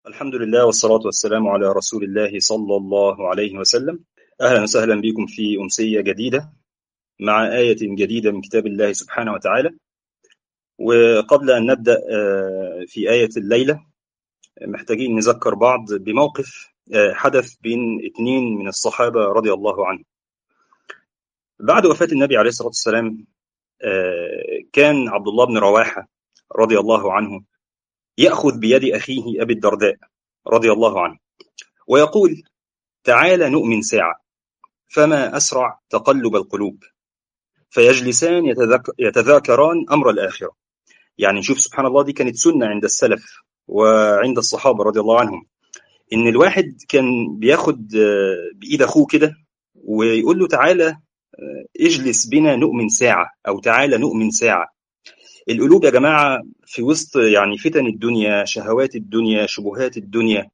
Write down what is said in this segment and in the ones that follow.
الحمد لله والصلاة والسلام على رسول الله صلى الله عليه وسلم أهلا وسهلا بكم في أمسية جديدة مع آية جديدة من كتاب الله سبحانه وتعالى وقبل أن نبدأ في آية الليلة محتاجين نذكر بعض بموقف حدث بين اثنين من الصحابة رضي الله عنهم بعد وفاة النبي عليه الصلاة والسلام كان عبد الله بن رواحة رضي الله عنه يأخذ بيد أخيه أبي الدرداء رضي الله عنه ويقول تعال نؤمن ساعة فما أسرع تقلب القلوب فيجلسان يتذاكران أمر الآخرة يعني نشوف سبحان الله دي كانت سنة عند السلف وعند الصحابة رضي الله عنهم إن الواحد كان بياخد بإيد أخوه كده ويقول له تعالى اجلس بنا نؤمن ساعة أو تعالى نؤمن ساعة القلوب يا جماعة في وسط يعني فتن الدنيا شهوات الدنيا شبهات الدنيا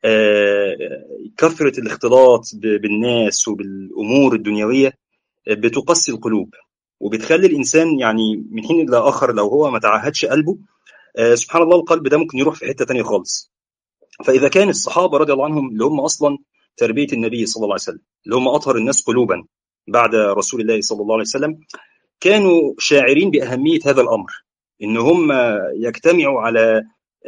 كثرة الاختلاط بالناس وبالأمور الدنيوية بتقسي القلوب وبتخلي الإنسان يعني من حين إلى آخر لو هو ما تعهدش قلبه سبحان الله القلب ده ممكن يروح في حتة تانية خالص فإذا كان الصحابة رضي الله عنهم اللي هم أصلا تربية النبي صلى الله عليه وسلم اللي هم أطهر الناس قلوبا بعد رسول الله صلى الله عليه وسلم كانوا شاعرين بأهمية هذا الأمر إن هم يجتمعوا على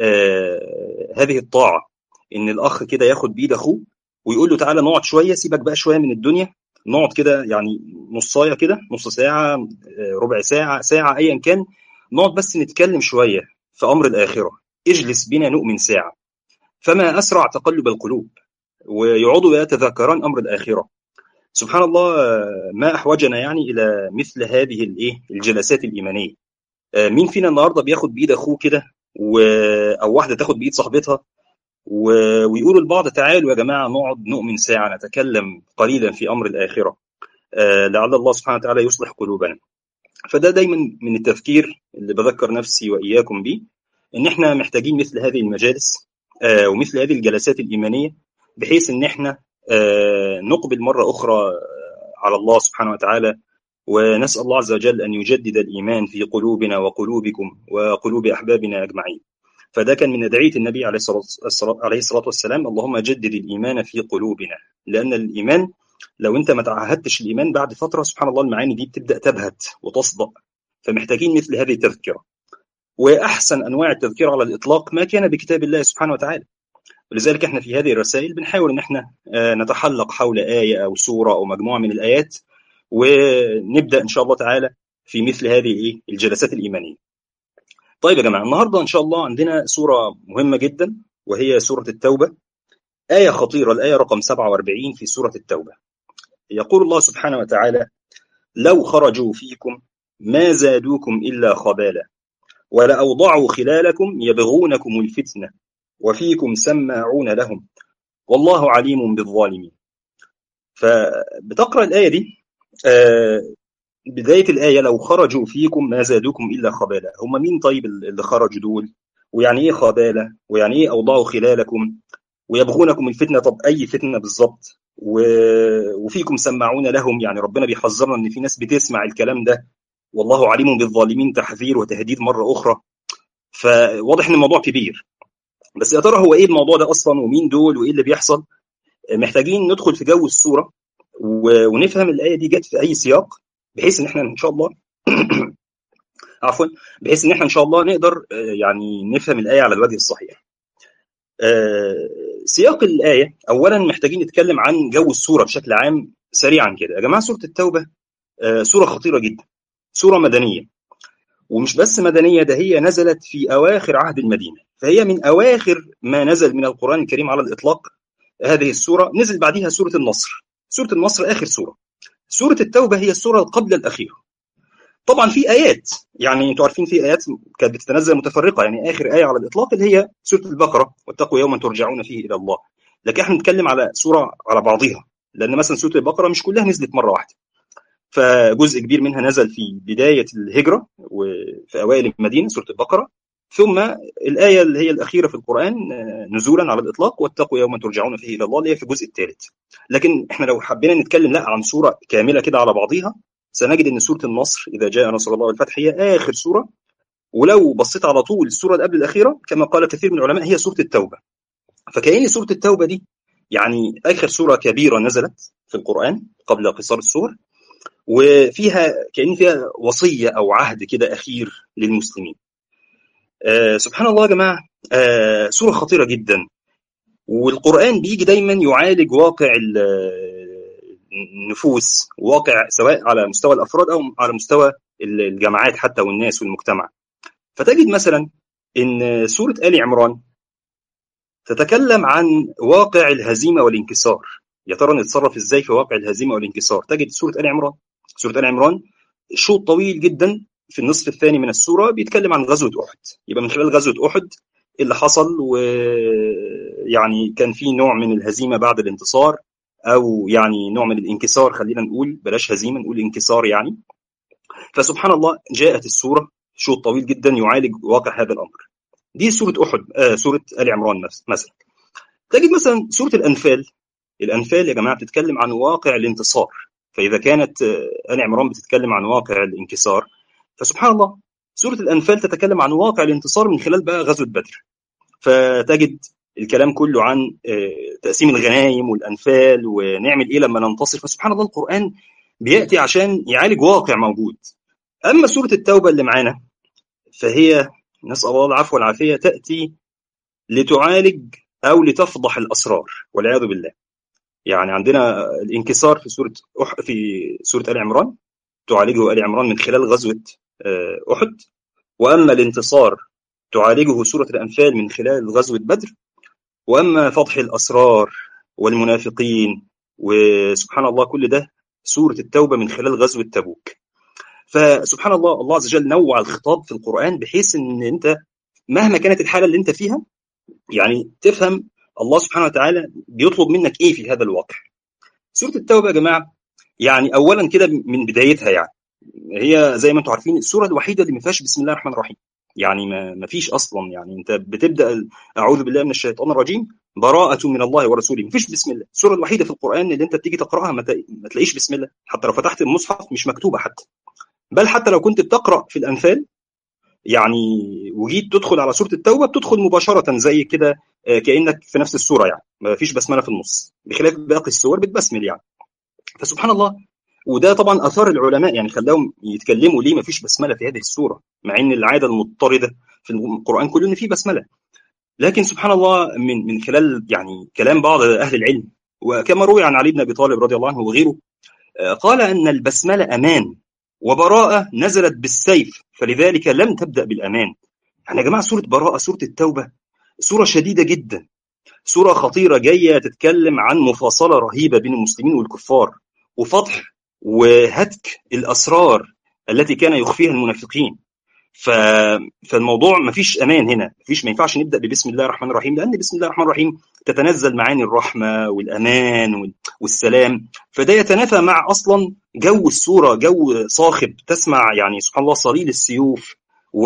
آه هذه الطاعة إن الأخ كده ياخد بإيد أخوه ويقول له تعالى نقعد شوية سيبك بقى شوية من الدنيا نقعد كده يعني نصاية كده نص ساعة ربع ساعة ساعة أيا كان نقعد بس نتكلم شوية في أمر الآخرة اجلس بنا نؤمن ساعة فما أسرع تقلب القلوب ويقعدوا يتذكران أمر الآخرة سبحان الله ما احوجنا يعني الى مثل هذه الايه الجلسات الايمانيه مين فينا النهارده بياخد بايد اخوه كده و... او واحده تاخد بايد صاحبتها و... ويقولوا لبعض تعالوا يا جماعه نقعد نؤمن ساعه نتكلم قليلا في امر الاخره لعل الله سبحانه وتعالى يصلح قلوبنا فده دايما من التفكير اللي بذكر نفسي واياكم بيه ان احنا محتاجين مثل هذه المجالس ومثل هذه الجلسات الايمانيه بحيث ان احنا نقبل مرة أخرى على الله سبحانه وتعالى ونسأل الله عز وجل أن يجدد الإيمان في قلوبنا وقلوبكم وقلوب أحبابنا أجمعين فده كان من أدعية النبي عليه الصلاة, عليه الصلاة والسلام اللهم جدد الإيمان في قلوبنا لأن الإيمان لو أنت ما تعهدتش الإيمان بعد فترة سبحان الله المعاني دي بتبدأ تبهت وتصدأ فمحتاجين مثل هذه التذكرة وأحسن أنواع التذكرة على الإطلاق ما كان بكتاب الله سبحانه وتعالى ولذلك احنا في هذه الرسائل بنحاول ان احنا نتحلق حول ايه او سوره او مجموعه من الايات ونبدا ان شاء الله تعالى في مثل هذه ايه الجلسات الايمانيه. طيب يا جماعه النهارده ان شاء الله عندنا سوره مهمه جدا وهي سوره التوبه ايه خطيره الايه رقم 47 في سوره التوبه. يقول الله سبحانه وتعالى: لو خرجوا فيكم ما زادوكم الا خبالا ولأوضعوا خلالكم يبغونكم الفتنه وفيكم سماعون لهم والله عليم بالظالمين فبتقرا الايه دي بدايه الايه لو خرجوا فيكم ما زادوكم الا خبالا هم مين طيب اللي خرجوا دول ويعني ايه خباله ويعني ايه اوضعوا خلالكم ويبغونكم الفتنه طب اي فتنه بالظبط وفيكم سماعون لهم يعني ربنا بيحذرنا ان في ناس بتسمع الكلام ده والله عليم بالظالمين تحذير وتهديد مره اخرى فواضح ان الموضوع كبير بس يا ترى هو ايه الموضوع ده اصلا ومين دول وايه اللي بيحصل محتاجين ندخل في جو الصوره ونفهم الايه دي جت في اي سياق بحيث ان احنا ان شاء الله عفوا بحيث ان احنا ان شاء الله نقدر يعني نفهم الايه على الوجه الصحيح سياق الايه اولا محتاجين نتكلم عن جو السوره بشكل عام سريعا كده يا جماعه سوره التوبه سوره خطيره جدا سوره مدنيه ومش بس مدنيه ده هي نزلت في اواخر عهد المدينه فهي من اواخر ما نزل من القران الكريم على الاطلاق هذه السوره نزل بعدها سوره النصر سوره النصر اخر سوره سوره التوبه هي السوره قبل الاخيره طبعا في ايات يعني انتوا عارفين في ايات كانت بتتنزل متفرقه يعني اخر ايه على الاطلاق اللي هي سوره البقره واتقوا يوما ترجعون فيه الى الله لكن احنا بنتكلم على سوره على بعضها لان مثلا سوره البقره مش كلها نزلت مره واحده فجزء كبير منها نزل في بدايه الهجره وفي اوائل المدينه سوره البقره ثم الايه اللي هي الاخيره في القران نزولا على الاطلاق واتقوا يوما ترجعون فيه الى الله اللي هي في الجزء الثالث لكن احنا لو حبينا نتكلم لا عن سوره كامله كده على بعضيها سنجد ان سوره النصر اذا جاء نصر الله والفتح هي اخر سوره ولو بصيت على طول السوره اللي قبل الاخيره كما قال كثير من العلماء هي سوره التوبه فكأن سورة التوبة دي يعني آخر سورة كبيرة نزلت في القرآن قبل قصار السور وفيها كأن فيها وصية أو عهد كده أخير للمسلمين آه سبحان الله يا جماعة آه سورة خطيرة جدا والقرآن بيجي دايما يعالج واقع النفوس واقع سواء على مستوى الأفراد أو على مستوى الجماعات حتى والناس والمجتمع فتجد مثلا ان سوره ال عمران تتكلم عن واقع الهزيمه والانكسار يا ترى نتصرف ازاي في واقع الهزيمه والانكسار تجد سوره ال عمران سوره ال عمران شوط طويل جدا في النصف الثاني من السوره بيتكلم عن غزوه احد يبقى من خلال غزوه احد اللي حصل ويعني كان في نوع من الهزيمه بعد الانتصار او يعني نوع من الانكسار خلينا نقول بلاش هزيمه نقول انكسار يعني فسبحان الله جاءت السوره شوط طويل جدا يعالج واقع هذا الامر دي سوره احد آه سوره ال عمران مثلا تجد مثلا سوره الانفال الانفال يا جماعه بتتكلم عن واقع الانتصار فاذا كانت ال عمران بتتكلم عن واقع الانكسار فسبحان الله سوره الانفال تتكلم عن واقع الانتصار من خلال بقى غزوه بدر فتجد الكلام كله عن تقسيم الغنايم والانفال ونعمل ايه لما ننتصر فسبحان الله القران بياتي عشان يعالج واقع موجود اما سوره التوبه اللي معانا فهي نسال الله العفو والعافيه تاتي لتعالج او لتفضح الاسرار والعياذ بالله يعني عندنا الانكسار في سوره أح... في سوره ال عمران تعالجه ال عمران من خلال غزوه احد واما الانتصار تعالجه سوره الانفال من خلال غزوه بدر واما فضح الاسرار والمنافقين وسبحان الله كل ده سوره التوبه من خلال غزوه تبوك فسبحان الله الله عز وجل نوع الخطاب في القرآن بحيث ان انت مهما كانت الحالة اللي انت فيها يعني تفهم الله سبحانه وتعالى بيطلب منك ايه في هذا الواقع سورة التوبة يا جماعة يعني اولا كده من بدايتها يعني هي زي ما انتم عارفين السورة الوحيدة اللي ما فيهاش بسم الله الرحمن الرحيم يعني ما, ما فيش اصلا يعني انت بتبدا اعوذ بالله من الشيطان الرجيم براءة من الله ورسوله مفيش بسم الله السورة الوحيدة في القرآن اللي انت بتيجي تقراها ما تلاقيش بسم الله حتى لو فتحت المصحف مش مكتوبة حتى بل حتى لو كنت بتقرا في الانفال يعني وجيت تدخل على سوره التوبه بتدخل مباشره زي كده كانك في نفس السوره يعني ما فيش بسمله في النص بخلاف باقي السور بتبسمل يعني فسبحان الله وده طبعا اثار العلماء يعني خلاهم يتكلموا ليه ما فيش بسمله في هذه السوره مع ان العاده المضطرده في القران كله ان في بسمله لكن سبحان الله من من خلال يعني كلام بعض اهل العلم وكما روي عن علي بن ابي طالب رضي الله عنه وغيره قال ان البسمله امان وبراءة نزلت بالسيف فلذلك لم تبدأ بالأمان يعني يا جماعة سورة براءة سورة التوبة سورة شديدة جدا سورة خطيرة جاية تتكلم عن مفاصلة رهيبة بين المسلمين والكفار وفتح وهتك الأسرار التي كان يخفيها المنافقين ف... فالموضوع ما فيش امان هنا ما فيش ما ينفعش نبدا ببسم الله الرحمن الرحيم لان بسم الله الرحمن الرحيم تتنزل معاني الرحمه والامان والسلام فده يتنافى مع اصلا جو السوره جو صاخب تسمع يعني سبحان الله صليل السيوف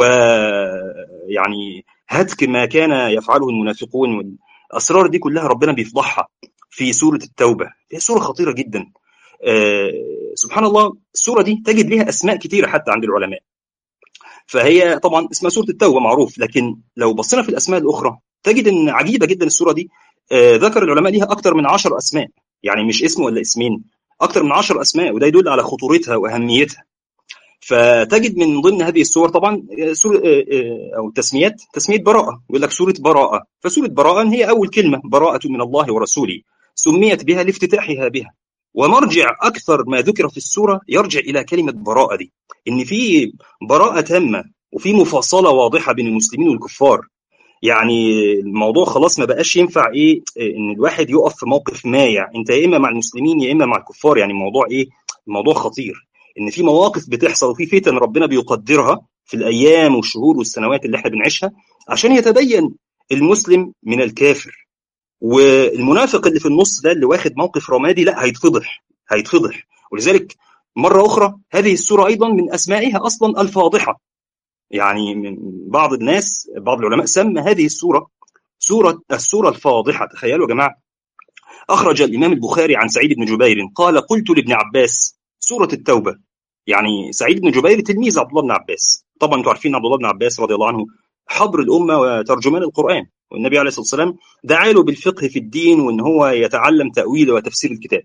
ويعني هتك ما كان يفعله المنافقون والاسرار دي كلها ربنا بيفضحها في سوره التوبه هي سوره خطيره جدا آه سبحان الله السوره دي تجد لها اسماء كثيره حتى عند العلماء فهي طبعا اسمها سوره التوبه معروف لكن لو بصينا في الاسماء الاخرى تجد ان عجيبه جدا السوره دي آه ذكر العلماء ليها اكثر من عشر اسماء يعني مش اسم ولا اسمين اكثر من عشر اسماء وده يدل على خطورتها واهميتها فتجد من ضمن هذه السور طبعا سورة او تسميات تسميه براءه يقول لك سوره براءه فسوره براءه هي اول كلمه براءه من الله ورسوله سميت بها لافتتاحها بها ومرجع اكثر ما ذكر في السوره يرجع الى كلمه براءه دي ان في براءه تامه وفي مفاصله واضحه بين المسلمين والكفار يعني الموضوع خلاص ما بقاش ينفع ايه ان الواحد يقف في موقف مايع انت يا اما مع المسلمين يا اما مع الكفار يعني الموضوع ايه الموضوع خطير ان في مواقف بتحصل وفي فتن ربنا بيقدرها في الايام والشهور والسنوات اللي احنا بنعيشها عشان يتبين المسلم من الكافر والمنافق اللي في النص ده اللي واخد موقف رمادي لا هيتفضح هيتفضح ولذلك مره اخرى هذه السوره ايضا من اسمائها اصلا الفاضحه يعني من بعض الناس بعض العلماء سمى هذه السوره سوره السوره الفاضحه تخيلوا يا جماعه اخرج الامام البخاري عن سعيد بن جبير قال قلت لابن عباس سوره التوبه يعني سعيد بن جبير تلميذ عبد الله بن عباس طبعا انتم عارفين عبد الله بن عباس رضي الله عنه حبر الامه وترجمان القران والنبي عليه الصلاه والسلام دعا له بالفقه في الدين وان هو يتعلم تاويل وتفسير الكتاب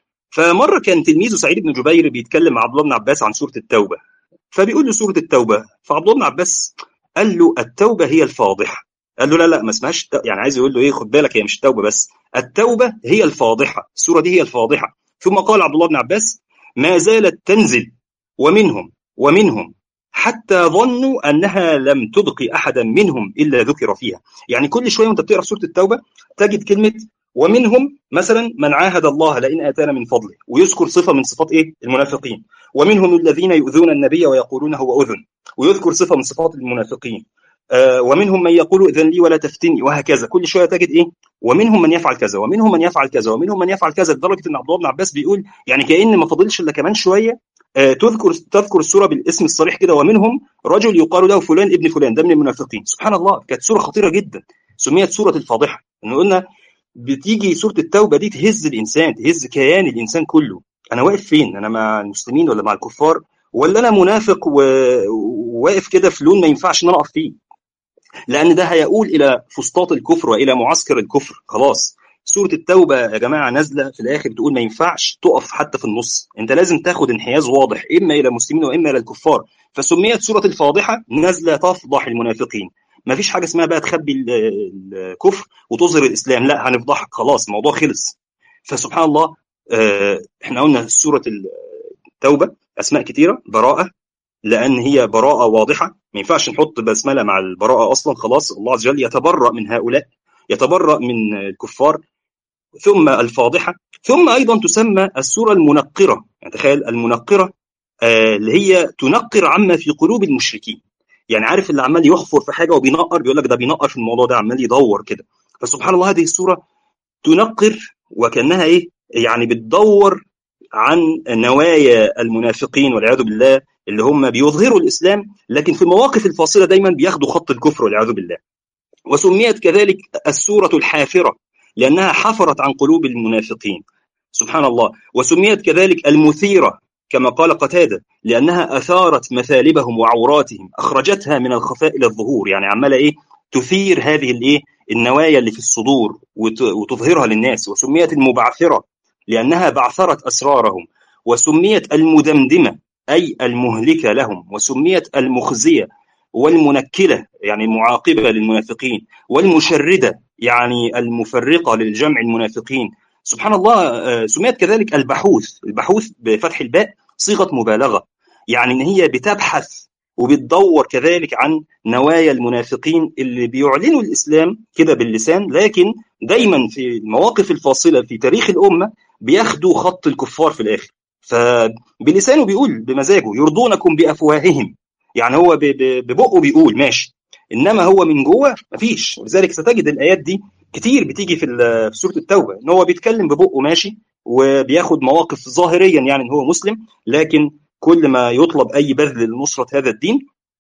فمره كان تلميذه سعيد بن جبير بيتكلم مع عبد الله بن عباس عن سوره التوبه فبيقول له سوره التوبه فعبد الله بن عباس قال له التوبه هي الفاضحه قال له لا لا ما اسمهاش يعني عايز يقول له ايه خد بالك هي مش التوبه بس التوبه هي الفاضحه السوره دي هي الفاضحه ثم قال عبد الله بن عباس ما زالت تنزل ومنهم ومنهم حتى ظنوا انها لم تبق احدا منهم الا ذكر فيها يعني كل شويه وانت بتقرا سوره التوبه تجد كلمه ومنهم مثلا من عاهد الله لئن اتانا من فضله ويذكر صفه من صفات ايه المنافقين ومنهم الذين يؤذون النبي ويقولون هو اذن ويذكر صفه من صفات المنافقين آه ومنهم من يقول اذن لي ولا تفتني وهكذا كل شويه تجد ايه ومنهم من يفعل كذا ومنهم من يفعل كذا ومنهم من يفعل كذا لدرجه ان عبد الله بن عباس بيقول يعني كان ما فاضلش الا كمان شويه آه تذكر تذكر السوره بالاسم الصريح كده ومنهم رجل يقال له فلان ابن فلان ده من المنافقين سبحان الله كانت سوره خطيره جدا سميت سوره الفاضحه ان قلنا بتيجي سوره التوبه دي تهز الانسان تهز كيان الانسان كله انا واقف فين انا مع المسلمين ولا مع الكفار ولا انا منافق وواقف كده في لون ما ينفعش ان انا اقف فيه لان ده هيقول الى فسطاط الكفر والى معسكر الكفر خلاص سوره التوبه يا جماعه نازله في الاخر تقول ما ينفعش تقف حتى في النص انت لازم تاخد انحياز واضح اما الى المسلمين واما الى الكفار فسميت سوره الفاضحه نازله تفضح المنافقين ما فيش حاجه اسمها بقى تخبي الكفر وتظهر الاسلام لا هنفضحك خلاص الموضوع خلص فسبحان الله احنا قلنا سوره التوبه اسماء كثيره براءه لان هي براءه واضحه ما ينفعش نحط بسمله مع البراءه اصلا خلاص الله عز وجل يتبرأ من هؤلاء يتبرأ من الكفار ثم الفاضحه ثم ايضا تسمى السوره المنقره يعني تخيل المنقره آه اللي هي تنقر عما في قلوب المشركين يعني عارف اللي عمال يحفر في حاجه وبينقر بيقول لك ده بينقر في الموضوع ده عمال يدور كده فسبحان الله هذه السوره تنقر وكانها ايه يعني بتدور عن نوايا المنافقين والعياذ بالله اللي هم بيظهروا الاسلام لكن في المواقف الفاصله دايما بياخدوا خط الكفر والعياذ بالله وسميت كذلك السوره الحافره لانها حفرت عن قلوب المنافقين سبحان الله وسميت كذلك المثيره كما قال قتاده لانها اثارت مثالبهم وعوراتهم اخرجتها من الخفاء الى الظهور يعني عماله ايه تثير هذه الايه النوايا اللي في الصدور وتظهرها للناس وسميت المبعثره لانها بعثرت اسرارهم وسميت المدمدمه اي المهلكه لهم وسميت المخزيه والمنكله يعني المعاقبه للمنافقين والمشرده يعني المفرقه للجمع المنافقين سبحان الله سميت كذلك البحوث البحوث بفتح الباء صيغه مبالغه يعني ان هي بتبحث وبتدور كذلك عن نوايا المنافقين اللي بيعلنوا الاسلام كده باللسان لكن دايما في المواقف الفاصله في تاريخ الامه بياخدوا خط الكفار في الاخر فبلسانه بيقول بمزاجه يرضونكم بافواههم يعني هو ببقه بيقول ماشي انما هو من جوه مفيش ولذلك ستجد الايات دي كتير بتيجي في في سوره التوبه ان هو بيتكلم ببقه ماشي وبياخد مواقف ظاهريا يعني ان هو مسلم لكن كل ما يطلب اي بذل لنصره هذا الدين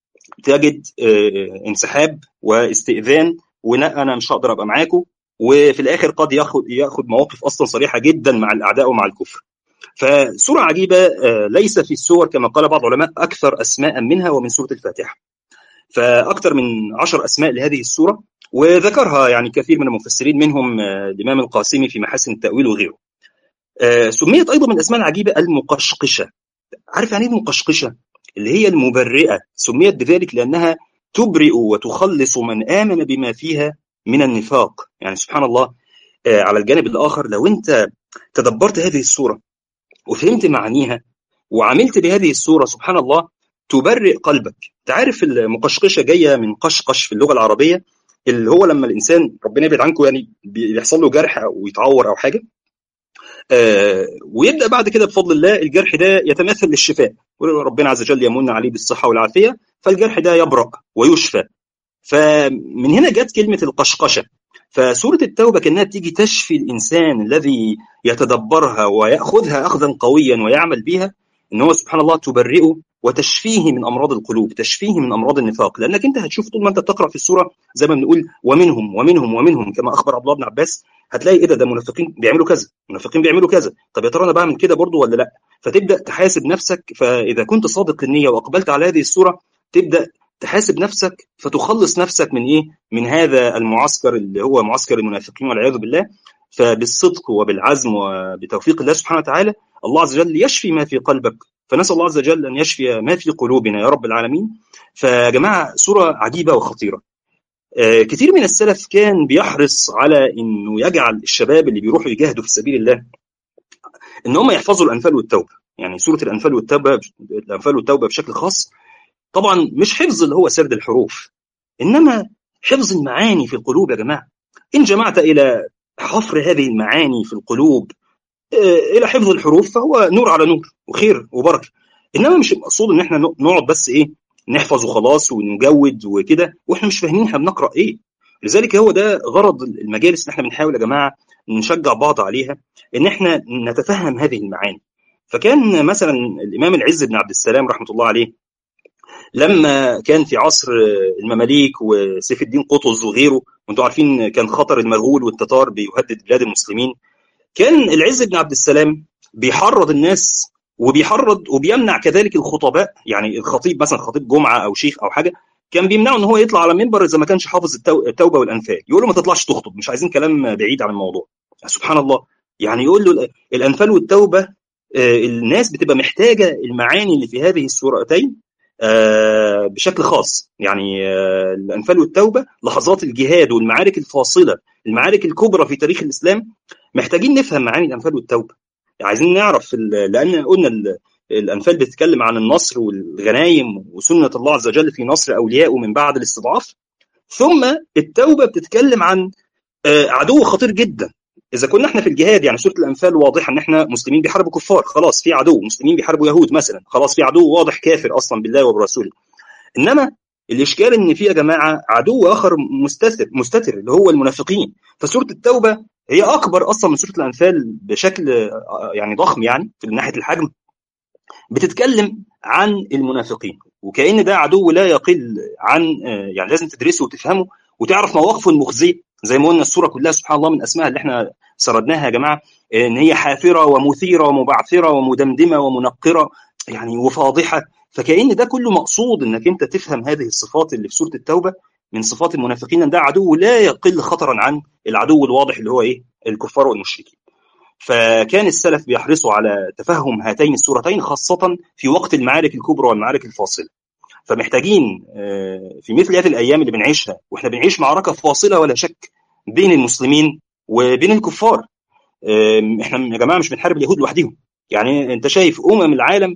تجد انسحاب واستئذان ولا انا مش هقدر ابقى معاكم وفي الاخر قد ياخد ياخد مواقف اصلا صريحه جدا مع الاعداء ومع الكفر. فسوره عجيبه ليس في السور كما قال بعض العلماء اكثر اسماء منها ومن سوره الفاتحه. فاكثر من عشر اسماء لهذه السوره وذكرها يعني كثير من المفسرين منهم الامام القاسمي في محاسن التاويل وغيره. سميت ايضا من الاسماء العجيبه المقشقشه. عارف يعني ايه المقشقشه؟ اللي هي المبرئه، سميت بذلك لانها تبرئ وتخلص من امن بما فيها من النفاق، يعني سبحان الله على الجانب الاخر لو انت تدبرت هذه السوره وفهمت معانيها وعملت بهذه السوره سبحان الله تبرئ قلبك، تعرف المقشقشه جايه من قشقش في اللغه العربيه اللي هو لما الانسان ربنا يبعد عنكم يعني بيحصل له جرح او يتعور او حاجه آه ويبدا بعد كده بفضل الله الجرح ده يتمثل للشفاء ربنا عز وجل يمن عليه بالصحه والعافيه فالجرح ده يبرأ ويشفى فمن هنا جت كلمه القشقشه فسوره التوبه كانها بتيجي تشفي الانسان الذي يتدبرها وياخذها اخذا قويا ويعمل بها ان هو سبحان الله تبرئه وتشفيه من امراض القلوب تشفيه من امراض النفاق لانك انت هتشوف طول ما انت بتقرا في السوره زي ما بنقول ومنهم ومنهم ومنهم كما اخبر عبد الله بن عباس هتلاقي ايه ده ده منافقين بيعملوا كذا منافقين بيعملوا كذا طب يا ترى انا بعمل كده برضو ولا لا فتبدا تحاسب نفسك فاذا كنت صادق النيه واقبلت على هذه السوره تبدا تحاسب نفسك فتخلص نفسك من ايه من هذا المعسكر اللي هو معسكر المنافقين والعياذ بالله فبالصدق وبالعزم وبتوفيق الله سبحانه وتعالى الله عز وجل يشفي ما في قلبك فنسال الله عز وجل ان يشفي ما في قلوبنا يا رب العالمين فيا جماعه سوره عجيبه وخطيره آه كثير من السلف كان بيحرص على انه يجعل الشباب اللي بيروحوا يجاهدوا في سبيل الله ان هم يحفظوا الانفال والتوبه يعني سوره الانفال والتوبه الانفال والتوبه بشكل خاص طبعا مش حفظ اللي هو سرد الحروف انما حفظ المعاني في القلوب يا جماعه ان جمعت الى حفر هذه المعاني في القلوب الى حفظ الحروف فهو نور على نور وخير وبركه انما مش المقصود ان احنا نقعد بس ايه نحفظ وخلاص ونجود وكده واحنا مش فاهمين احنا بنقرا ايه لذلك هو ده غرض المجالس اللي احنا بنحاول يا جماعه نشجع بعض عليها ان احنا نتفهم هذه المعاني فكان مثلا الامام العز بن عبد السلام رحمه الله عليه لما كان في عصر المماليك وسيف الدين قطز وغيره وانتم عارفين كان خطر المغول والتتار بيهدد بلاد المسلمين كان العز بن عبد السلام بيحرض الناس وبيحرض وبيمنع كذلك الخطباء يعني الخطيب مثلا خطيب جمعه او شيخ او حاجه كان بيمنعه ان هو يطلع على المنبر اذا ما كانش حافظ التوبه والانفال يقول له ما تطلعش تخطب مش عايزين كلام بعيد عن الموضوع سبحان الله يعني يقول له الانفال والتوبه الناس بتبقى محتاجه المعاني اللي في هذه السورتين بشكل خاص يعني الانفال والتوبه لحظات الجهاد والمعارك الفاصله المعارك الكبرى في تاريخ الاسلام محتاجين نفهم معاني الانفال والتوبه يعني عايزين نعرف لان قلنا الانفال بتتكلم عن النصر والغنايم وسنه الله عز وجل في نصر اوليائه من بعد الاستضعاف ثم التوبه بتتكلم عن عدو خطير جدا اذا كنا احنا في الجهاد يعني سوره الانفال واضحه ان احنا مسلمين بيحاربوا كفار خلاص في عدو مسلمين بيحاربوا يهود مثلا خلاص في عدو واضح كافر اصلا بالله وبرسوله انما الاشكال ان في يا جماعه عدو اخر مستتر مستتر اللي هو المنافقين فسوره التوبه هي اكبر اصلا من سوره الانفال بشكل يعني ضخم يعني في ناحيه الحجم بتتكلم عن المنافقين وكأن ده عدو لا يقل عن يعني لازم تدرسه وتفهمه وتعرف مواقفه المخزيه زي ما قلنا السوره كلها سبحان الله من اسمائها اللي احنا سردناها يا جماعه ان هي حافره ومثيره ومبعثره ومدمدمه ومنقره يعني وفاضحه فكأن ده كله مقصود انك انت تفهم هذه الصفات اللي في سوره التوبه من صفات المنافقين ده عدو لا يقل خطرا عن العدو الواضح اللي هو ايه الكفار والمشركين فكان السلف بيحرصوا على تفهم هاتين السورتين خاصة في وقت المعارك الكبرى والمعارك الفاصلة فمحتاجين في مثل هذه الأيام اللي بنعيشها وإحنا بنعيش معركة فاصلة ولا شك بين المسلمين وبين الكفار إحنا يا جماعة مش بنحارب اليهود لوحدهم يعني أنت شايف أمم العالم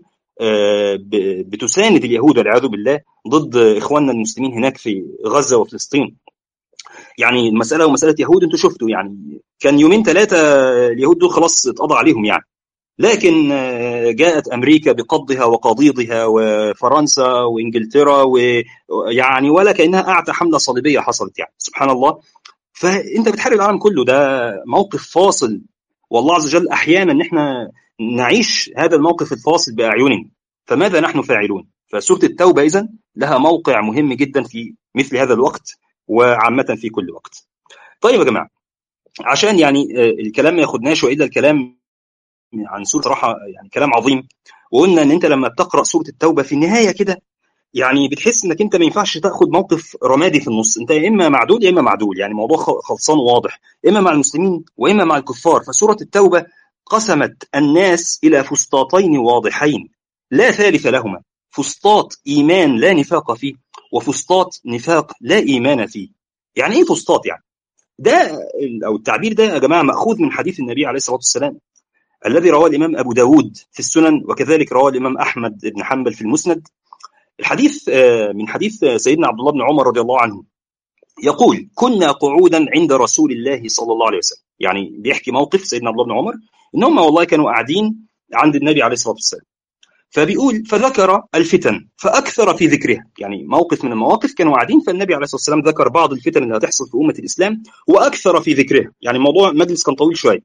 بتساند اليهود والعياذ بالله ضد إخواننا المسلمين هناك في غزة وفلسطين يعني المساله ومساله يهود انتوا شفتوا يعني كان يومين ثلاثه اليهود دول خلاص اتقضى عليهم يعني لكن جاءت امريكا بقضها وقضيضها وفرنسا وانجلترا ويعني ولا كانها اعتى حمله صليبيه حصلت يعني سبحان الله فانت بتحارب العالم كله ده موقف فاصل والله عز وجل احيانا ان احنا نعيش هذا الموقف الفاصل باعيننا فماذا نحن فاعلون فسوره التوبه اذا لها موقع مهم جدا في مثل هذا الوقت وعامة في كل وقت. طيب يا جماعة عشان يعني الكلام ما ياخدناش والا الكلام عن سورة صراحة يعني كلام عظيم وقلنا ان انت لما بتقرا سورة التوبة في النهاية كده يعني بتحس انك انت ما ينفعش تاخد موقف رمادي في النص انت يا اما معدول يا اما معدول يعني موضوع خلصان واضح اما مع المسلمين واما مع الكفار فسورة التوبة قسمت الناس الى فسطاطين واضحين لا ثالث لهما فسطاط ايمان لا نفاق فيه وفسطاط نفاق لا ايمان فيه. يعني ايه فسطاط يعني؟ ده او التعبير ده يا جماعه ماخوذ من حديث النبي عليه الصلاه والسلام الذي رواه الامام ابو داود في السنن وكذلك رواه الامام احمد بن حنبل في المسند. الحديث من حديث سيدنا عبد الله بن عمر رضي الله عنه يقول كنا قعودا عند رسول الله صلى الله عليه وسلم يعني بيحكي موقف سيدنا عبد الله بن عمر ان هم والله كانوا قاعدين عند النبي عليه الصلاه والسلام فبيقول فذكر الفتن فاكثر في ذكرها يعني موقف من المواقف كانوا قاعدين فالنبي عليه الصلاه والسلام ذكر بعض الفتن اللي هتحصل في امه الاسلام واكثر في ذكرها يعني الموضوع مجلس كان طويل شويه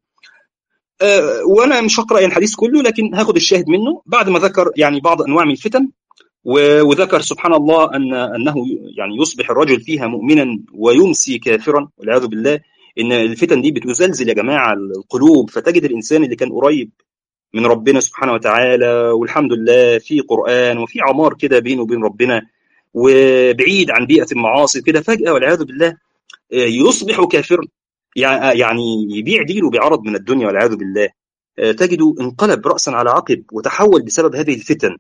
أه وانا مش هقرا الحديث كله لكن هاخد الشاهد منه بعد ما ذكر يعني بعض انواع من الفتن وذكر سبحان الله ان انه يعني يصبح الرجل فيها مؤمنا ويمسي كافرا والعياذ بالله ان الفتن دي بتزلزل يا جماعه القلوب فتجد الانسان اللي كان قريب من ربنا سبحانه وتعالى والحمد لله في قرآن وفي عمار كده بينه وبين ربنا وبعيد عن بيئه المعاصي كده فجاه والعياذ بالله يصبح كافرا يعني يبيع دينه بعرض من الدنيا والعياذ بالله تجده انقلب راسا على عقب وتحول بسبب هذه الفتن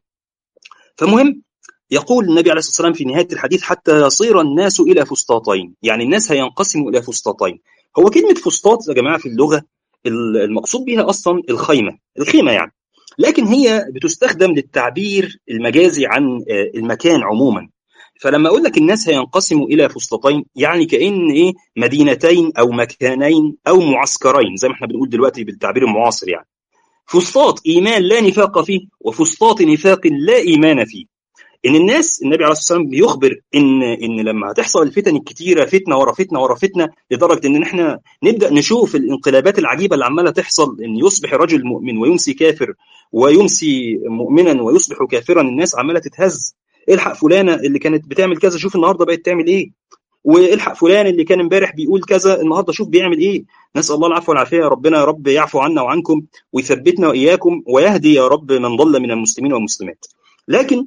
فمهم يقول النبي عليه الصلاه والسلام في نهايه الحديث حتى يصير الناس الى فسطاطين يعني الناس هينقسموا الى فسطاطين هو كلمه فسطاط يا جماعه في اللغه المقصود بها اصلا الخيمه الخيمه يعني لكن هي بتستخدم للتعبير المجازي عن المكان عموما فلما اقول لك الناس هينقسموا الى فسطاطين يعني كان ايه مدينتين او مكانين او معسكرين زي ما احنا بنقول دلوقتي بالتعبير المعاصر يعني فسطاط ايمان لا نفاق فيه وفسطاط نفاق لا ايمان فيه ان الناس النبي عليه الصلاه والسلام بيخبر ان ان لما هتحصل الفتن الكتيره فتنه ورا فتنه ورا فتنه لدرجه ان احنا نبدا نشوف الانقلابات العجيبه اللي عماله تحصل ان يصبح رجل مؤمن ويمسي كافر ويمسي مؤمنا ويصبح كافرا الناس عماله تتهز الحق فلانه اللي كانت بتعمل كذا شوف النهارده بقت تعمل ايه والحق فلان اللي كان امبارح بيقول كذا النهارده شوف بيعمل ايه نسال الله العفو والعافيه ربنا يا رب يعفو عنا وعنكم ويثبتنا واياكم ويهدي يا رب من ضل من المسلمين والمسلمات لكن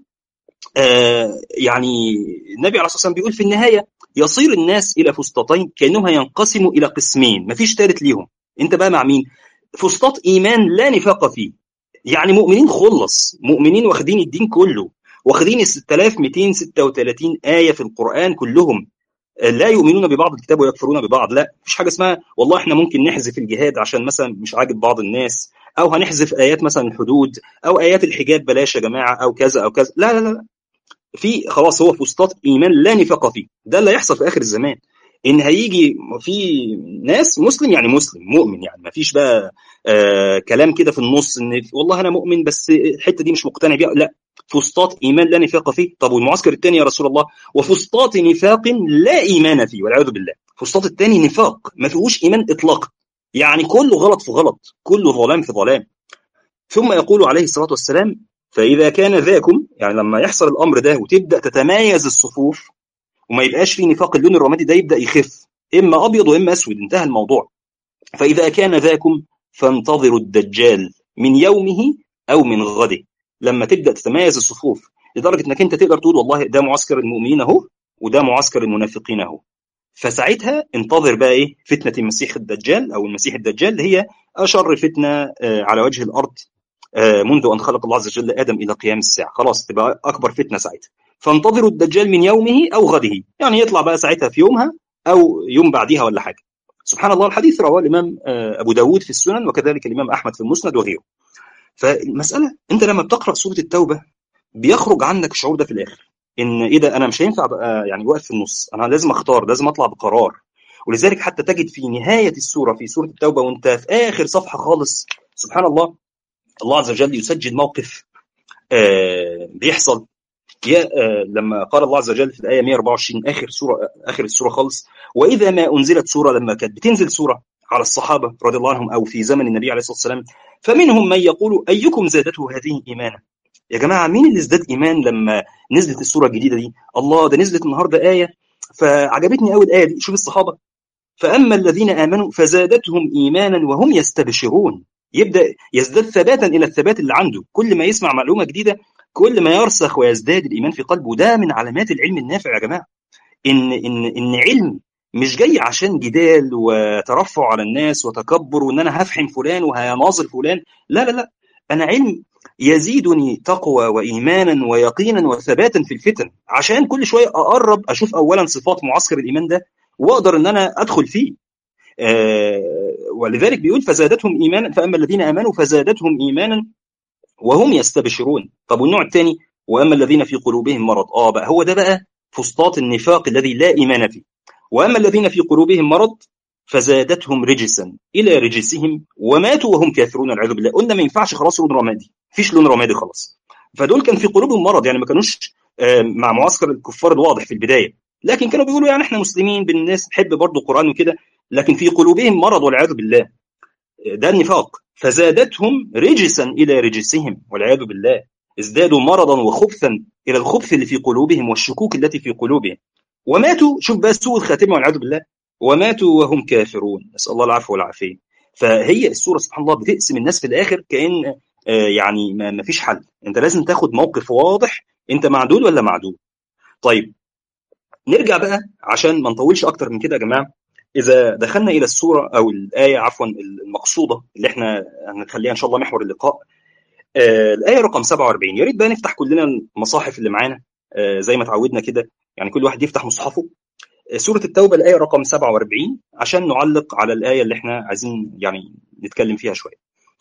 آه يعني النبي عليه الصلاه والسلام بيقول في النهايه يصير الناس الى فسطاطين كانهم ينقسموا الى قسمين مفيش ثالث ليهم انت بقى مع مين فسطاط ايمان لا نفاق فيه يعني مؤمنين خلص مؤمنين واخدين الدين كله واخدين ال 6236 ايه في القران كلهم لا يؤمنون ببعض الكتاب ويكفرون ببعض لا مفيش حاجه اسمها والله احنا ممكن نحذف الجهاد عشان مثلا مش عاجب بعض الناس او هنحذف ايات مثلا الحدود او ايات الحجاب بلاش يا جماعه او كذا او كذا لا لا لا في خلاص هو فسطاط ايمان لا نفاق فيه ده اللي هيحصل في اخر الزمان ان هيجي في ناس مسلم يعني مسلم مؤمن يعني ما فيش بقى آه كلام كده في النص ان والله انا مؤمن بس الحته دي مش مقتنع بيها لا فسطاط ايمان لا نفاق فيه طب والمعسكر الثاني يا رسول الله وفسطاط نفاق لا ايمان فيه والعياذ بالله فسطاط الثاني نفاق ما فيهوش ايمان اطلاقا يعني كله غلط في غلط كله ظلام في ظلام ثم يقول عليه الصلاه والسلام فاذا كان ذاكم يعني لما يحصل الامر ده وتبدا تتمايز الصفوف وما يبقاش في نفاق اللون الرمادي ده يبدا يخف اما ابيض واما اسود انتهى الموضوع فاذا كان ذاكم فانتظروا الدجال من يومه او من غده لما تبدا تتميز الصفوف لدرجه انك انت تقدر تقول والله ده معسكر المؤمنين اهو وده معسكر المنافقين اهو فساعتها انتظر بقى ايه فتنه المسيح الدجال او المسيح الدجال اللي هي اشر فتنه على وجه الارض منذ ان خلق الله عز وجل ادم الى قيام الساعه خلاص تبقى اكبر فتنه ساعتها فانتظروا الدجال من يومه او غده يعني يطلع بقى ساعتها في يومها او يوم بعديها ولا حاجه سبحان الله الحديث رواه الامام ابو داود في السنن وكذلك الامام احمد في المسند وغيره فالمساله انت لما بتقرا سوره التوبه بيخرج عنك الشعور ده في الاخر ان ايه ده انا مش هينفع بقى يعني واقف في النص انا لازم اختار لازم اطلع بقرار ولذلك حتى تجد في نهايه السوره في سوره التوبه وانت في اخر صفحه خالص سبحان الله الله عز وجل يسجل موقف آه بيحصل يا آه لما قال الله عز وجل في الايه 124 اخر سوره اخر السوره خالص واذا ما انزلت سوره لما كانت بتنزل سوره على الصحابه رضي الله عنهم او في زمن النبي عليه الصلاه والسلام فمنهم من يقول ايكم زادته هذه ايمانا يا جماعه مين اللي ازداد ايمان لما نزلت السوره الجديده دي الله ده نزلت النهارده ايه فعجبتني قوي الايه دي شوف الصحابه فاما الذين امنوا فزادتهم ايمانا وهم يستبشرون يبدا يزداد ثباتا الى الثبات اللي عنده كل ما يسمع معلومه جديده كل ما يرسخ ويزداد الايمان في قلبه ده من علامات العلم النافع يا جماعه ان ان ان علم مش جاي عشان جدال وترفع على الناس وتكبر وان انا هفحم فلان وهناظر فلان لا لا لا انا علم يزيدني تقوى وايمانا ويقينا وثباتا في الفتن عشان كل شويه اقرب اشوف اولا صفات معسكر الايمان ده واقدر ان انا ادخل فيه آه ولذلك بيقول فزادتهم ايمانا فاما الذين امنوا فزادتهم ايمانا وهم يستبشرون طب والنوع الثاني واما الذين في قلوبهم مرض اه بقى هو ده بقى فسطاط النفاق الذي لا ايمان فيه واما الذين في قلوبهم مرض فزادتهم رجسا الى رجسهم وماتوا وهم كافرون والعياذ بالله قلنا ما ينفعش خلاص لون رمادي مفيش لون رمادي خلاص فدول كان في قلوبهم مرض يعني ما كانوش مع معسكر الكفار الواضح في البدايه لكن كانوا بيقولوا يعني احنا مسلمين بالناس نحب برضه القران وكده لكن في قلوبهم مرض والعياذ بالله ده النفاق فزادتهم رجسا الى رجسهم والعياذ بالله ازدادوا مرضا وخبثا الى الخبث اللي في قلوبهم والشكوك التي في قلوبهم وماتوا شوف بقى سوء الخاتمه والعياذ بالله وماتوا وهم كافرون نسال الله العفو والعافيه فهي السوره سبحان الله بتقسم الناس في الاخر كان آه يعني ما فيش حل انت لازم تاخد موقف واضح انت مع دول ولا مع دول طيب نرجع بقى عشان ما نطولش اكتر من كده يا جماعه اذا دخلنا الى السوره او الايه عفوا المقصوده اللي احنا هنخليها ان شاء الله محور اللقاء آه الايه رقم 47 يا ريت بقى نفتح كلنا المصاحف اللي معانا آه زي ما اتعودنا كده يعني كل واحد يفتح مصحفه آه سوره التوبه الايه رقم 47 عشان نعلق على الايه اللي احنا عايزين يعني نتكلم فيها شويه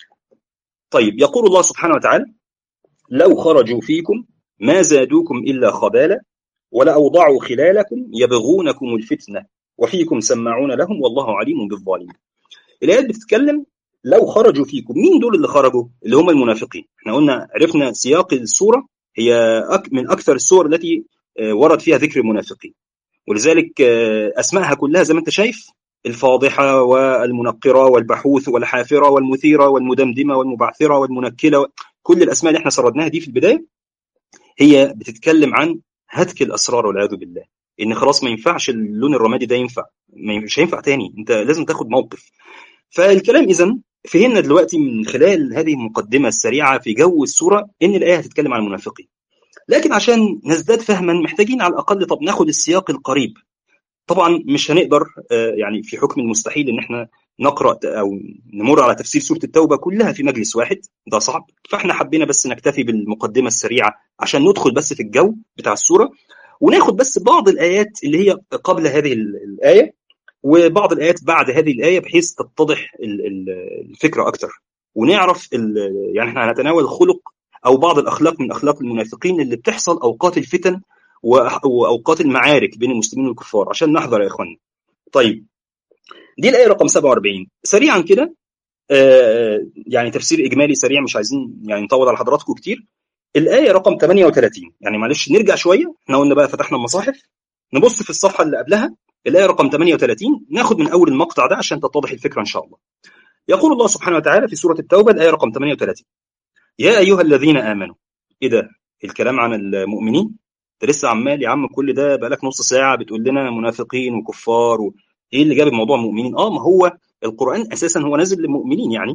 طيب يقول الله سبحانه وتعالى لو خرجوا فيكم ما زادوكم الا خبالا ولأوضعوا خلالكم يبغونكم الفتنة وفيكم سماعون لهم والله عليم بالظالمين الآيات بتتكلم لو خرجوا فيكم مين دول اللي خرجوا اللي هم المنافقين احنا قلنا عرفنا سياق السورة هي من أكثر السور التي ورد فيها ذكر المنافقين ولذلك أسمائها كلها زي ما أنت شايف الفاضحة والمنقرة والبحوث والحافرة والمثيرة والمدمدمة والمبعثرة والمنكلة كل الأسماء اللي احنا سردناها دي في البداية هي بتتكلم عن هتك الاسرار والعياذ بالله ان خلاص ما ينفعش اللون الرمادي ده ينفع مش هينفع تاني انت لازم تاخد موقف فالكلام اذا فهمنا دلوقتي من خلال هذه المقدمه السريعه في جو السوره ان الايه هتتكلم عن المنافقين لكن عشان نزداد فهما محتاجين على الاقل طب ناخد السياق القريب طبعا مش هنقدر يعني في حكم المستحيل ان احنا نقرا او نمر على تفسير سوره التوبه كلها في مجلس واحد ده صعب فاحنا حبينا بس نكتفي بالمقدمه السريعه عشان ندخل بس في الجو بتاع السوره وناخد بس بعض الايات اللي هي قبل هذه الايه وبعض الايات بعد هذه الايه بحيث تتضح الفكره اكتر ونعرف يعني احنا هنتناول خلق او بعض الاخلاق من اخلاق المنافقين اللي بتحصل اوقات الفتن واوقات المعارك بين المسلمين والكفار عشان نحذر يا اخوانا طيب دي الايه رقم 47 سريعا كده آه يعني تفسير اجمالي سريع مش عايزين يعني نطول على حضراتكم كتير الايه رقم 38 يعني معلش نرجع شويه احنا قلنا بقى فتحنا المصاحف نبص في الصفحه اللي قبلها الايه رقم 38 ناخد من اول المقطع ده عشان تتضح الفكره ان شاء الله يقول الله سبحانه وتعالى في سوره التوبه الايه رقم 38 يا ايها الذين امنوا ايه ده الكلام عن المؤمنين انت لسه عمال يا عم كل ده بقالك نص ساعه بتقول لنا منافقين وكفار و... ايه اللي جاب الموضوع مؤمنين اه ما هو القران اساسا هو نازل للمؤمنين يعني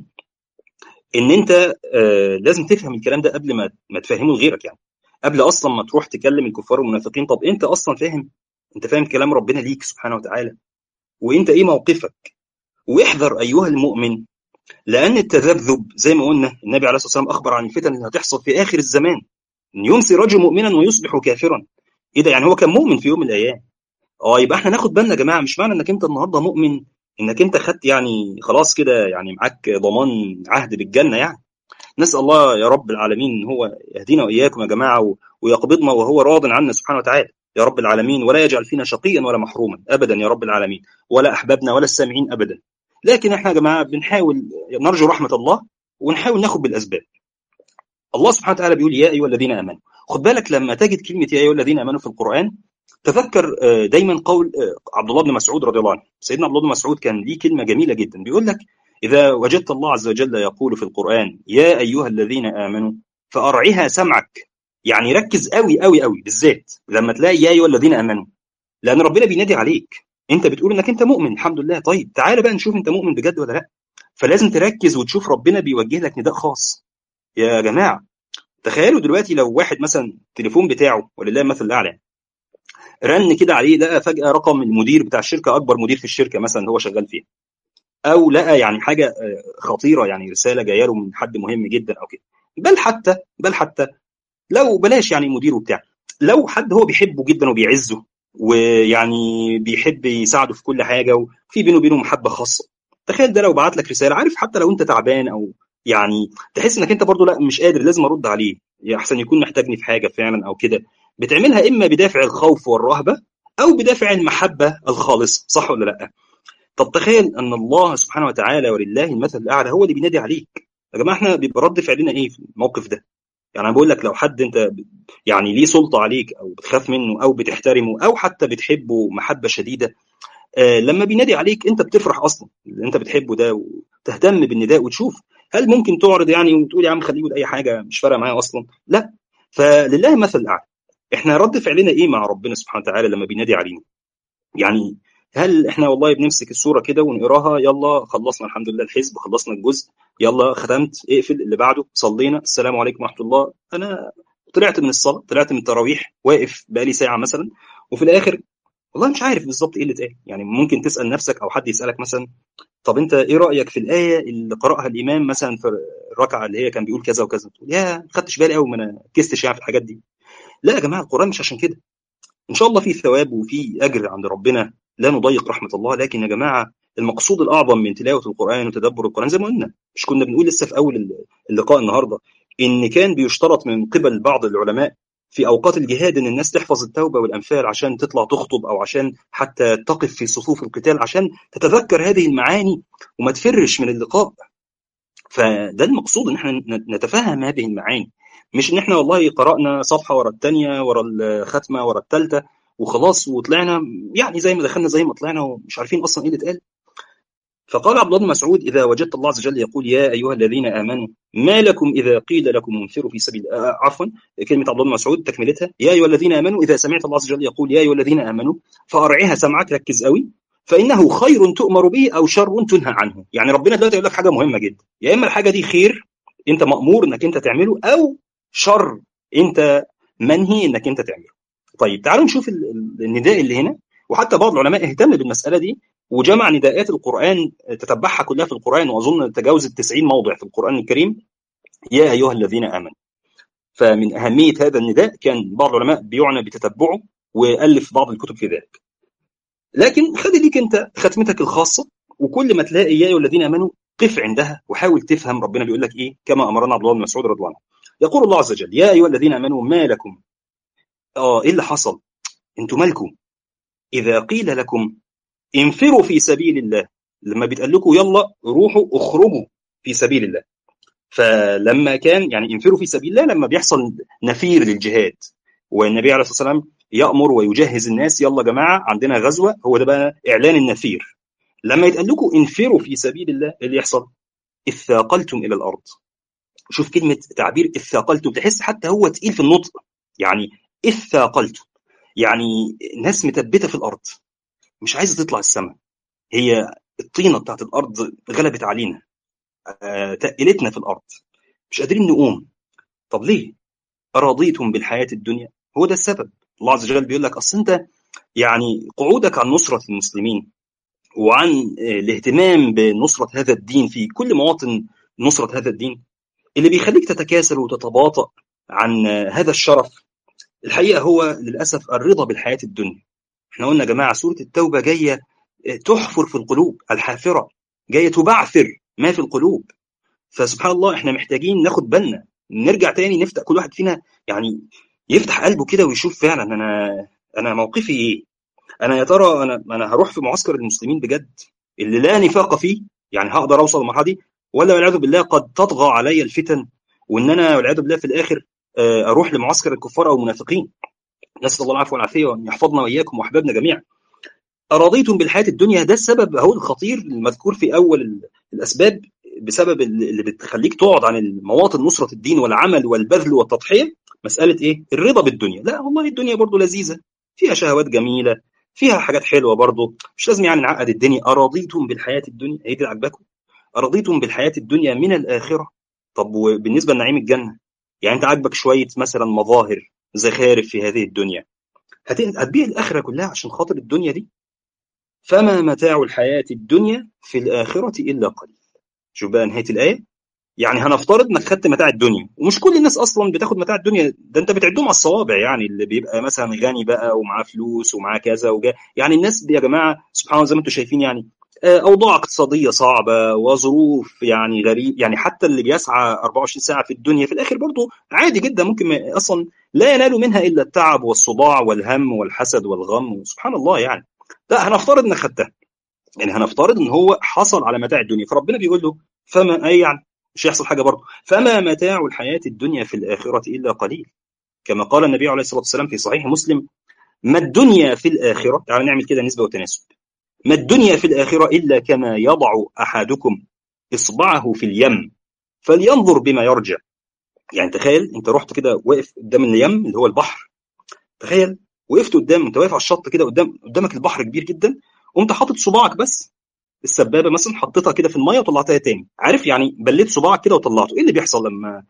ان انت آه لازم تفهم الكلام ده قبل ما ما تفهمه لغيرك يعني قبل اصلا ما تروح تكلم الكفار والمنافقين طب انت اصلا فاهم انت فاهم كلام ربنا ليك سبحانه وتعالى وانت ايه موقفك واحذر ايها المؤمن لان التذبذب زي ما قلنا النبي عليه الصلاه والسلام اخبر عن الفتن اللي هتحصل في اخر الزمان ان يمسي رجل مؤمنا ويصبح كافرا ايه ده يعني هو كان مؤمن في يوم من الايام اه يبقى احنا ناخد بالنا يا جماعه مش معنى انك انت النهارده مؤمن انك انت خدت يعني خلاص كده يعني معاك ضمان عهد بالجنه يعني نسال الله يا رب العالمين ان هو يهدينا واياكم يا جماعه ويقبضنا وهو راض عنا سبحانه وتعالى يا رب العالمين ولا يجعل فينا شقيا ولا محروما ابدا يا رب العالمين ولا احبابنا ولا السامعين ابدا لكن احنا يا جماعه بنحاول نرجو رحمه الله ونحاول ناخد بالاسباب الله سبحانه وتعالى بيقول يا ايها الذين امنوا خد بالك لما تجد كلمه يا ايها الذين امنوا في القران تذكر دايما قول عبد الله بن مسعود رضي الله عنه سيدنا عبد الله بن مسعود كان ليه كلمه جميله جدا بيقول لك اذا وجدت الله عز وجل يقول في القران يا ايها الذين امنوا فارعها سمعك يعني ركز قوي قوي قوي بالذات لما تلاقي يا ايها الذين امنوا لان ربنا بينادي عليك انت بتقول انك انت مؤمن الحمد لله طيب تعالى بقى نشوف انت مؤمن بجد ولا لا فلازم تركز وتشوف ربنا بيوجه لك نداء خاص يا جماعه تخيلوا دلوقتي لو واحد مثلا التليفون بتاعه ولله المثل الاعلى رن كده عليه لقى فجاه رقم المدير بتاع الشركه اكبر مدير في الشركه مثلا اللي هو شغال فيها او لقى يعني حاجه خطيره يعني رساله جايه له من حد مهم جدا او كده بل حتى بل حتى لو بلاش يعني مدير وبتاع لو حد هو بيحبه جدا وبيعزه ويعني بيحب يساعده في كل حاجه وفي بينه وبينه محبه خاصه تخيل ده لو بعت لك رساله عارف حتى لو انت تعبان او يعني تحس انك انت برضه لا مش قادر لازم ارد عليه احسن يكون محتاجني في حاجه فعلا او كده بتعملها اما بدافع الخوف والرهبه او بدافع المحبه الخالصه صح ولا لا طب تخيل ان الله سبحانه وتعالى ولله المثل الاعلى هو اللي بينادي عليك يا جماعه احنا بيبقى رد فعلنا ايه في الموقف ده يعني انا بقول لك لو حد انت يعني ليه سلطه عليك او بتخاف منه او بتحترمه او حتى بتحبه محبه شديده آه لما بينادي عليك انت بتفرح اصلا اللي انت بتحبه ده وتهتم بالنداء وتشوف هل ممكن تعرض يعني وتقول يا عم خليه يقول اي حاجه مش فارقه معايا اصلا لا فلله المثل الاعلى احنا رد فعلنا ايه مع ربنا سبحانه وتعالى لما بينادي علينا يعني هل احنا والله بنمسك الصوره كده ونقراها يلا خلصنا الحمد لله الحزب خلصنا الجزء يلا ختمت اقفل اللي بعده صلينا السلام عليكم ورحمه الله انا طلعت من الصلاه طلعت من التراويح واقف بقالي ساعه مثلا وفي الاخر والله مش عارف بالظبط ايه اللي اتقال يعني ممكن تسال نفسك او حد يسالك مثلا طب انت ايه رايك في الايه اللي قراها الامام مثلا في الركعه اللي هي كان بيقول كذا وكذا تقول يا ما خدتش بالي قوي ما انا كستش يعني في الحاجات دي لا يا جماعه القران مش عشان كده ان شاء الله في ثواب وفي اجر عند ربنا لا نضيق رحمه الله لكن يا جماعه المقصود الاعظم من تلاوه القران وتدبر القران زي ما قلنا مش كنا بنقول لسه في اول اللقاء النهارده ان كان بيشترط من قبل بعض العلماء في اوقات الجهاد ان الناس تحفظ التوبه والانفال عشان تطلع تخطب او عشان حتى تقف في صفوف القتال عشان تتذكر هذه المعاني وما تفرش من اللقاء فده المقصود ان احنا نتفهم هذه المعاني مش ان احنا والله قرانا صفحه ورا الثانيه ورا الختمه ورا الثالثه وخلاص وطلعنا يعني زي ما دخلنا زي ما طلعنا ومش عارفين اصلا ايه اللي اتقال فقال عبد الله بن مسعود اذا وجدت الله عز وجل يقول يا ايها الذين امنوا ما لكم اذا قيل لكم انفروا في سبيل آه عفوا كلمه عبد الله بن مسعود تكملتها يا ايها الذين امنوا اذا سمعت الله عز وجل يقول يا ايها الذين امنوا فارعها سمعك ركز قوي فانه خير تؤمر به او شر تنهى عنه يعني ربنا دلوقتي يقول لك حاجه مهمه جدا يا اما الحاجه دي خير انت مامور انك انت تعمله او شر انت منهي انك انت تعمله طيب تعالوا نشوف النداء اللي هنا وحتى بعض العلماء اهتم بالمساله دي وجمع نداءات القرآن تتبعها كلها في القرآن وأظن تجاوزت 90 موضع في القرآن الكريم يا أيها الذين آمنوا فمن أهمية هذا النداء كان بعض العلماء بيعنى بتتبعه وألف بعض الكتب في ذلك لكن خلي ليك أنت ختمتك الخاصة وكل ما تلاقي يا أيها الذين آمنوا قف عندها وحاول تفهم ربنا بيقول لك إيه كما أمرنا عبد الله بن مسعود رضي الله عنه يقول الله عز وجل يا أيها الذين آمنوا ما لكم آه إيه اللي حصل أنتم مالكم إذا قيل لكم انفروا في سبيل الله لما بيتقال لكم يلا روحوا اخرجوا في سبيل الله فلما كان يعني انفروا في سبيل الله لما بيحصل نفير للجهاد والنبي عليه الصلاه والسلام يامر ويجهز الناس يلا يا جماعه عندنا غزوه هو ده بقى اعلان النفير لما يتقال لكم انفروا في سبيل الله ايه اللي يحصل؟ اثاقلتم الى الارض شوف كلمه تعبير اثاقلتم تحس حتى هو تقيل في النطق يعني اثاقلتم يعني ناس متبته في الارض مش عايزه تطلع السماء هي الطينه بتاعت الارض غلبت علينا آه، تقلتنا في الارض مش قادرين نقوم طب ليه اراضيتم بالحياه الدنيا هو ده السبب الله عز وجل بيقول لك اصل انت يعني قعودك عن نصره المسلمين وعن الاهتمام بنصره هذا الدين في كل مواطن نصره هذا الدين اللي بيخليك تتكاسل وتتباطأ عن هذا الشرف الحقيقه هو للاسف الرضا بالحياه الدنيا احنا قلنا يا جماعه سوره التوبه جايه تحفر في القلوب الحافره جايه تبعثر ما في القلوب فسبحان الله احنا محتاجين ناخد بالنا نرجع تاني نفتح كل واحد فينا يعني يفتح قلبه كده ويشوف فعلا انا انا موقفي ايه انا يا ترى انا انا هروح في معسكر المسلمين بجد اللي لا نفاق فيه يعني هقدر اوصل للمرحله دي ولا والعياذ بالله قد تطغى علي الفتن وان انا والعياذ بالله في الاخر اروح لمعسكر الكفار او المنافقين نسال الله العفو والعافيه وان يحفظنا واياكم واحبابنا جميعا أرضيتم بالحياة الدنيا ده السبب هو الخطير المذكور في أول الأسباب بسبب اللي بتخليك تقعد عن مواطن نصرة الدين والعمل والبذل والتضحية مسألة إيه؟ الرضا بالدنيا لا والله الدنيا برضو لذيذة فيها شهوات جميلة فيها حاجات حلوة برضو مش لازم يعني نعقد الدنيا أرضيتم بالحياة الدنيا هي دي عجبكم أرضيتم بالحياة الدنيا من الآخرة طب وبالنسبة لنعيم الجنة يعني أنت عاجبك شوية مثلا مظاهر زخارف في هذه الدنيا هتبيع الآخرة كلها عشان خاطر الدنيا دي فما متاع الحياة الدنيا في الآخرة إلا قليل شوف بقى نهاية الآية يعني هنفترض انك خدت متاع الدنيا ومش كل الناس اصلا بتاخد متاع الدنيا ده انت بتعدهم على الصوابع يعني اللي بيبقى مثلا غني بقى ومعاه فلوس ومعاه كذا وجا يعني الناس دي يا جماعه سبحان الله زي ما انتم شايفين يعني اوضاع اقتصاديه صعبه وظروف يعني غريب يعني حتى اللي بيسعى 24 ساعه في الدنيا في الاخر برضه عادي جدا ممكن اصلا لا ينال منها الا التعب والصداع والهم والحسد والغم سبحان الله يعني لا هنفترض انك خدتها يعني هنفترض ان هو حصل على متاع الدنيا فربنا بيقول له فما اي يعني مش هيحصل حاجه برضه فما متاع الحياه الدنيا في الاخره الا قليل كما قال النبي عليه الصلاه والسلام في صحيح مسلم ما الدنيا في الاخره تعالى نعمل كده نسبه وتناسب ما الدنيا في الاخره الا كما يضع احدكم اصبعه في اليم فلينظر بما يرجع يعني تخيل انت رحت كده واقف قدام اليم اللي هو البحر تخيل وقفت قدام انت واقف على الشط كده قدام قدامك البحر كبير جدا وانت حاطط صباعك بس السبابه مثلا حطيتها كده في الميه وطلعتها تاني عارف يعني بليت صباعك كده وطلعته ايه اللي بيحصل لما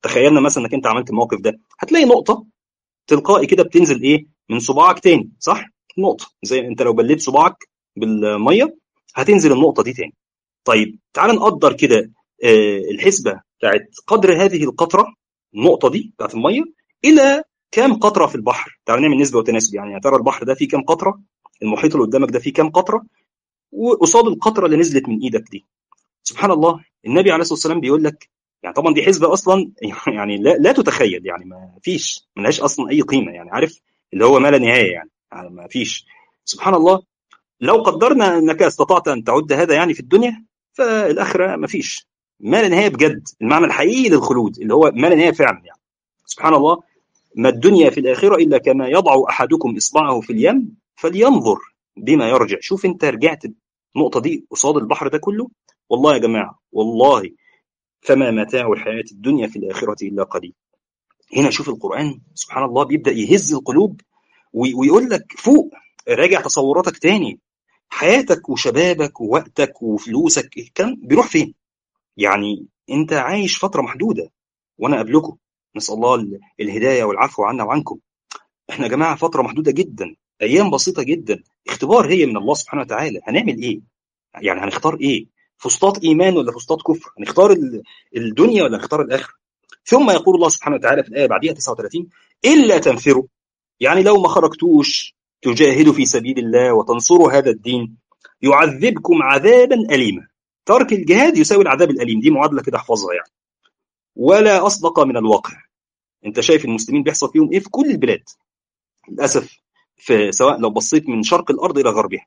تخيلنا مثلا انك انت عملت الموقف ده هتلاقي نقطه تلقائي كده بتنزل ايه من صباعك تاني صح نقطه زي انت لو بليت صباعك بالميه هتنزل النقطه دي تاني طيب تعال نقدر كده آه الحسبه بتاعت قدر هذه القطره النقطه دي بتاعت الميه الى كام قطره في البحر تعال نعمل نسبه وتناسب يعني يا ترى البحر ده فيه كام قطره المحيط اللي قدامك ده فيه كام قطره وقصاد القطره اللي نزلت من ايدك دي سبحان الله النبي عليه الصلاه والسلام بيقول لك يعني طبعا دي حسبه اصلا يعني لا, لا تتخيل يعني ما فيش ملهاش اصلا اي قيمه يعني عارف اللي هو ما لا نهايه يعني, يعني ما فيش سبحان الله لو قدرنا انك استطعت ان تعد هذا يعني في الدنيا فالاخره ما فيش ما لا نهايه بجد المعنى الحقيقي للخلود اللي هو ما لا نهايه فعلا يعني سبحان الله ما الدنيا في الاخره الا كما يضع احدكم اصبعه في اليم فلينظر بما يرجع شوف انت رجعت النقطه دي قصاد البحر ده كله والله يا جماعه والله فما متاع الحياه الدنيا في الاخره الا قليل هنا شوف القران سبحان الله بيبدا يهز القلوب ويقول لك فوق راجع تصوراتك تاني حياتك وشبابك ووقتك وفلوسك الكلام بيروح فين يعني انت عايش فتره محدوده وانا قبلكم نسال الله الهدايه والعفو عنا وعنكم احنا يا جماعه فتره محدوده جدا ايام بسيطه جدا اختبار هي من الله سبحانه وتعالى هنعمل ايه يعني هنختار ايه فسطاط ايمان ولا فسطاط كفر هنختار الدنيا ولا نختار الاخره ثم يقول الله سبحانه وتعالى في الايه بعديها 39 الا تنفروا يعني لو ما خرجتوش تجاهدوا في سبيل الله وتنصروا هذا الدين يعذبكم عذابا اليما ترك الجهاد يساوي العذاب الاليم دي معادله كده احفظها يعني ولا اصدق من الواقع انت شايف المسلمين بيحصل فيهم ايه في كل البلاد للاسف في سواء لو بصيت من شرق الارض الى غربها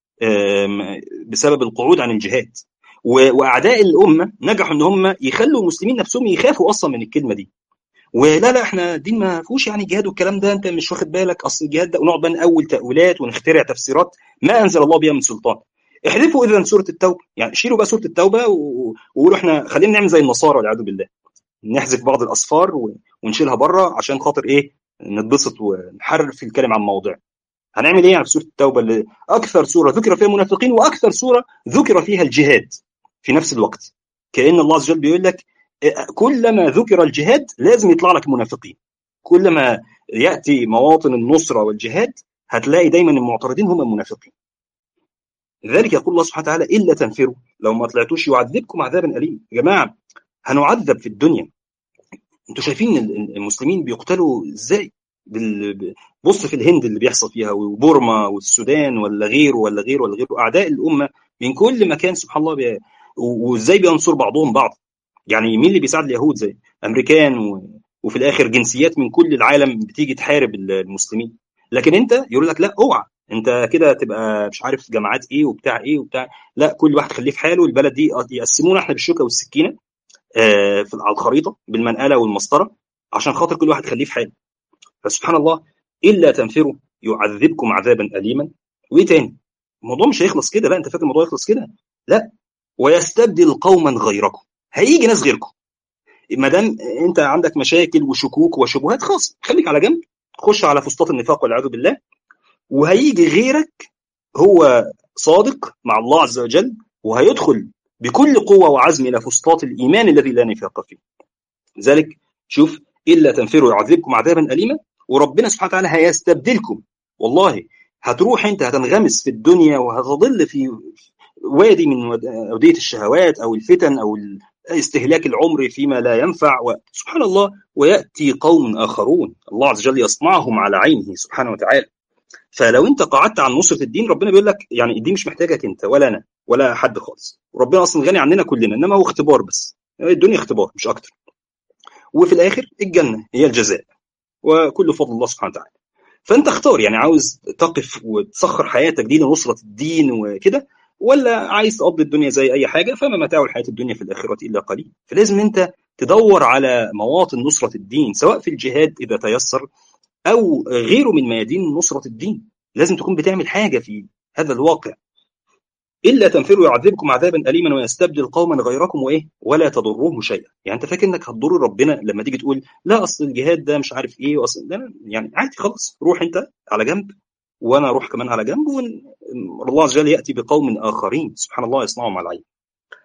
بسبب القعود عن الجهاد واعداء الامه نجحوا ان هم يخلوا المسلمين نفسهم يخافوا اصلا من الكلمه دي ولا لا احنا الدين ما فيهوش يعني جهاد والكلام ده انت مش واخد بالك اصل الجهاد ده ونقعد بقى نأول تاويلات ونخترع تفسيرات ما انزل الله بها من سلطان احذفوا اذا سوره التوبه يعني شيلوا بقى سوره التوبه وقولوا احنا خلينا نعمل زي النصارى والعياذ بالله نحذف بعض الاصفار ونشيلها بره عشان خاطر ايه نتبسط ونحرر في الكلام عن موضوع هنعمل ايه يعني في سوره التوبه اللي اكثر سوره ذكر فيها المنافقين واكثر سوره ذكر فيها الجهاد في نفس الوقت كان الله عز وجل بيقول لك كلما ذكر الجهاد لازم يطلع لك منافقين كلما ياتي مواطن النصره والجهاد هتلاقي دايما المعترضين هم المنافقين لذلك يقول الله سبحانه وتعالى الا تنفروا لو ما طلعتوش يعذبكم عذابا اليم يا جماعه هنعذب في الدنيا انتوا شايفين المسلمين بيقتلوا ازاي بص في الهند اللي بيحصل فيها وبورما والسودان ولا غيره ولا غيره ولا غيره اعداء الامه من كل مكان سبحان الله بي... وازاي بينصر بعضهم بعض يعني مين اللي بيساعد اليهود زي امريكان و... وفي الاخر جنسيات من كل العالم بتيجي تحارب المسلمين لكن انت يقول لك لا اوعى انت كده تبقى مش عارف جماعات ايه وبتاع ايه وبتاع لا كل واحد خليه في حاله البلد دي يقسمونا احنا بالشوكه والسكينه آه في على الخريطه بالمنقله والمسطره عشان خاطر كل واحد خليه في حاله فسبحان الله الا تنفروا يعذبكم عذابا اليما وايه تاني؟ الموضوع مش هيخلص كده لا انت فاكر الموضوع يخلص كده لا ويستبدل قوما غيركم هيجي ناس غيركم ما دام انت عندك مشاكل وشكوك وشبهات خلاص خليك على جنب خش على فسطاط النفاق والعياذ بالله وهيجي غيرك هو صادق مع الله عز وجل وهيدخل بكل قوة وعزم إلى فسطاط الإيمان الذي لا نفاق فيه لذلك شوف إلا تنفروا يعذبكم عذابا أليما وربنا سبحانه وتعالى هيستبدلكم والله هتروح انت هتنغمس في الدنيا وهتضل في وادي من أودية الشهوات أو الفتن أو استهلاك العمر فيما لا ينفع سبحان الله ويأتي قوم آخرون الله عز وجل يصنعهم على عينه سبحانه وتعالى فلو انت قعدت عن نصرة الدين ربنا بيقول لك يعني الدين مش محتاجك انت ولا انا ولا حد خالص وربنا اصلا غني عننا كلنا انما هو اختبار بس الدنيا اختبار مش اكتر وفي الاخر الجنه هي الجزاء وكل فضل الله سبحانه وتعالى فانت اختار يعني عاوز تقف وتسخر حياتك دي لنصره الدين وكده ولا عايز تقضي الدنيا زي اي حاجه فما متاع الحياه الدنيا في الاخره الا قليل فلازم انت تدور على مواطن نصره الدين سواء في الجهاد اذا تيسر او غيره من ميادين نصره الدين لازم تكون بتعمل حاجه في هذا الواقع الا تنفروا يعذبكم عذابا اليما ويستبدل قوما غيركم وايه ولا تضروه شيئا يعني انت فاكر انك هتضر ربنا لما تيجي تقول لا اصل الجهاد ده مش عارف ايه واصل ده يعني عادي خلاص روح انت على جنب وانا اروح كمان على جنب والله عز وجل ياتي بقوم اخرين سبحان الله يصنعهم على العين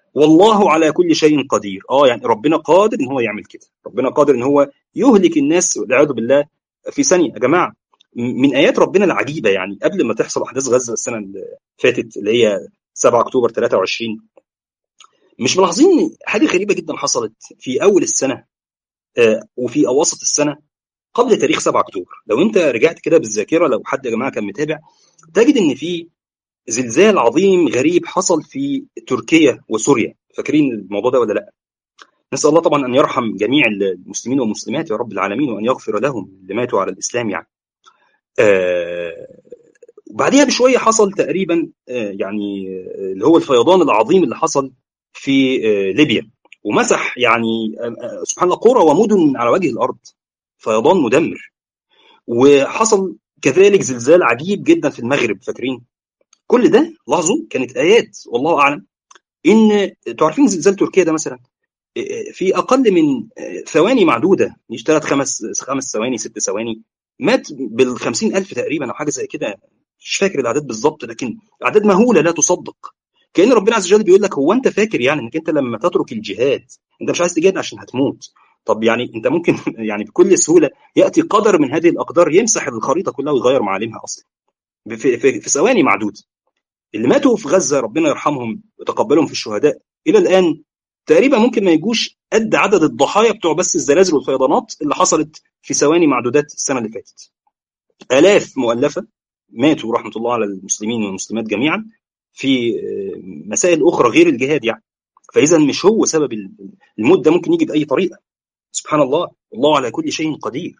والله على كل شيء قدير اه يعني ربنا قادر ان هو يعمل كده ربنا قادر ان هو يهلك الناس والعياذ بالله في ثانيه يا جماعه من ايات ربنا العجيبه يعني قبل ما تحصل احداث غزه السنه اللي فاتت اللي هي 7 اكتوبر 23 مش ملاحظين حاجه غريبه جدا حصلت في اول السنه آه وفي اواسط السنه قبل تاريخ 7 اكتوبر لو انت رجعت كده بالذاكره لو حد يا جماعه كان متابع تجد ان في زلزال عظيم غريب حصل في تركيا وسوريا فاكرين الموضوع ده ولا لا نسال الله طبعا ان يرحم جميع المسلمين والمسلمات يا رب العالمين وان يغفر لهم اللي ماتوا على الاسلام يعني آه وبعديها بشويه حصل تقريبا آه يعني اللي هو الفيضان العظيم اللي حصل في آه ليبيا ومسح يعني سبحان الله قرى ومدن على وجه الارض فيضان مدمر وحصل كذلك زلزال عجيب جدا في المغرب فاكرين كل ده لاحظوا كانت ايات والله اعلم ان انتوا عارفين زلزال تركيا ده مثلا في اقل من ثواني معدوده مش ثلاث خمس خمس ثواني ست ثواني مات بال ألف تقريبا او حاجه زي كده مش فاكر الاعداد بالظبط لكن اعداد مهوله لا تصدق كان ربنا عز وجل بيقول لك هو انت فاكر يعني انك انت لما تترك الجهاد انت مش عايز تجاهد عشان هتموت طب يعني انت ممكن يعني بكل سهوله ياتي قدر من هذه الاقدار يمسح الخريطه كلها ويغير معالمها اصلا في, في, في ثواني معدوده اللي ماتوا في غزه ربنا يرحمهم ويتقبلهم في الشهداء الى الان تقريبا ممكن ما يجوش قد عدد الضحايا بتوع بس الزلازل والفيضانات اللي حصلت في ثواني معدودات السنه اللي فاتت. الاف مؤلفه ماتوا رحمه الله على المسلمين والمسلمات جميعا في مسائل اخرى غير الجهاد يعني. فاذا مش هو سبب الموت ده ممكن يجي باي طريقه. سبحان الله الله على كل شيء قدير.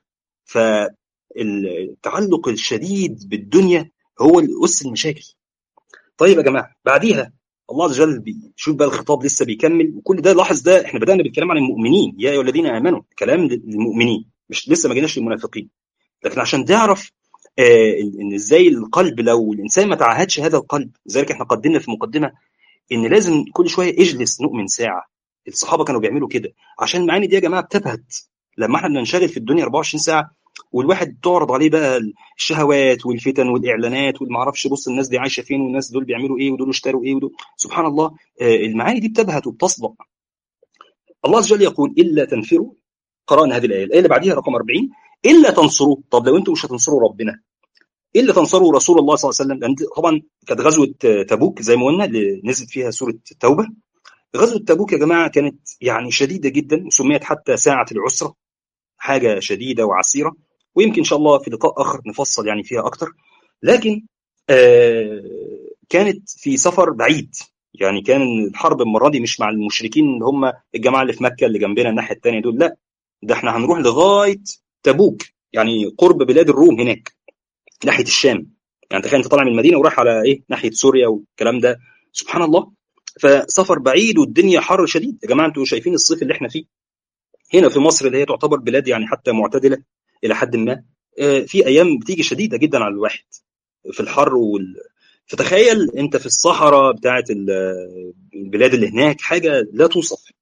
فالتعلق الشديد بالدنيا هو اس المشاكل. طيب يا جماعه بعديها الله عز وجل شوف بقى الخطاب لسه بيكمل وكل ده لاحظ ده احنا بدانا بالكلام عن المؤمنين يا ايها الذين امنوا كلام للمؤمنين مش لسه ما جيناش للمنافقين لكن عشان تعرف آه ان ازاي القلب لو الانسان ما تعهدش هذا القلب لذلك احنا قدمنا في مقدمه ان لازم كل شويه اجلس نؤمن ساعه الصحابه كانوا بيعملوا كده عشان المعاني دي يا جماعه بتبهت لما احنا بننشغل في الدنيا 24 ساعه والواحد تعرض عليه بقى الشهوات والفتن والاعلانات والمعرفش بص الناس دي عايشه فين والناس دول بيعملوا ايه ودول اشتروا ايه ودول سبحان الله المعاني دي بتبهت وبتصدق الله عز وجل يقول الا تنفروا قرانا هذه الايه الايه اللي بعديها رقم 40 الا تنصروه طب لو انتم مش هتنصروا ربنا الا تنصروا رسول الله صلى الله عليه وسلم لان طبعا كانت غزوه تبوك زي ما قلنا اللي نزلت فيها سوره التوبه غزوه تبوك يا جماعه كانت يعني شديده جدا وسميت حتى ساعه العسره حاجه شديده وعسيره ويمكن ان شاء الله في لقاء اخر نفصل يعني فيها اكتر لكن آه كانت في سفر بعيد يعني كان الحرب المره دي مش مع المشركين اللي هم الجماعه اللي في مكه اللي جنبنا الناحيه الثانيه دول لا ده احنا هنروح لغايه تبوك يعني قرب بلاد الروم هناك ناحيه الشام يعني تخيل انت طالع من المدينه ورايح على ايه ناحيه سوريا والكلام ده سبحان الله فسفر بعيد والدنيا حر شديد يا جماعه انتوا شايفين الصيف اللي احنا فيه هنا في مصر اللي هي تعتبر بلاد يعني حتى معتدله الى حد ما في ايام بتيجي شديده جدا على الواحد في الحر وال... فتخيل انت في الصحراء بتاعه البلاد اللي هناك حاجه لا توصف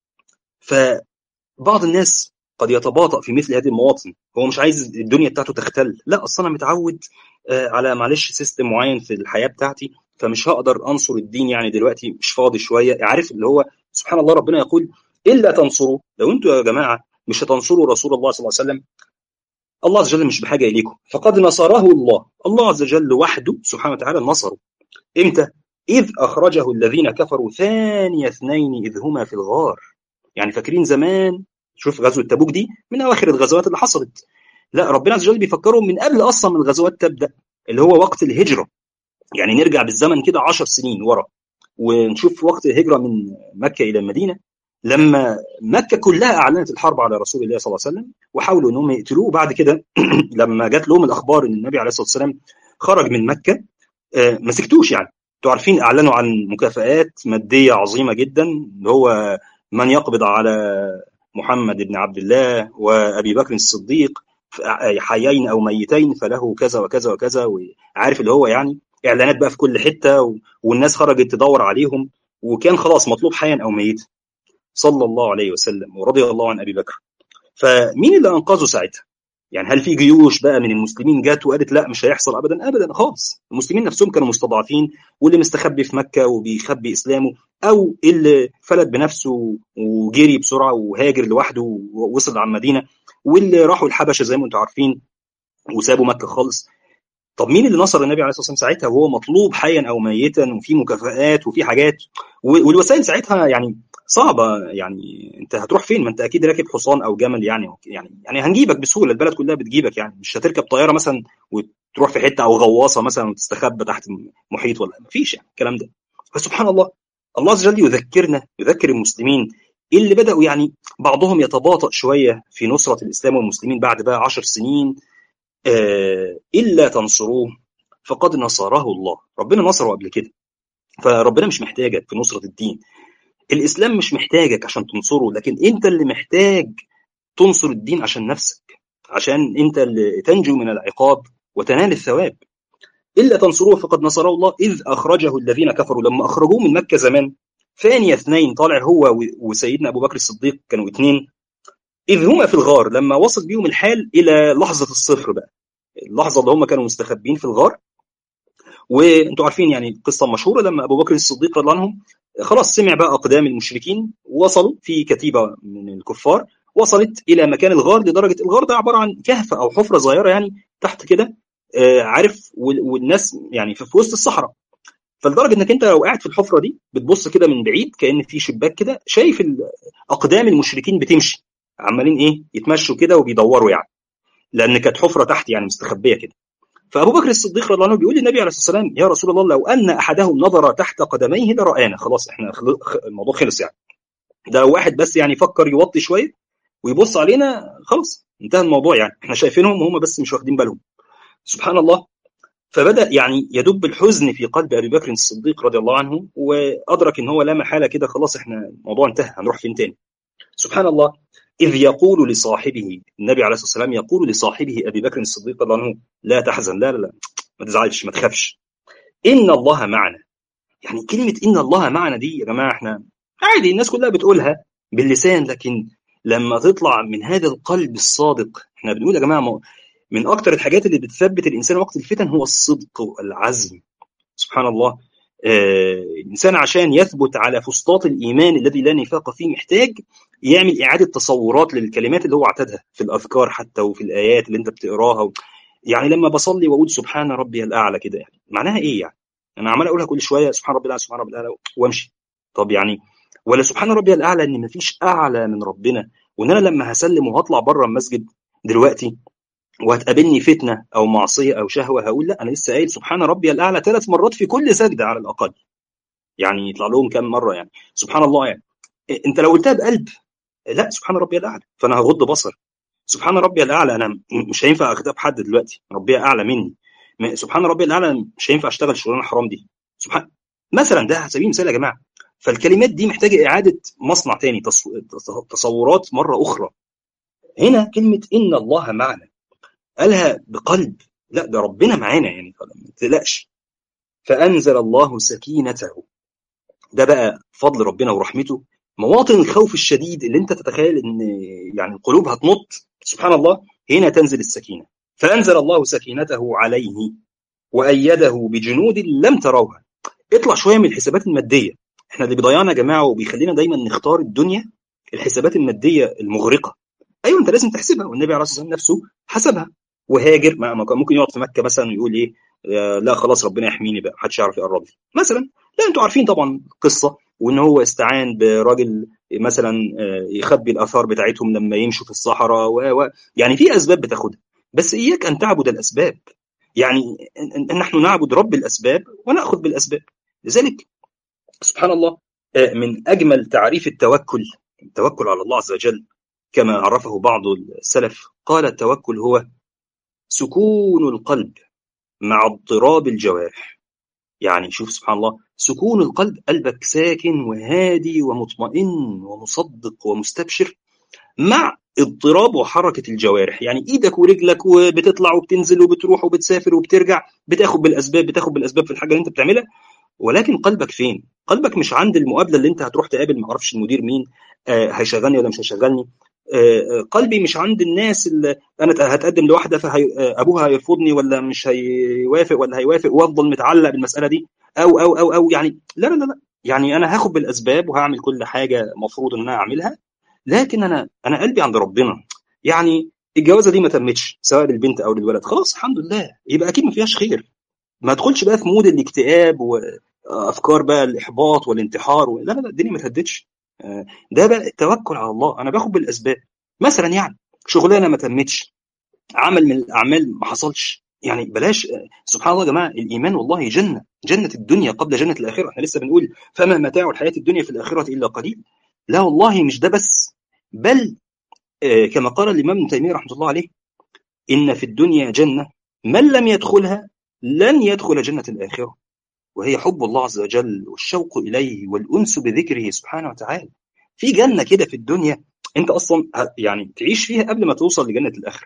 فبعض الناس قد يتباطأ في مثل هذه المواطن هو مش عايز الدنيا بتاعته تختل لا اصل انا متعود على معلش سيستم معين في الحياه بتاعتي فمش هقدر انصر الدين يعني دلوقتي مش فاضي شويه عارف اللي هو سبحان الله ربنا يقول الا تنصروا لو انتوا يا جماعه مش هتنصروا رسول الله صلى الله عليه وسلم الله عز وجل مش بحاجه اليكم فقد نصره الله الله عز وجل وحده سبحانه وتعالى نصره امتى اذ اخرجه الذين كفروا ثاني اثنين اذ هما في الغار يعني فاكرين زمان شوف غزوه تبوك دي من اواخر الغزوات اللي حصلت لا ربنا عز وجل بيفكرهم من قبل اصلا من الغزوات تبدا اللي هو وقت الهجره يعني نرجع بالزمن كده 10 سنين ورا ونشوف وقت الهجره من مكه الى المدينه لما مكه كلها اعلنت الحرب على رسول الله صلى الله عليه وسلم وحاولوا انهم يقتلوه بعد كده لما جات لهم الاخبار ان النبي عليه الصلاه والسلام خرج من مكه ما سكتوش يعني انتوا عارفين اعلنوا عن مكافآت ماديه عظيمه جدا اللي هو من يقبض على محمد بن عبد الله وابي بكر الصديق حيين او ميتين فله كذا وكذا وكذا وعارف اللي هو يعني اعلانات بقى في كل حته والناس خرجت تدور عليهم وكان خلاص مطلوب حيا او ميتا صلى الله عليه وسلم ورضي الله عن ابي بكر فمين اللي انقذه ساعتها يعني هل في جيوش بقى من المسلمين جت وقالت لا مش هيحصل ابدا ابدا خالص المسلمين نفسهم كانوا مستضعفين واللي مستخبي في مكه وبيخبي اسلامه او اللي فلت بنفسه وجري بسرعه وهاجر لوحده ووصل على المدينه واللي راحوا الحبشه زي ما انتم عارفين وسابوا مكه خالص طب مين اللي نصر النبي عليه الصلاه والسلام ساعتها وهو مطلوب حيا او ميتا وفي مكافآت وفي حاجات والوسائل ساعتها يعني صعبه يعني انت هتروح فين ما انت اكيد راكب حصان او جمل يعني يعني يعني هنجيبك بسهوله البلد كلها بتجيبك يعني مش هتركب طياره مثلا وتروح في حته او غواصه مثلا وتستخبى تحت محيط ولا مفيش يعني الكلام ده فسبحان الله الله عز وجل يذكرنا يذكر المسلمين اللي بداوا يعني بعضهم يتباطأ شويه في نصره الاسلام والمسلمين بعد بقى عشر سنين آه الا تنصروه فقد نصره الله ربنا نصره قبل كده فربنا مش محتاجك في نصره الدين الاسلام مش محتاجك عشان تنصره لكن انت اللي محتاج تنصر الدين عشان نفسك عشان انت اللي تنجو من العقاب وتنال الثواب الا تنصروه فقد نصره الله اذ اخرجه الذين كفروا لما اخرجوه من مكه زمان ثاني اثنين طالع هو وسيدنا ابو بكر الصديق كانوا اثنين اذ هما في الغار لما وصل بيهم الحال الى لحظه الصفر بقى اللحظه اللي هم كانوا مستخبين في الغار وانتم عارفين يعني القصه المشهوره لما ابو بكر الصديق رضي عنهم خلاص سمع بقى اقدام المشركين وصلوا في كتيبه من الكفار وصلت الى مكان الغار لدرجه الغار ده عباره عن كهف او حفره صغيره يعني تحت كده آه عارف والناس يعني في وسط الصحراء فلدرجه انك انت لو قاعد في الحفره دي بتبص كده من بعيد كان في شباك كده شايف اقدام المشركين بتمشي عمالين ايه يتمشوا كده وبيدوروا يعني لان كانت حفره تحت يعني مستخبيه كده فابو بكر الصديق رضي الله عنه بيقول للنبي عليه الصلاه والسلام يا رسول الله لو ان احدهم نظر تحت قدميه لرانا خلاص احنا الموضوع خلص يعني ده لو واحد بس يعني فكر يوطي شويه ويبص علينا خلاص انتهى الموضوع يعني احنا شايفينهم وهم بس مش واخدين بالهم سبحان الله فبدا يعني يدب الحزن في قلب ابي بكر الصديق رضي الله عنه وادرك ان هو لا محاله كده خلاص احنا الموضوع انتهى هنروح فين تاني سبحان الله إذ يقول لصاحبه النبي عليه الصلاة والسلام يقول لصاحبه أبي بكر الصديق رضي الله عنه لا تحزن لا لا لا ما تزعلش ما تخافش إن الله معنا يعني كلمة إن الله معنا دي يا جماعة إحنا عادي الناس كلها بتقولها باللسان لكن لما تطلع من هذا القلب الصادق احنا بنقول يا جماعة من أكتر الحاجات اللي بتثبت الإنسان وقت الفتن هو الصدق والعزم سبحان الله آه الإنسان عشان يثبت على فسطاط الإيمان الذي لا نفاق فيه محتاج يعمل إعادة تصورات للكلمات اللي هو اعتادها في الأذكار حتى وفي الآيات اللي أنت بتقراها و... يعني لما بصلي وأقول سبحان ربي الأعلى كده يعني معناها إيه يعني؟ أنا عمال أقولها كل شوية سبحان ربي الأعلى سبحان ربي الأعلى وأمشي طب يعني ولا سبحان ربي الأعلى إن مفيش أعلى من ربنا وإن أنا لما هسلم وهطلع بره المسجد دلوقتي وهتقابلني فتنه او معصيه او شهوه هقول لا انا لسه قايل سبحان ربي الاعلى ثلاث مرات في كل سجده على الاقل يعني يطلع لهم كام مره يعني سبحان الله يعني انت لو قلتها بقلب لا سبحان ربي الاعلى فانا هغض بصر سبحان ربي الاعلى انا مش هينفع اغتاب حد دلوقتي ربي اعلى مني سبحان ربي الاعلى مش هينفع اشتغل شغلانه حرام دي سبحان مثلا ده على سبيل المثال يا جماعه فالكلمات دي محتاجه اعاده مصنع تاني تصورات مره اخرى هنا كلمه ان الله معنا قالها بقلب لا ده ربنا معانا يعني ما تقلقش فانزل الله سكينته ده بقى فضل ربنا ورحمته مواطن الخوف الشديد اللي انت تتخيل ان يعني القلوب هتنط سبحان الله هنا تنزل السكينه فانزل الله سكينته عليه وايده بجنود لم تروها اطلع شويه من الحسابات الماديه احنا اللي بيضيعنا يا جماعه وبيخلينا دايما نختار الدنيا الحسابات الماديه المغرقه ايوه انت لازم تحسبها والنبي عليه الصلاه والسلام نفسه حسبها وهاجر ما ممكن يقعد في مكه مثلا ويقول ايه لا خلاص ربنا يحميني بقى محدش يعرف يقرب لي مثلا لا انتوا عارفين طبعا القصه وان هو استعان براجل مثلا يخبي الاثار بتاعتهم لما يمشوا في الصحراء و... و... يعني في اسباب بتاخدها بس اياك ان تعبد الاسباب يعني نحن نعبد رب الاسباب وناخذ بالاسباب لذلك سبحان الله من اجمل تعريف التوكل التوكل على الله عز وجل كما عرفه بعض السلف قال التوكل هو سكون القلب مع اضطراب الجوارح يعني شوف سبحان الله سكون القلب قلبك ساكن وهادي ومطمئن ومصدق ومستبشر مع اضطراب وحركة الجوارح يعني ايدك ورجلك وبتطلع وبتنزل وبتروح وبتسافر وبترجع بتاخد بالاسباب بتاخد بالاسباب في الحاجه اللي انت بتعملها ولكن قلبك فين قلبك مش عند المقابله اللي انت هتروح تقابل ما اعرفش المدير مين آه هيشغلني ولا مش هيشغلني قلبي مش عند الناس اللي انا هتقدم لواحده فابوها هيرفضني ولا مش هيوافق ولا هيوافق وافضل متعلق بالمساله دي او او او او يعني لا لا لا يعني انا هاخد بالاسباب وهعمل كل حاجه مفروض ان انا اعملها لكن انا انا قلبي عند ربنا يعني الجوازه دي ما تمتش سواء للبنت او للولد خلاص الحمد لله يبقى اكيد ما فيهاش خير ما ادخلش بقى في مود الاكتئاب وافكار بقى الاحباط والانتحار و... لا لا لا الدنيا ما تهدتش ده بقى التوكل على الله انا باخد بالاسباب مثلا يعني شغلانه ما تمتش عمل من الاعمال ما حصلش يعني بلاش سبحان الله يا جماعه الايمان والله جنه جنه الدنيا قبل جنه الاخره احنا لسه بنقول فما متاع الحياه الدنيا في الاخره الا قليل لا والله مش ده بس بل كما قال الامام ابن تيميه رحمه الله عليه ان في الدنيا جنه من لم يدخلها لن يدخل جنه الاخره وهي حب الله عز وجل والشوق اليه والانس بذكره سبحانه وتعالى في جنه كده في الدنيا انت اصلا يعني تعيش فيها قبل ما توصل لجنه الاخره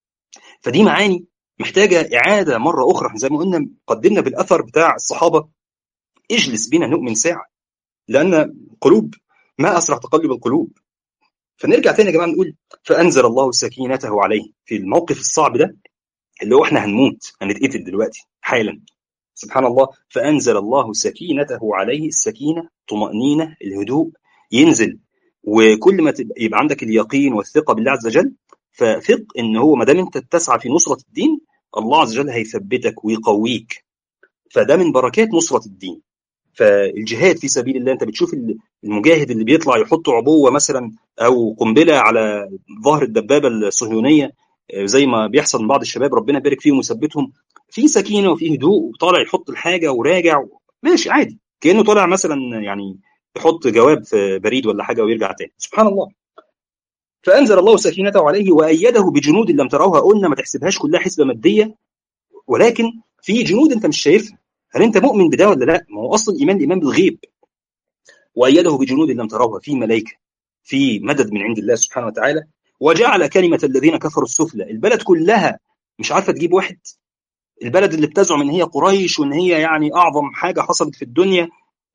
فدي معاني محتاجه اعاده مره اخرى زي ما قلنا قدمنا بالاثر بتاع الصحابه اجلس بنا نؤمن ساعه لان قلوب ما اسرع تقلب القلوب فنرجع تاني يا جماعه نقول فانزل الله سكينته عليه في الموقف الصعب ده اللي هو احنا هنموت هنتقتل دلوقتي حالا سبحان الله فانزل الله سكينته عليه السكينه طمانينه الهدوء ينزل وكل ما يبقى عندك اليقين والثقه بالله عز وجل فثق ان هو ما دام انت تسعى في نصره الدين الله عز وجل هيثبتك ويقويك فده من بركات نصره الدين فالجهاد في سبيل الله انت بتشوف المجاهد اللي بيطلع يحط عبوه مثلا او قنبله على ظهر الدبابه الصهيونيه زي ما بيحصل من بعض الشباب ربنا يبارك فيهم ويثبتهم في سكينه وفي هدوء وطالع يحط الحاجه وراجع ماشي عادي كانه طالع مثلا يعني يحط جواب في بريد ولا حاجه ويرجع تاني سبحان الله فانزل الله سكينته عليه وايده بجنود لم تروها قلنا ما تحسبهاش كلها حسبه ماديه ولكن في جنود انت مش شايفها هل انت مؤمن بده ولا لا؟ ما هو اصل الايمان الايمان بالغيب. وايده بجنود لم تروها في ملائكه في مدد من عند الله سبحانه وتعالى وجعل كلمه الذين كفروا السفلى، البلد كلها مش عارفه تجيب واحد البلد اللي بتزعم ان هي قريش وان هي يعني اعظم حاجه حصلت في الدنيا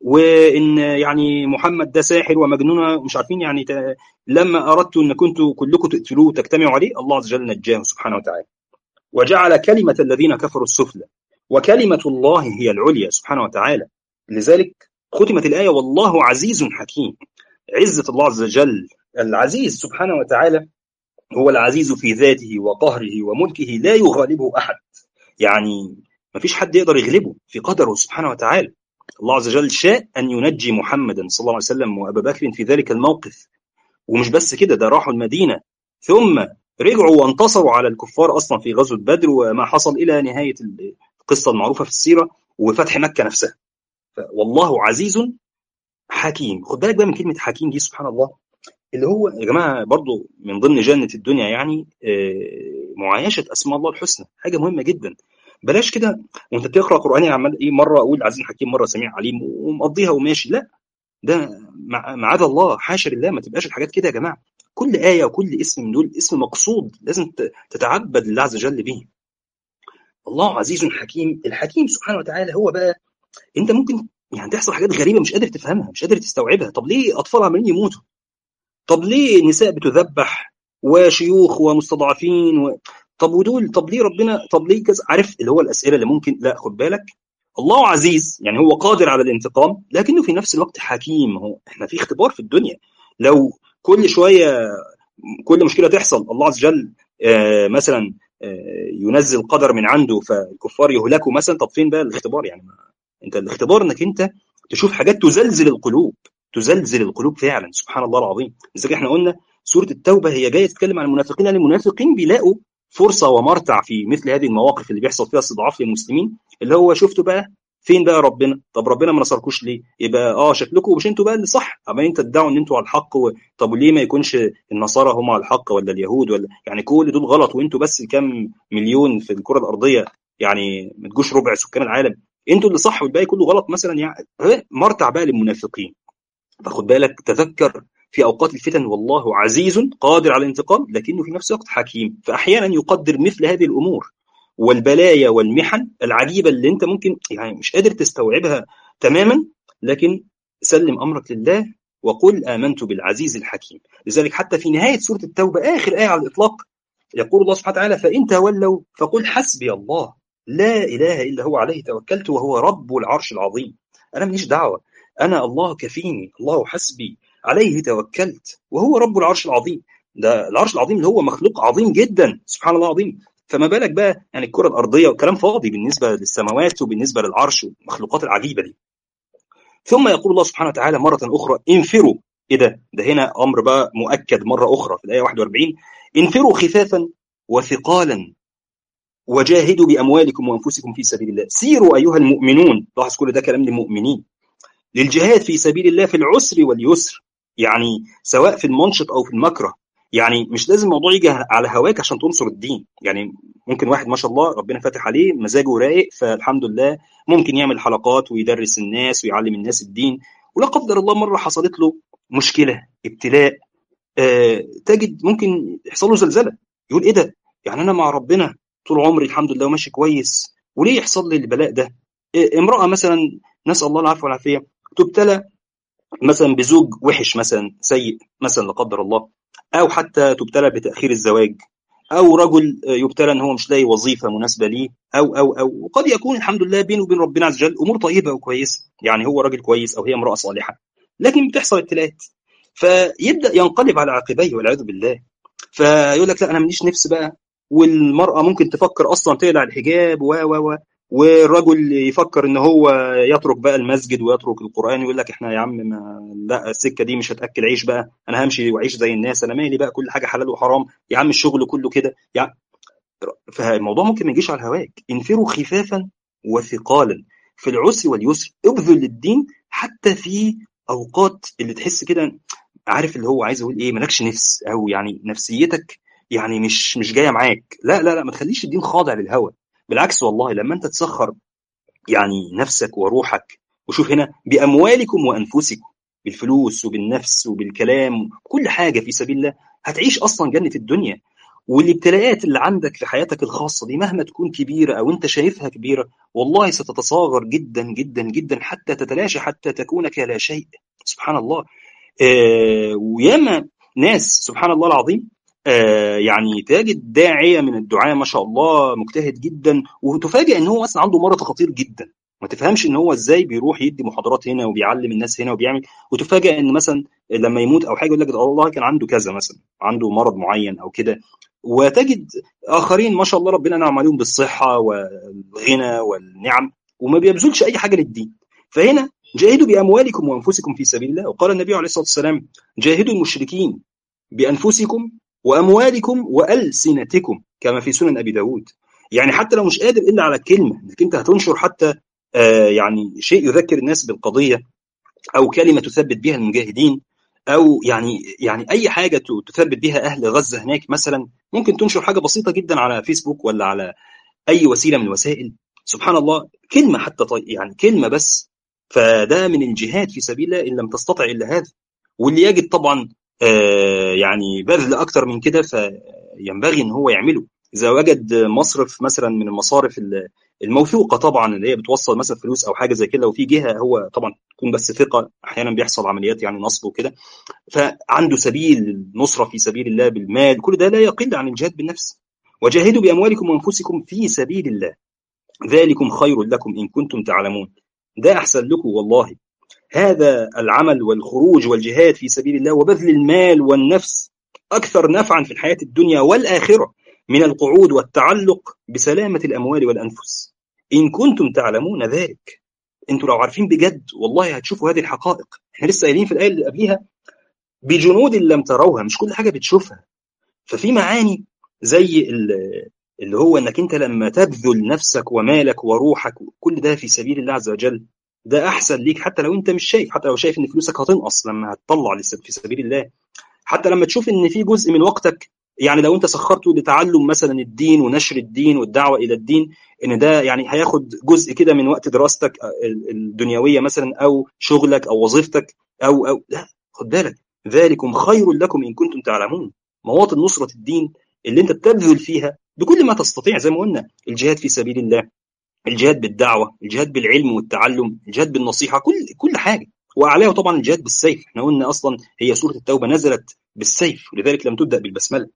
وان يعني محمد ده ساحر ومجنون مش عارفين يعني ت... لما اردت ان كنتوا كلكم تقتلوه وتجتمعوا عليه الله عز وجل نجاه سبحانه وتعالى. وجعل كلمه الذين كفروا السفلى وكلمة الله هي العليا سبحانه وتعالى لذلك ختمت الآية والله عزيز حكيم عزة الله عز وجل العزيز سبحانه وتعالى هو العزيز في ذاته وقهره وملكه لا يغالبه أحد يعني ما فيش حد يقدر يغلبه في قدره سبحانه وتعالى الله عز وجل شاء أن ينجي محمدا صلى الله عليه وسلم وأبا بكر في ذلك الموقف ومش بس كده ده راحوا المدينة ثم رجعوا وانتصروا على الكفار أصلا في غزوة بدر وما حصل إلى نهاية القصة المعروفة في السيرة وفتح مكة نفسها والله عزيز حكيم خد بالك بقى من كلمة حكيم دي سبحان الله اللي هو يا جماعة برضو من ضمن جنة الدنيا يعني معايشة أسماء الله الحسنى حاجة مهمة جدا بلاش كده وانت بتقرا قراني عمال ايه مره اقول عزيز حكيم مره سميع عليم ومقضيها وماشي لا ده معاذ الله حاشا لله ما تبقاش الحاجات كده يا جماعه كل ايه وكل اسم من دول اسم مقصود لازم تتعبد لله عز وجل به الله عزيز حكيم الحكيم سبحانه وتعالى هو بقى انت ممكن يعني تحصل حاجات غريبه مش قادر تفهمها مش قادر تستوعبها طب ليه اطفال عمالين يموتوا طب ليه نساء بتذبح وشيوخ ومستضعفين و... طب ودول طب ليه ربنا طب ليه كذا عارف اللي هو الاسئله اللي ممكن لا خد بالك الله عزيز يعني هو قادر على الانتقام لكنه في نفس الوقت حكيم هو احنا في اختبار في الدنيا لو كل شويه كل مشكله تحصل الله عز وجل آه مثلا آه ينزل قدر من عنده فالكفار يهلكوا مثلا طب فين بقى الاختبار يعني ما انت الاختبار انك انت تشوف حاجات تزلزل القلوب تزلزل القلوب فعلا سبحان الله العظيم لذلك احنا قلنا سوره التوبه هي جايه تتكلم عن المنافقين لان المنافقين بيلاقوا فرصه ومرتع في مثل هذه المواقف اللي بيحصل فيها استضعاف للمسلمين اللي هو شفتوا بقى فين بقى ربنا طب ربنا ما نصركوش ليه يبقى اه شكلكم مش انتوا بقى اللي صح عمالين تدعوا ان انتوا على الحق و... طب ليه ما يكونش النصارى هم على الحق ولا اليهود ولا يعني كل دول غلط وانتوا بس كام مليون في الكره الارضيه يعني ما تجوش ربع سكان العالم انتوا اللي صح والباقي كله غلط مثلا يعني مرتع بقى للمنافقين فخد بالك تذكر في اوقات الفتن والله عزيز قادر على الانتقام لكنه في نفس الوقت حكيم فاحيانا يقدر مثل هذه الامور والبلايا والمحن العجيبه اللي انت ممكن يعني مش قادر تستوعبها تماما لكن سلم امرك لله وقل آمنت بالعزيز الحكيم لذلك حتى في نهاية سورة التوبة آخر آية على الإطلاق يقول الله سبحانه وتعالى فإن تولوا فقل حسبي الله لا إله إلا هو عليه توكلت وهو رب العرش العظيم أنا ماليش دعوة أنا الله كفيني الله حسبي عليه توكلت وهو رب العرش العظيم ده العرش العظيم اللي هو مخلوق عظيم جدا سبحان الله العظيم فما بالك بقى يعني الكرة الأرضية وكلام فاضي بالنسبة للسماوات وبالنسبة للعرش والمخلوقات العجيبة دي ثم يقول الله سبحانه وتعالى مرة أخرى انفروا إيه ده؟ ده هنا أمر بقى مؤكد مرة أخرى في الآية 41 انفروا خفافا وثقالا وجاهدوا بأموالكم وأنفسكم في سبيل الله سيروا أيها المؤمنون لاحظ كل ده كلام للمؤمنين للجهاد في سبيل الله في العسر واليسر يعني سواء في المنشط أو في المكره يعني مش لازم الموضوع يجي على هواك عشان تنصر الدين يعني ممكن واحد ما شاء الله ربنا فاتح عليه مزاجه رايق فالحمد لله ممكن يعمل حلقات ويدرس الناس ويعلم الناس الدين ولا قدر الله مره حصلت له مشكله ابتلاء آه، تجد ممكن يحصل له زلزله يقول ايه ده يعني انا مع ربنا طول عمري الحمد لله وماشي كويس وليه يحصل لي البلاء ده آه، امراه مثلا نسال الله العافيه والعافيه تبتلى مثلا بزوج وحش مثلا سيء مثلا لا قدر الله او حتى تبتلى بتاخير الزواج او رجل يبتلى ان هو مش لاقي وظيفه مناسبه ليه او او او وقد يكون الحمد لله بينه وبين ربنا عز وجل امور طيبه وكويسه يعني هو راجل كويس او هي امراه صالحه لكن بتحصل ابتلاءات فيبدا ينقلب على عقبيه والعياذ بالله فيقول لك لا انا ماليش نفس بقى والمراه ممكن تفكر اصلا تقلع الحجاب و و و والرجل يفكر ان هو يترك بقى المسجد ويترك القران ويقول لك احنا يا عم ما لا السكه دي مش هتاكل عيش بقى انا همشي واعيش زي الناس انا مالي بقى كل حاجه حلال وحرام يا عم الشغل كله كده يعني فالموضوع ممكن ما يجيش على هواك انفروا خفافا وثقالا في العسر واليسر ابذل للدين حتى في اوقات اللي تحس كده عارف اللي هو عايز اقول ايه مالكش نفس او يعني نفسيتك يعني مش مش جايه معاك لا لا لا ما تخليش الدين خاضع للهوى بالعكس والله لما انت تسخر يعني نفسك وروحك وشوف هنا باموالكم وانفسكم بالفلوس وبالنفس وبالكلام كل حاجه في سبيل الله هتعيش اصلا جنه الدنيا والابتلاءات اللي عندك في حياتك الخاصه دي مهما تكون كبيره او انت شايفها كبيره والله ستتصاغر جدا جدا جدا حتى تتلاشى حتى تكون كلا شيء سبحان الله آه وياما ناس سبحان الله العظيم آه يعني تجد داعيه من الدعاء ما شاء الله مجتهد جدا وتفاجئ ان هو اصلا عنده مرض خطير جدا ما تفهمش ان هو ازاي بيروح يدي محاضرات هنا وبيعلم الناس هنا وبيعمل وتفاجئ ان مثلا لما يموت او حاجه يقول لك الله كان عنده كذا مثلا عنده مرض معين او كده وتجد اخرين ما شاء الله ربنا نعم عليهم بالصحه والغنى والنعم وما بيبذلش اي حاجه للدين فهنا جاهدوا باموالكم وانفسكم في سبيل الله وقال النبي عليه الصلاه والسلام جاهدوا المشركين بانفسكم واموالكم والسنتكم كما في سنن ابي داود يعني حتى لو مش قادر الا على الكلمه انك انت هتنشر حتى آه يعني شيء يذكر الناس بالقضيه او كلمه تثبت بها المجاهدين او يعني يعني اي حاجه تثبت بها اهل غزه هناك مثلا ممكن تنشر حاجه بسيطه جدا على فيسبوك ولا على اي وسيله من الوسائل سبحان الله كلمه حتى طي يعني كلمه بس فده من الجهاد في سبيل الله ان لم تستطع الا هذا واللي يجد طبعا آه يعني بذل اكتر من كده فينبغي ان هو يعمله اذا وجد مصرف مثلا من المصارف الموثوقه طبعا اللي هي بتوصل مثلا فلوس او حاجه زي كده وفي جهه هو طبعا تكون بس ثقه احيانا بيحصل عمليات يعني نصب وكده فعنده سبيل النصره في سبيل الله بالمال كل ده لا يقل عن الجهاد بالنفس وجاهدوا باموالكم وانفسكم في سبيل الله ذلكم خير لكم ان كنتم تعلمون ده احسن لكم والله هذا العمل والخروج والجهاد في سبيل الله وبذل المال والنفس اكثر نفعا في الحياه الدنيا والاخره من القعود والتعلق بسلامة الأموال والأنفس إن كنتم تعلمون ذلك أنتوا لو عارفين بجد والله هتشوفوا هذه الحقائق احنا لسه قايلين في الآية اللي قبليها بجنود لم تروها مش كل حاجة بتشوفها ففي معاني زي اللي هو انك انت لما تبذل نفسك ومالك وروحك كل ده في سبيل الله عز وجل ده احسن ليك حتى لو انت مش شايف حتى لو شايف ان فلوسك هتنقص لما هتطلع في سبيل الله حتى لما تشوف ان في جزء من وقتك يعني لو انت سخرته لتعلم مثلا الدين ونشر الدين والدعوه الى الدين ان ده يعني هياخد جزء كده من وقت دراستك الدنيويه مثلا او شغلك او وظيفتك او او لا خد بالك ذلكم خير لكم ان كنتم تعلمون مواطن نصره الدين اللي انت بتبذل فيها بكل ما تستطيع زي ما قلنا الجهاد في سبيل الله الجهاد بالدعوه الجهاد بالعلم والتعلم الجهاد بالنصيحه كل كل حاجه واعلاه طبعا الجهاد بالسيف احنا قلنا اصلا هي سوره التوبه نزلت بالسيف ولذلك لم تبدا بالبسمله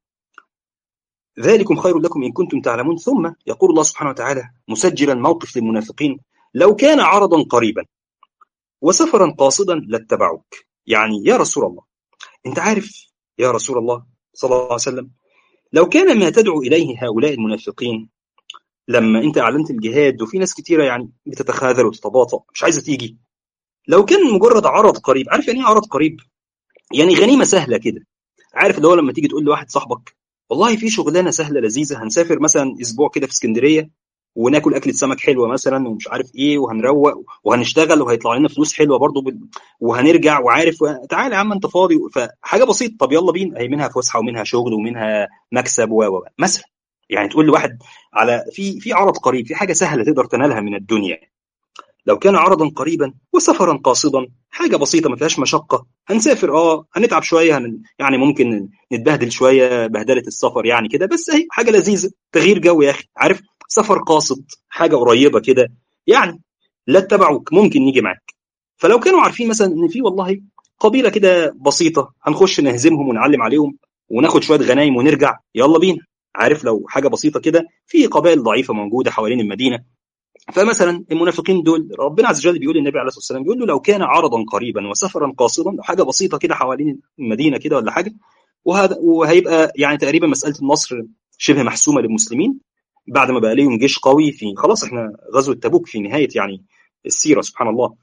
ذلكم خير لكم ان كنتم تعلمون ثم يقول الله سبحانه وتعالى مسجلا موقف للمنافقين لو كان عرضا قريبا وسفرا قاصدا لاتبعوك يعني يا رسول الله انت عارف يا رسول الله صلى الله عليه وسلم لو كان ما تدعو اليه هؤلاء المنافقين لما انت اعلنت الجهاد وفي ناس كتيره يعني بتتخاذل وتتباطأ مش عايزه تيجي لو كان مجرد عرض قريب عارف يعني ايه عرض قريب يعني غنيمه سهله كده عارف اللي هو لما تيجي تقول لواحد صاحبك والله في شغلانه سهله لذيذه هنسافر مثلا اسبوع كده في اسكندريه وناكل اكله سمك حلوه مثلا ومش عارف ايه وهنروق وهنشتغل وهيطلع لنا فلوس حلوه برضه ب... وهنرجع وعارف تعالى يا عم انت فاضي فحاجه بسيطه طب يلا بينا هي منها فسحه ومنها شغل ومنها مكسب و مثلا يعني تقول لواحد على في في عرض قريب في حاجه سهله تقدر تنالها من الدنيا لو كان عرضا قريبا وسفرا قاصدا حاجه بسيطه ما فيهاش مشقه هنسافر اه هنتعب شويه هن... يعني ممكن نتبهدل شويه بهدله السفر يعني كده بس اهي حاجه لذيذه تغيير جو يا اخي عارف سفر قاصد حاجه قريبه كده يعني لا اتبعوك ممكن نيجي معاك فلو كانوا عارفين مثلا ان في والله قبيله كده بسيطه هنخش نهزمهم ونعلم عليهم وناخد شويه غنايم ونرجع يلا بينا عارف لو حاجه بسيطه كده في قبائل ضعيفه موجوده حوالين المدينه فمثلا المنافقين دول ربنا عز وجل بيقول للنبي عليه الصلاه والسلام بيقول له لو كان عرضا قريبا وسفرا قاصدا لو حاجه بسيطه كده حوالين المدينه كده ولا حاجه وهذا وهيبقى يعني تقريبا مساله النصر شبه محسومه للمسلمين بعد ما بقى ليهم جيش قوي في خلاص احنا غزوه تبوك في نهايه يعني السيره سبحان الله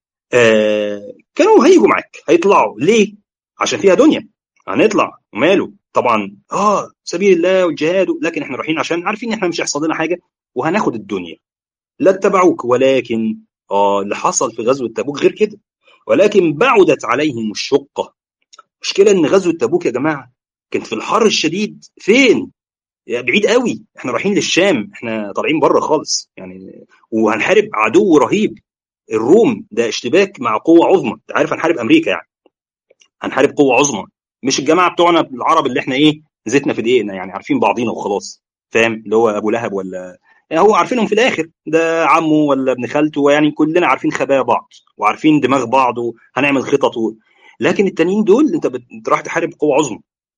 آه كانوا هيجوا معاك هيطلعوا ليه؟ عشان فيها دنيا هنطلع وماله طبعا اه سبيل الله والجهاد لكن احنا رايحين عشان عارفين ان احنا مش هيحصل لنا حاجه وهناخد الدنيا لا اتبعوك ولكن اه اللي حصل في غزوه تبوك غير كده ولكن بعدت عليهم الشقه مشكله ان غزوه تبوك يا جماعه كانت في الحر الشديد فين يعني بعيد قوي احنا رايحين للشام احنا طالعين بره خالص يعني وهنحارب عدو رهيب الروم ده اشتباك مع قوه عظمى انت عارف هنحارب امريكا يعني هنحارب قوه عظمى مش الجماعه بتوعنا العرب اللي احنا ايه زيتنا في دقيقنا يعني عارفين بعضينا وخلاص فاهم اللي هو ابو لهب ولا يعني هو عارفينهم في الاخر ده عمه ولا ابن خالته يعني كلنا عارفين خبايا بعض وعارفين دماغ بعض وهنعمل خطط و... لكن التانيين دول انت بت... راح تحارب قوه عظمى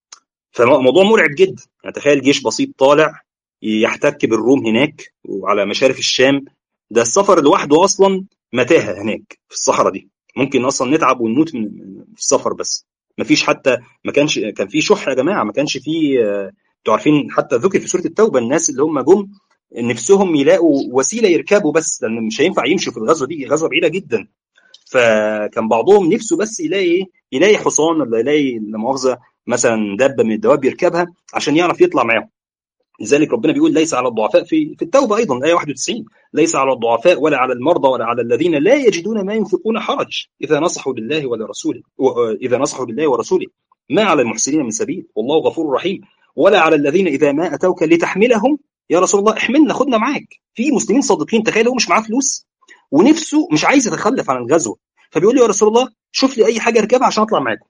فموضوع مرعب جدا يعني تخيل جيش بسيط طالع يحتك بالروم هناك وعلى مشارف الشام ده السفر لوحده اصلا متاهه هناك في الصحراء دي ممكن اصلا نتعب ونموت من في السفر بس ما فيش حتى ما كانش كان في شح يا جماعه ما كانش في انتوا عارفين حتى ذكر في سوره التوبه الناس اللي هم جم نفسهم يلاقوا وسيله يركبوا بس لان مش هينفع يمشوا في الغزوه دي غزوه بعيده جدا فكان بعضهم نفسه بس يلاقي يلاقي حصان ولا يلاقي لا مؤاخذه مثلا دابه من الدواب يركبها عشان يعرف يطلع معاهم لذلك ربنا بيقول ليس على الضعفاء في في التوبه ايضا الايه 91 ليس على الضعفاء ولا على المرضى ولا على الذين لا يجدون ما ينفقون حرج اذا نصحوا لله ولرسوله اذا نصحوا لله ورسوله ما على المحسنين من سبيل والله غفور رحيم ولا على الذين اذا ما اتوك لتحملهم يا رسول الله احملنا خدنا معاك في مسلمين صادقين تخيل هو مش معاه فلوس ونفسه مش عايز يتخلف عن الغزوه فبيقول لي يا رسول الله شوف لي اي حاجه اركبها عشان اطلع معاكم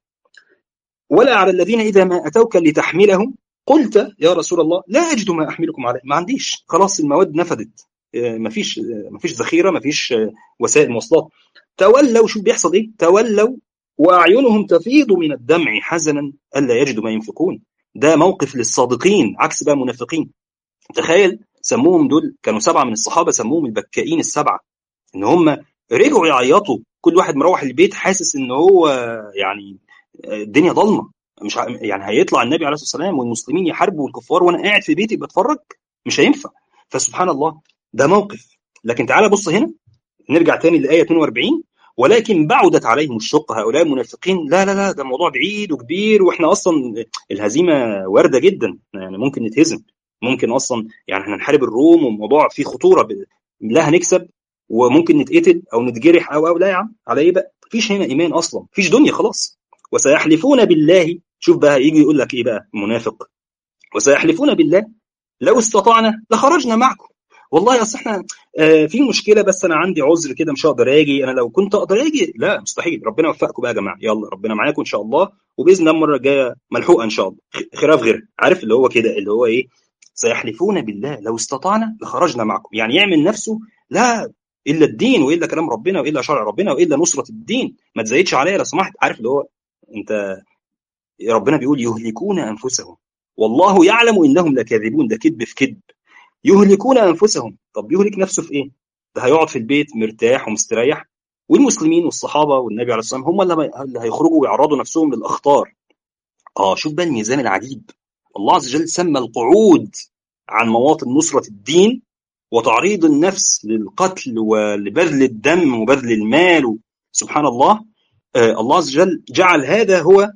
ولا على الذين اذا ما اتوك لتحملهم قلت يا رسول الله لا اجد ما احملكم عليه ما عنديش خلاص المواد نفدت ما فيش ما فيش ذخيره ما فيش وسائل مواصلات تولوا شوف بيحصل ايه تولوا واعينهم تفيض من الدمع حزنا الا يجدوا ما ينفقون ده موقف للصادقين عكس بقى المنافقين تخيل سموهم دول كانوا سبعه من الصحابه سموهم البكائين السبعه ان هم رجعوا يعيطوا كل واحد مروح البيت حاسس ان هو يعني الدنيا ضلمه مش يعني هيطلع النبي عليه الصلاه والسلام والمسلمين يحاربوا الكفار وانا قاعد في بيتي بتفرج مش هينفع فسبحان الله ده موقف لكن تعالى بص هنا نرجع تاني للايه 42 ولكن بعدت عليهم الشقه هؤلاء المنافقين لا لا لا ده موضوع بعيد وكبير واحنا اصلا الهزيمه وارده جدا يعني ممكن نتهزم ممكن اصلا يعني احنا نحارب الروم والموضوع فيه خطوره لا هنكسب وممكن نتقتل او نتجرح او او لا يا عم على ايه بقى؟ مفيش هنا ايمان اصلا مفيش دنيا خلاص وسيحلفون بالله شوف بقى يجي يقول لك ايه بقى المنافق وسيحلفون بالله لو استطعنا لخرجنا معكم والله اصل احنا آه في مشكله بس انا عندي عذر كده مش هقدر اجي انا لو كنت اقدر اجي لا مستحيل ربنا يوفقكم بقى يا جماعه يلا ربنا معاكم ان شاء الله وباذن الله المره الجايه ملحوقه ان شاء الله خلاف غير عارف اللي هو كده اللي هو ايه سيحلفون بالله لو استطعنا لخرجنا معكم يعني يعمل نفسه لا الا الدين والا كلام ربنا والا شرع ربنا والا نصره الدين ما تزايدش عليا لو سمحت عارف اللي هو انت ربنا بيقول يهلكون انفسهم والله يعلم انهم لكاذبون ده كذب في كذب يهلكون انفسهم طب يهلك نفسه في ايه؟ ده هيقعد في البيت مرتاح ومستريح والمسلمين والصحابه والنبي عليه الصلاه والسلام هم اللي هيخرجوا ويعرضوا نفسهم للاخطار اه شوف بقى الميزان العجيب الله عز وجل سمى القعود عن مواطن نصرة الدين وتعريض النفس للقتل ولبذل الدم وبذل المال سبحان الله آه الله عز وجل جعل هذا هو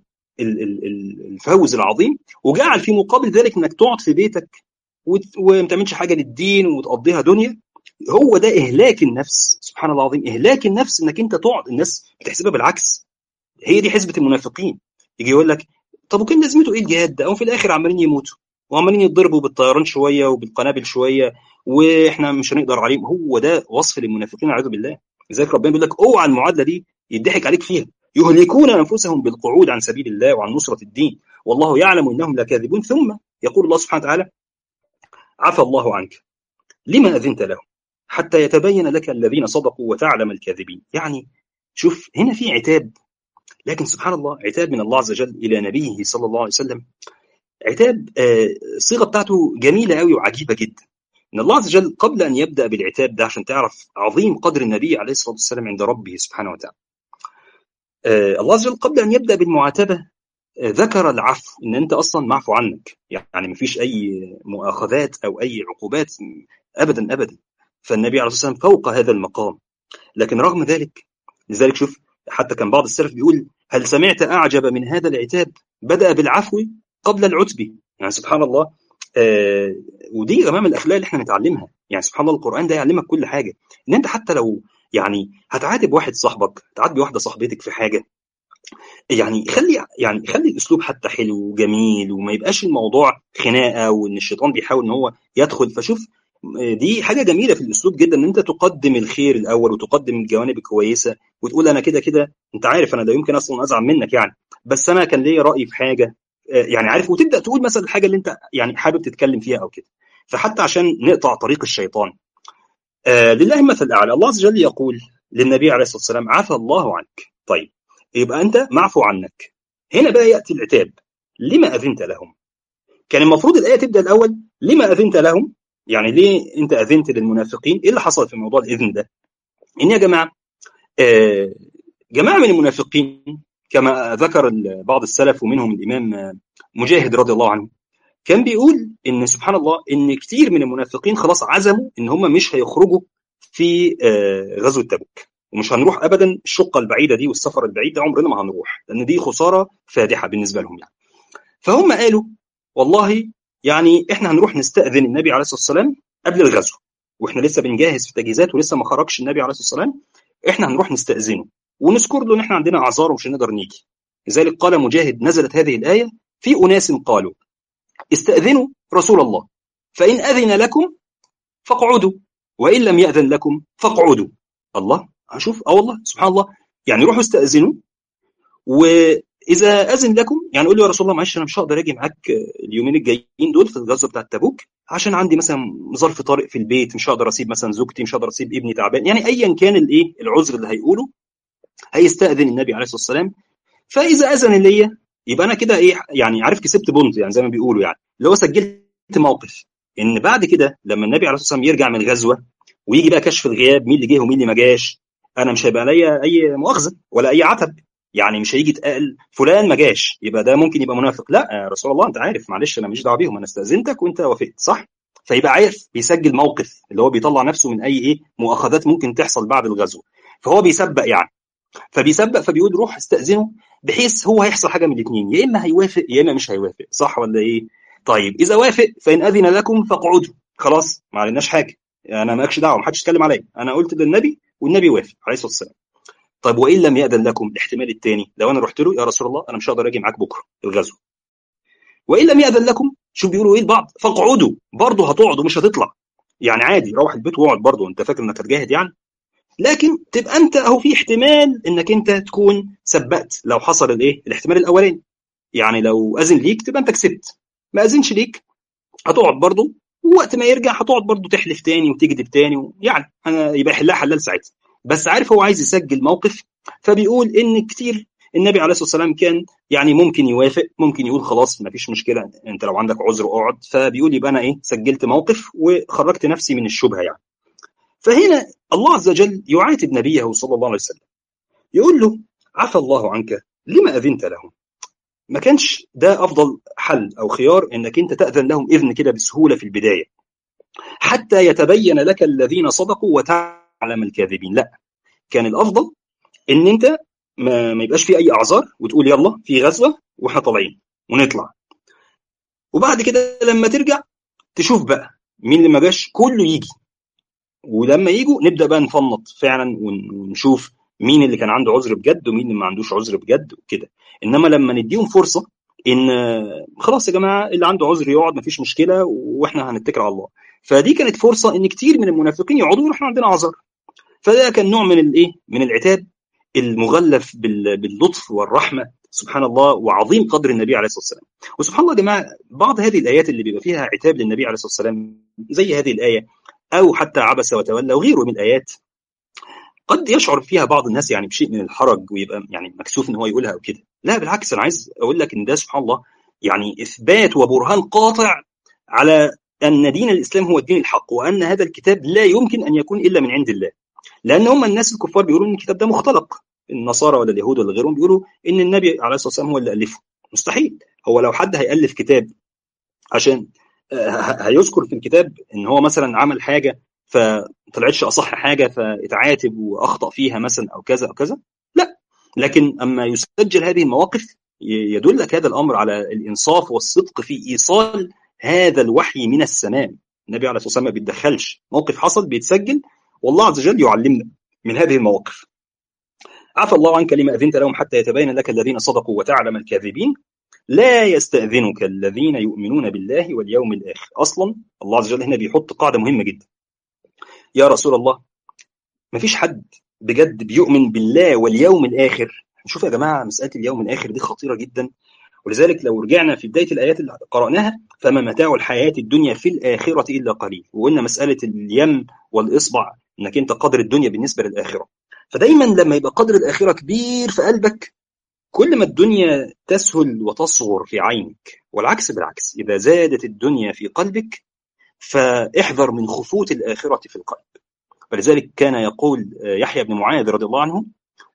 الفوز العظيم وجعل في مقابل ذلك انك تقعد في بيتك وما تعملش حاجه للدين وتقضيها دنيا هو ده اهلاك النفس سبحان الله العظيم اهلاك النفس انك انت تقعد الناس بتحسبها بالعكس هي دي حسبه المنافقين يجي يقول لك طب وكان لازمته ايه الجهاد ده؟ هم في الاخر عمالين يموتوا وعمالين يتضربوا بالطيران شويه وبالقنابل شويه واحنا مش هنقدر عليهم هو ده وصف للمنافقين اعوذ بالله لذلك ربنا بيقول لك اوعى المعادله دي يضحك عليك فيها يهلكون انفسهم بالقعود عن سبيل الله وعن نصره الدين والله يعلم انهم لكاذبون ثم يقول الله سبحانه وتعالى عفى الله عنك لما اذنت لهم حتى يتبين لك الذين صدقوا وتعلم الكاذبين يعني شوف هنا في عتاب لكن سبحان الله عتاب من الله عز وجل الى نبيه صلى الله عليه وسلم عتاب الصيغه بتاعته جميله قوي وعجيبه جدا ان الله عز وجل قبل ان يبدا بالعتاب ده عشان تعرف عظيم قدر النبي عليه الصلاه والسلام عند ربه سبحانه وتعالى الله عز وجل قبل ان يبدا بالمعاتبه ذكر العفو ان انت اصلا معفو عنك يعني مفيش اي مؤاخذات او اي عقوبات ابدا ابدا فالنبي عليه الصلاه والسلام فوق هذا المقام لكن رغم ذلك لذلك شوف حتى كان بعض السلف بيقول هل سمعت اعجب من هذا العتاب بدا بالعفو قبل العتب يعني سبحان الله آه ودي يا جماعه من الاخلاق اللي احنا نتعلمها يعني سبحان الله القران ده يعلمك كل حاجه ان انت حتى لو يعني هتعاتب واحد صاحبك تعاتبي واحده صاحبتك في حاجه يعني خلي يعني خلي الاسلوب حتى حلو وجميل وما يبقاش الموضوع خناقه وان الشيطان بيحاول ان هو يدخل فشوف دي حاجه جميله في الاسلوب جدا ان انت تقدم الخير الاول وتقدم الجوانب الكويسه وتقول انا كده كده انت عارف انا لا يمكن اصلا ازعل منك يعني بس انا كان ليا راي في حاجه يعني عارف وتبدا تقول مثلا الحاجه اللي انت يعني حابب تتكلم فيها او كده فحتى عشان نقطع طريق الشيطان آه لله مثل الاعلى الله عز وجل يقول للنبي عليه الصلاه والسلام عفى الله عنك طيب يبقى انت معفو عنك هنا بقى ياتي العتاب لما اذنت لهم كان المفروض الايه تبدا الاول لما اذنت لهم يعني ليه انت اذنت للمنافقين ايه اللي حصل في موضوع الاذن ده ان يا جماعه آه جماعه من المنافقين كما ذكر بعض السلف ومنهم الامام مجاهد رضي الله عنه كان بيقول ان سبحان الله ان كتير من المنافقين خلاص عزموا ان هم مش هيخرجوا في غزوه تبوك ومش هنروح ابدا الشقه البعيده دي والسفر البعيد ده عمرنا ما هنروح لان دي خساره فادحه بالنسبه لهم يعني فهم قالوا والله يعني احنا هنروح نستاذن النبي عليه الصلاه والسلام قبل الغزو واحنا لسه بنجهز في تجهيزات ولسه ما خرجش النبي عليه الصلاه والسلام احنا هنروح نستاذنه ونذكر له ان احنا عندنا اعذار ومش هنقدر نيجي لذلك قال مجاهد نزلت هذه الايه في اناس قالوا استاذنوا رسول الله فان اذن لكم فاقعدوا وان لم ياذن لكم فاقعدوا الله اشوف اه والله سبحان الله يعني روحوا استاذنوا واذا اذن لكم يعني قول له يا رسول الله معلش انا مش هقدر اجي معاك اليومين الجايين دول في الغزوه بتاعه تبوك عشان عندي مثلا ظرف طارئ في البيت مش هقدر اسيب مثلا زوجتي مش هقدر اسيب ابني تعبان يعني ايا كان الايه العذر اللي هيقوله هيستاذن النبي عليه الصلاه والسلام فاذا اذن ليا يبقى انا كده ايه يعني عارف كسبت بونت يعني زي ما بيقولوا يعني اللي هو سجلت موقف ان بعد كده لما النبي عليه الصلاه والسلام يرجع من الغزوه ويجي بقى كشف الغياب مين اللي جه ومين اللي ما جاش انا مش هيبقى ليا اي مؤاخذه ولا اي عتب يعني مش هيجي يتقال فلان ما جاش يبقى ده ممكن يبقى منافق لا يا رسول الله انت عارف معلش انا ماليش دعوه بيهم انا استاذنتك وانت وافقت صح فيبقى عارف بيسجل موقف اللي هو بيطلع نفسه من اي ايه مؤاخذات ممكن تحصل بعد الغزو فهو بيسبق يعني فبيسبق فبيقول روح استاذنه بحيث هو هيحصل حاجه من الاثنين يا اما هيوافق يا اما مش هيوافق صح ولا ايه طيب اذا وافق فان اذن لكم فاقعدوا خلاص ما عليناش حاجه انا مالكش دعوه ما حدش يتكلم عليا انا قلت للنبي والنبي وافق عليه الصلاه والسلام طيب وان لم ياذن لكم الاحتمال الثاني لو انا رحت له يا رسول الله انا مش هقدر اجي معاك بكره الغزو وان لم ياذن لكم شو بيقولوا ايه البعض فاقعدوا برضه هتقعدوا مش هتطلع يعني عادي روح البيت واقعد برضه انت فاكر انك هتجاهد يعني لكن تبقى انت اهو في احتمال انك انت تكون سبقت لو حصل الايه الاحتمال الاولاني يعني لو اذن ليك تبقى انت كسبت ما اذنش ليك هتقعد برضه ووقت ما يرجع هتقعد برضه تحلف تاني وتكذب تاني يعني انا يبقى يحلها حلال ساعتها بس عارف هو عايز يسجل موقف فبيقول ان كتير النبي عليه الصلاه والسلام كان يعني ممكن يوافق ممكن يقول خلاص ما فيش مشكله انت لو عندك عذر اقعد فبيقول يبقى انا ايه سجلت موقف وخرجت نفسي من الشبهه يعني فهنا الله عز وجل يعاتب نبيه صلى الله عليه وسلم يقول له عفى الله عنك لما اذنت لهم ما كانش ده افضل حل او خيار انك انت تاذن لهم اذن كده بسهوله في البدايه حتى يتبين لك الذين صدقوا وتعلم الكاذبين لا كان الافضل ان انت ما, ما يبقاش في اي اعذار وتقول يلا في غزوه واحنا طالعين ونطلع وبعد كده لما ترجع تشوف بقى مين اللي ما جاش كله يجي ولما يجوا نبدا بقى نفنط فعلا ونشوف مين اللي كان عنده عذر بجد ومين اللي ما عندوش عذر بجد وكده انما لما نديهم فرصه ان خلاص يا جماعه اللي عنده عذر يقعد مفيش مشكله واحنا هنتكل على الله فدي كانت فرصه ان كتير من المنافقين يقعدوا يقولوا احنا عندنا عذر فده كان نوع من الايه من العتاب المغلف باللطف والرحمه سبحان الله وعظيم قدر النبي عليه الصلاه والسلام وسبحان الله يا جماعه بعض هذه الايات اللي بيبقى فيها عتاب للنبي عليه الصلاه والسلام زي هذه الايه او حتى عبس وتولى وغيره من الايات قد يشعر فيها بعض الناس يعني بشيء من الحرج ويبقى يعني مكسوف ان هو يقولها او كده لا بالعكس انا عايز اقول لك ان ده سبحان الله يعني اثبات وبرهان قاطع على ان دين الاسلام هو الدين الحق وان هذا الكتاب لا يمكن ان يكون الا من عند الله لان هم الناس الكفار بيقولوا ان الكتاب ده مختلق النصارى ولا اليهود ولا غيرهم بيقولوا ان النبي عليه الصلاه والسلام هو اللي الفه مستحيل هو لو حد هيالف كتاب عشان هيذكر في الكتاب ان هو مثلا عمل حاجه فطلعتش اصح حاجه فاتعاتب واخطا فيها مثلا او كذا او كذا لا لكن اما يسجل هذه المواقف يدلك هذا الامر على الانصاف والصدق في ايصال هذا الوحي من السماء النبي عليه الصلاه والسلام ما بيتدخلش موقف حصل بيتسجل والله عز وجل يعلمنا من هذه المواقف عفى الله عنك لما أذنت لهم حتى يتبين لك الذين صدقوا وتعلم الكاذبين لا يستأذنك الذين يؤمنون بالله واليوم الآخر أصلا الله عز وجل هنا بيحط قاعدة مهمة جدا يا رسول الله ما فيش حد بجد بيؤمن بالله واليوم الآخر شوف يا جماعة مسألة اليوم الآخر دي خطيرة جدا ولذلك لو رجعنا في بداية الآيات اللي قرأناها فما متاع الحياة الدنيا في الآخرة إلا قليل وقلنا مسألة اليم والإصبع إنك أنت قدر الدنيا بالنسبة للآخرة فدايما لما يبقى قدر الآخرة كبير في قلبك كل ما الدنيا تسهل وتصغر في عينك والعكس بالعكس إذا زادت الدنيا في قلبك فاحذر من خفوت الآخرة في القلب ولذلك كان يقول يحيى بن معاذ رضي الله عنه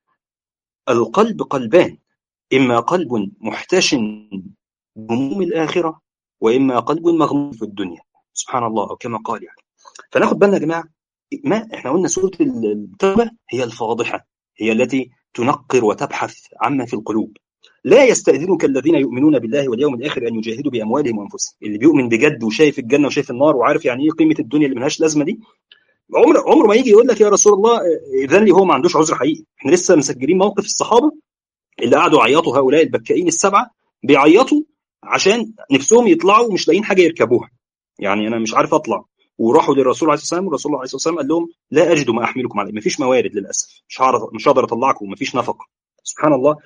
القلب قلبان إما قلب محتشن بهموم الآخرة وإما قلب مغموم في الدنيا سبحان الله أو كما قال يعني فناخد بالنا يا جماعة ما احنا قلنا سورة التوبة هي الفاضحة هي التي تنقر وتبحث عما في القلوب لا يستأذنك الذين يؤمنون بالله واليوم الآخر أن يجاهدوا بأموالهم وأنفسهم اللي بيؤمن بجد وشايف الجنة وشايف النار وعارف يعني إيه قيمة الدنيا اللي ملهاش لازمة دي عمر عمره ما يجي يقول لك يا رسول الله إذن لي هو ما عندوش عذر حقيقي احنا لسه مسجلين موقف الصحابة اللي قعدوا يعيطوا هؤلاء البكائين السبعة بيعيطوا عشان نفسهم يطلعوا مش لاقيين حاجة يركبوها يعني أنا مش عارف أطلع وراحوا للرسول عليه الصلاه والسلام والرسول عليه الصلاه والسلام قال لهم لا اجد ما احملكم عليه مفيش موارد للاسف مش هعرف مش هقدر اطلعكم مفيش نفقه سبحان الله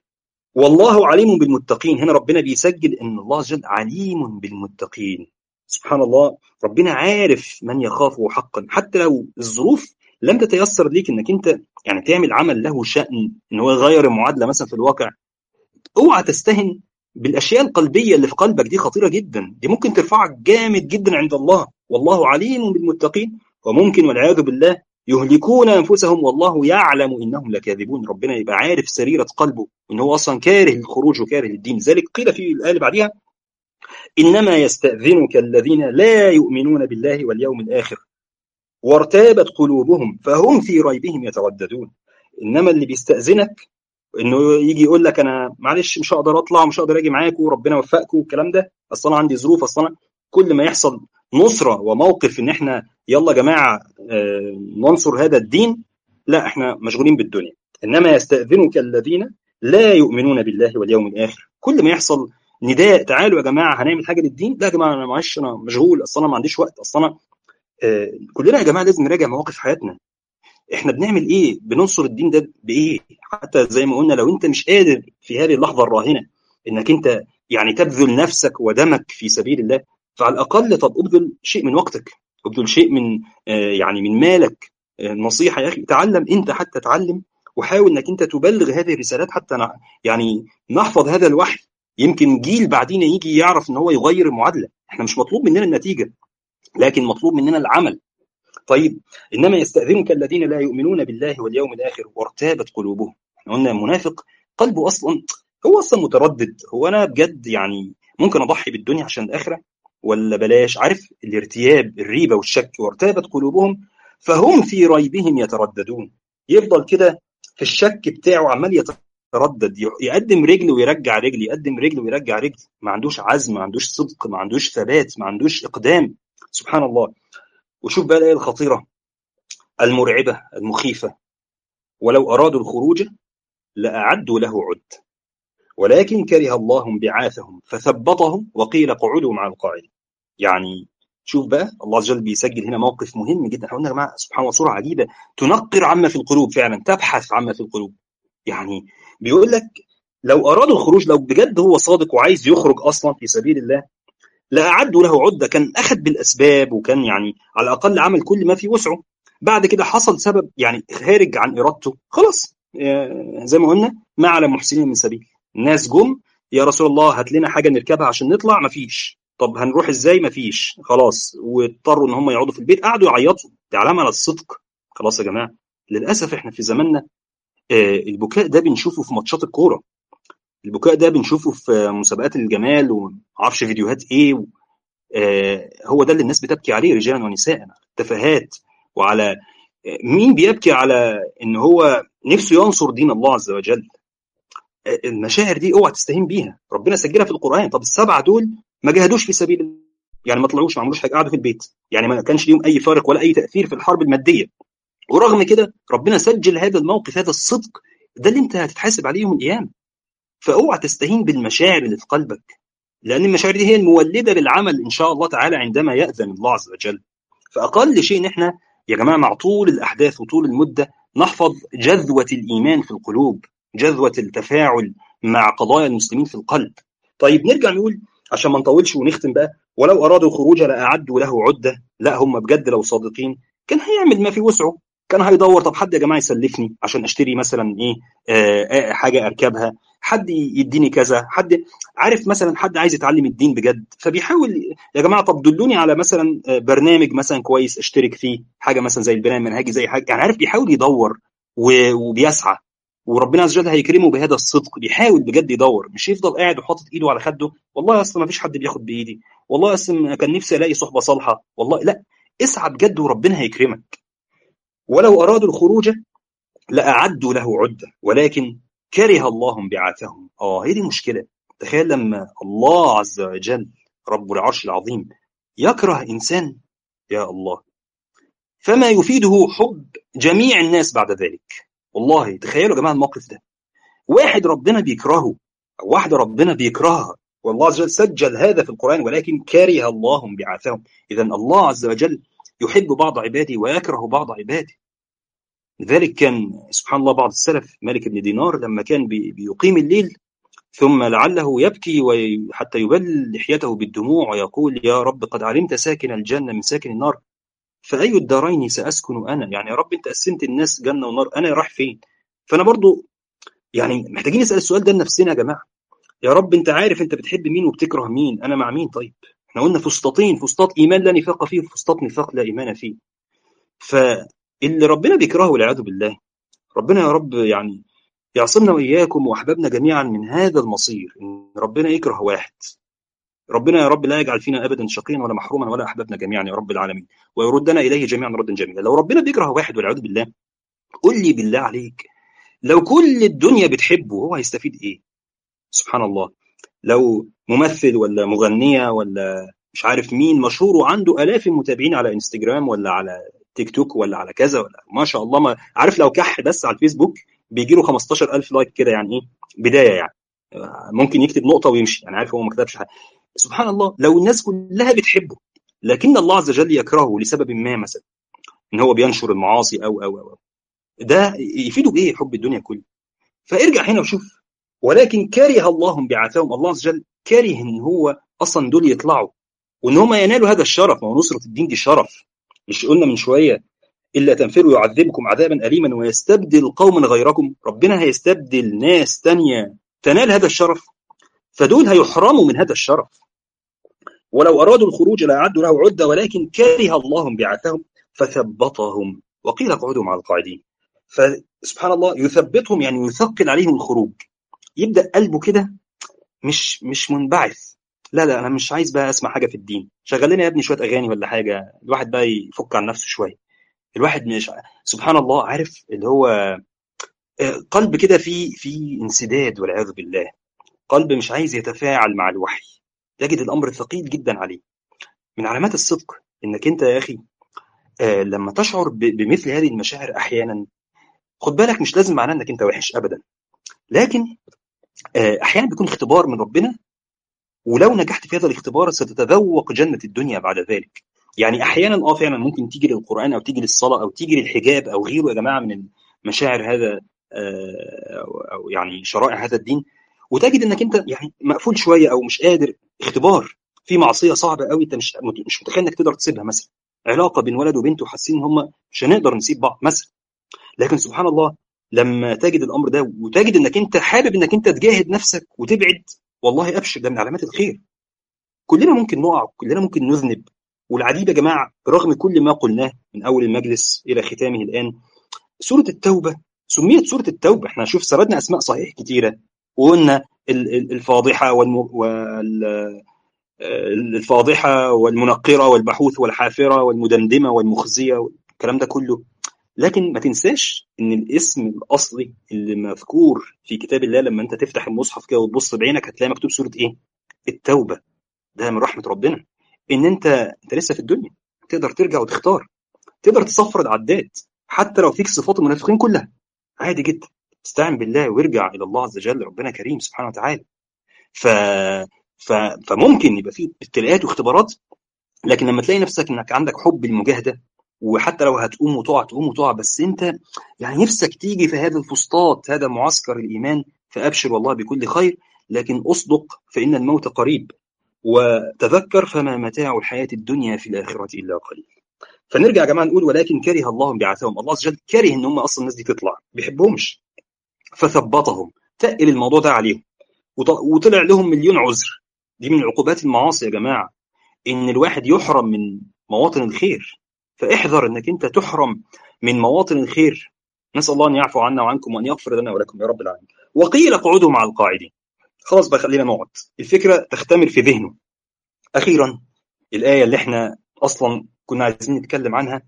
والله عليم بالمتقين هنا ربنا بيسجل ان الله عز وجل عليم بالمتقين سبحان الله ربنا عارف من يخافه حقا حتى لو الظروف لم تتيسر ليك انك انت يعني تعمل عمل له شأن ان هو يغير المعادله مثلا في الواقع اوعى تستهن بالاشياء القلبيه اللي في قلبك دي خطيره جدا دي ممكن ترفعك جامد جدا عند الله والله عليم بالمتقين وممكن والعياذ بالله يهلكون انفسهم والله يعلم انهم لكاذبون ربنا يبقى عارف سريره قلبه ان هو اصلا كاره الخروج وكاره الدين ذلك قيل في الايه اللي بعديها انما يستاذنك الذين لا يؤمنون بالله واليوم الاخر وارتابت قلوبهم فهم في ريبهم يترددون انما اللي بيستاذنك انه يجي يقول لك انا معلش مش هقدر اطلع مش هقدر اجي معاكم وربنا يوفقكم والكلام ده اصل انا عندي ظروف اصل انا كل ما يحصل نصره وموقف ان احنا يلا يا جماعه ننصر هذا الدين لا احنا مشغولين بالدنيا انما يستاذنك الذين لا يؤمنون بالله واليوم الاخر كل ما يحصل نداء تعالوا يا جماعه هنعمل حاجه للدين لا يا جماعه انا معلش انا مشغول اصل انا ما عنديش وقت اصل انا كلنا يا جماعه لازم نراجع مواقف حياتنا احنا بنعمل ايه بننصر الدين ده بايه حتى زي ما قلنا لو انت مش قادر في هذه اللحظه الراهنه انك انت يعني تبذل نفسك ودمك في سبيل الله فعلى الاقل طب ابذل شيء من وقتك ابذل شيء من آه يعني من مالك آه نصيحه يا اخي تعلم انت حتى تعلم وحاول انك انت تبلغ هذه الرسالات حتى يعني نحفظ هذا الوحي يمكن جيل بعدين يجي يعرف ان هو يغير المعادله احنا مش مطلوب مننا النتيجه لكن مطلوب مننا العمل طيب انما يستاذنك الذين لا يؤمنون بالله واليوم الاخر وارتابت قلوبهم احنا قلنا المنافق قلبه اصلا هو اصلا متردد هو انا بجد يعني ممكن اضحي بالدنيا عشان الاخره ولا بلاش عارف الارتياب الريبه والشك وارتابت قلوبهم فهم في ريبهم يترددون يفضل كده في الشك بتاعه عمال يتردد يقدم رجل ويرجع رجل يقدم رجل ويرجع رجل ما عندوش عزم ما عندوش صدق ما عندوش ثبات ما عندوش اقدام سبحان الله وشوف بقى الايه الخطيره المرعبه المخيفه ولو ارادوا الخروج لاعدوا له عد ولكن كره الله انبعاثهم فثبطهم وقيل اقعدوا مع القاعدين يعني شوف بقى الله عز وجل بيسجل هنا موقف مهم جدا احنا قلنا يا جماعه سبحان الله صوره عجيبه تنقر عما في القلوب فعلا تبحث عما في القلوب يعني بيقول لك لو ارادوا الخروج لو بجد هو صادق وعايز يخرج اصلا في سبيل الله لاعدوا له عده كان اخذ بالاسباب وكان يعني على الاقل عمل كل ما في وسعه بعد كده حصل سبب يعني خارج عن ارادته خلاص زي ما قلنا ما على محسنين من سبيل الناس جم يا رسول الله هات لنا حاجه نركبها عشان نطلع مفيش طب هنروح ازاي مفيش خلاص واضطروا ان هم يقعدوا في البيت قعدوا يعيطوا دي علامه على الصدق خلاص يا جماعه للاسف احنا في زماننا آه البكاء ده بنشوفه في ماتشات الكوره البكاء ده بنشوفه في مسابقات الجمال ومعرفش فيديوهات ايه و... آه هو ده اللي الناس بتبكي عليه رجالا ونساء تفاهات وعلى آه مين بيبكي على ان هو نفسه ينصر دين الله عز وجل المشاعر دي اوعى تستهين بيها ربنا سجلها في القران طب السبعه دول ما جاهدوش في سبيل الله يعني ما طلعوش ما عملوش حاجه قعدوا في البيت يعني ما كانش ليهم اي فارق ولا اي تاثير في الحرب الماديه ورغم كده ربنا سجل هذا الموقف هذا الصدق ده اللي انت هتتحاسب عليه يوم القيامه فاوعى تستهين بالمشاعر اللي في قلبك لان المشاعر دي هي المولده للعمل ان شاء الله تعالى عندما ياذن الله عز وجل فاقل شيء ان احنا يا جماعه مع طول الاحداث وطول المده نحفظ جذوه الايمان في القلوب جذوه التفاعل مع قضايا المسلمين في القلب طيب نرجع نقول عشان ما نطولش ونختم بقى ولو ارادوا الخروج لاعدوا له عده لا هم بجد لو صادقين كان هيعمل ما في وسعه كان هيدور طب حد يا جماعه يسلفني عشان اشتري مثلا ايه آه حاجه اركبها حد يديني كذا حد عارف مثلا حد عايز يتعلم الدين بجد فبيحاول يا جماعه طب دلوني على مثلا برنامج مثلا كويس اشترك فيه حاجه مثلا زي البناء المنهجي زي حاجه يعني عارف بيحاول يدور وبيسعى وربنا عز وجل هيكرمه بهذا الصدق بيحاول بجد يدور مش يفضل قاعد وحاطط ايده على خده والله اصلا ما فيش حد بياخد بايدي والله اصلا كان نفسي الاقي صحبه صالحه والله لا اسعى بجد وربنا هيكرمك ولو ارادوا الخروج لاعدوا له عده ولكن كره الله انبعاثهم اه هي دي مشكله تخيل لما الله عز وجل رب العرش العظيم يكره انسان يا الله فما يفيده حب جميع الناس بعد ذلك والله تخيلوا يا جماعه الموقف ده واحد ربنا بيكرهه او واحده ربنا بيكرهها والله عز وجل سجل هذا في القران ولكن كره الله انبعاثهم اذا الله عز وجل يحب بعض عباده ويكره بعض عباده لذلك كان سبحان الله بعض السلف مالك بن دينار لما كان بيقيم الليل ثم لعله يبكي حتى يبل لحيته بالدموع ويقول يا رب قد علمت ساكن الجنة من ساكن النار فأي الدارين سأسكن أنا يعني يا رب أنت قسمت الناس جنة ونار أنا رايح فين فأنا برضو يعني محتاجين نسأل السؤال ده لنفسنا يا جماعة يا رب أنت عارف أنت بتحب مين وبتكره مين أنا مع مين طيب احنا قلنا فسطاطين فسطاط إيمان لا نفاق فيه وفسطاط نفاق لا إيمان فيه فاللي ربنا بيكرهه والعياذ بالله ربنا يا رب يعني يعصمنا واياكم واحبابنا جميعا من هذا المصير ان ربنا يكره واحد ربنا يا رب لا يجعل فينا ابدا شقيا ولا محروما ولا احبابنا جميعا يا رب العالمين ويردنا اليه جميعا ردا جميلا لو ربنا بيكره واحد والعياذ بالله قل لي بالله عليك لو كل الدنيا بتحبه هو هيستفيد ايه سبحان الله لو ممثل ولا مغنيه ولا مش عارف مين مشهور وعنده الاف المتابعين على انستجرام ولا على تيك توك ولا على كذا ولا ما شاء الله ما عارف لو كح بس على الفيسبوك بيجي له 15000 لايك كده يعني ايه بدايه يعني ممكن يكتب نقطه ويمشي يعني عارف هو ما كتبش حاجه سبحان الله لو الناس كلها بتحبه لكن الله عز وجل يكرهه لسبب ما مثلا ان هو بينشر المعاصي او او او ده يفيده بايه حب الدنيا كله فارجع هنا وشوف ولكن كره الله انبعاثهم الله عز وجل كره ان هو اصلا دول يطلعوا وان هم ينالوا هذا الشرف ما هو نصره الدين دي شرف مش قلنا من شويه الا تنفروا يعذبكم عذابا اليما ويستبدل قوما غيركم ربنا هيستبدل ناس تانية تنال هذا الشرف فدول هيحرموا من هذا الشرف ولو ارادوا الخروج لاعدوا له عده ولكن كره الله بعثهم فثبطهم وقيل اقعدوا مع القاعدين فسبحان الله يثبطهم يعني يثقل عليهم الخروج يبدا قلبه كده مش مش منبعث لا لا انا مش عايز بقى اسمع حاجه في الدين شغل لنا يا ابني شويه اغاني ولا حاجه الواحد بقى يفك عن نفسه شويه الواحد مش سبحان الله عارف اللي هو قلب كده في في انسداد والعياذ بالله قلب مش عايز يتفاعل مع الوحي تجد الامر ثقيل جدا عليه من علامات الصدق انك انت يا اخي آه لما تشعر بمثل هذه المشاعر احيانا خد بالك مش لازم معناه انك انت وحش ابدا لكن آه احيانا بيكون اختبار من ربنا ولو نجحت في هذا الاختبار ستتذوق جنه الدنيا بعد ذلك يعني احيانا اه فعلا ممكن تيجي للقران او تيجي للصلاه او تيجي للحجاب او غيره يا جماعه من مشاعر هذا او يعني شرائع هذا الدين وتجد انك انت يعني مقفول شويه او مش قادر اختبار في معصيه صعبه قوي انت مش مش متخيل انك تقدر تسيبها مثلا علاقه بين ولد وبنت وحاسين ان هم مش هنقدر نسيب بعض مثلا لكن سبحان الله لما تجد الامر ده وتجد انك انت حابب انك انت تجاهد نفسك وتبعد والله ابشر ده من علامات الخير كلنا ممكن نقع كلنا ممكن نذنب والعجيب يا جماعه برغم كل ما قلناه من اول المجلس الى ختامه الان سوره التوبه سميت سوره التوبه احنا شوف سردنا اسماء صحيح كتيره وقلنا الفاضحه والم... وال... الفاضحه والمنقره والبحوث والحافره والمدمدمه والمخزيه والكلام ده كله لكن ما تنساش ان الاسم الاصلي اللي مذكور في كتاب الله لما انت تفتح المصحف كده وتبص بعينك هتلاقي مكتوب سوره ايه؟ التوبه ده من رحمه ربنا ان انت انت لسه في الدنيا تقدر ترجع وتختار تقدر تصفر العداد حتى لو فيك صفات المنافقين كلها عادي جدا استعن بالله وارجع الى الله عز وجل ربنا كريم سبحانه وتعالى ف... ف... فممكن يبقى في ابتلاءات واختبارات لكن لما تلاقي نفسك انك عندك حب المجاهده وحتى لو هتقوم وتقع تقوم وتقع بس انت يعني نفسك تيجي في هذا الفسطاط هذا معسكر الايمان فابشر والله بكل خير لكن اصدق فان الموت قريب وتذكر فما متاع الحياه الدنيا في الاخره الا قليل. فنرجع يا جماعه نقول ولكن كره الله بعثهم، الله عز وجل كره ان هم اصلا الناس دي تطلع، بيحبهمش. فثبطهم، تقل الموضوع ده عليهم. وطلع لهم مليون عذر. دي من عقوبات المعاصي يا جماعه. ان الواحد يحرم من مواطن الخير. فاحذر انك انت تحرم من مواطن الخير. نسال الله ان يعفو عنا وعنكم وان يغفر لنا ولكم يا رب العالمين. وقيل اقعدوا مع القاعدين. خلاص بقى خلينا نقعد الفكره تختمر في ذهنه اخيرا الايه اللي احنا اصلا كنا عايزين نتكلم عنها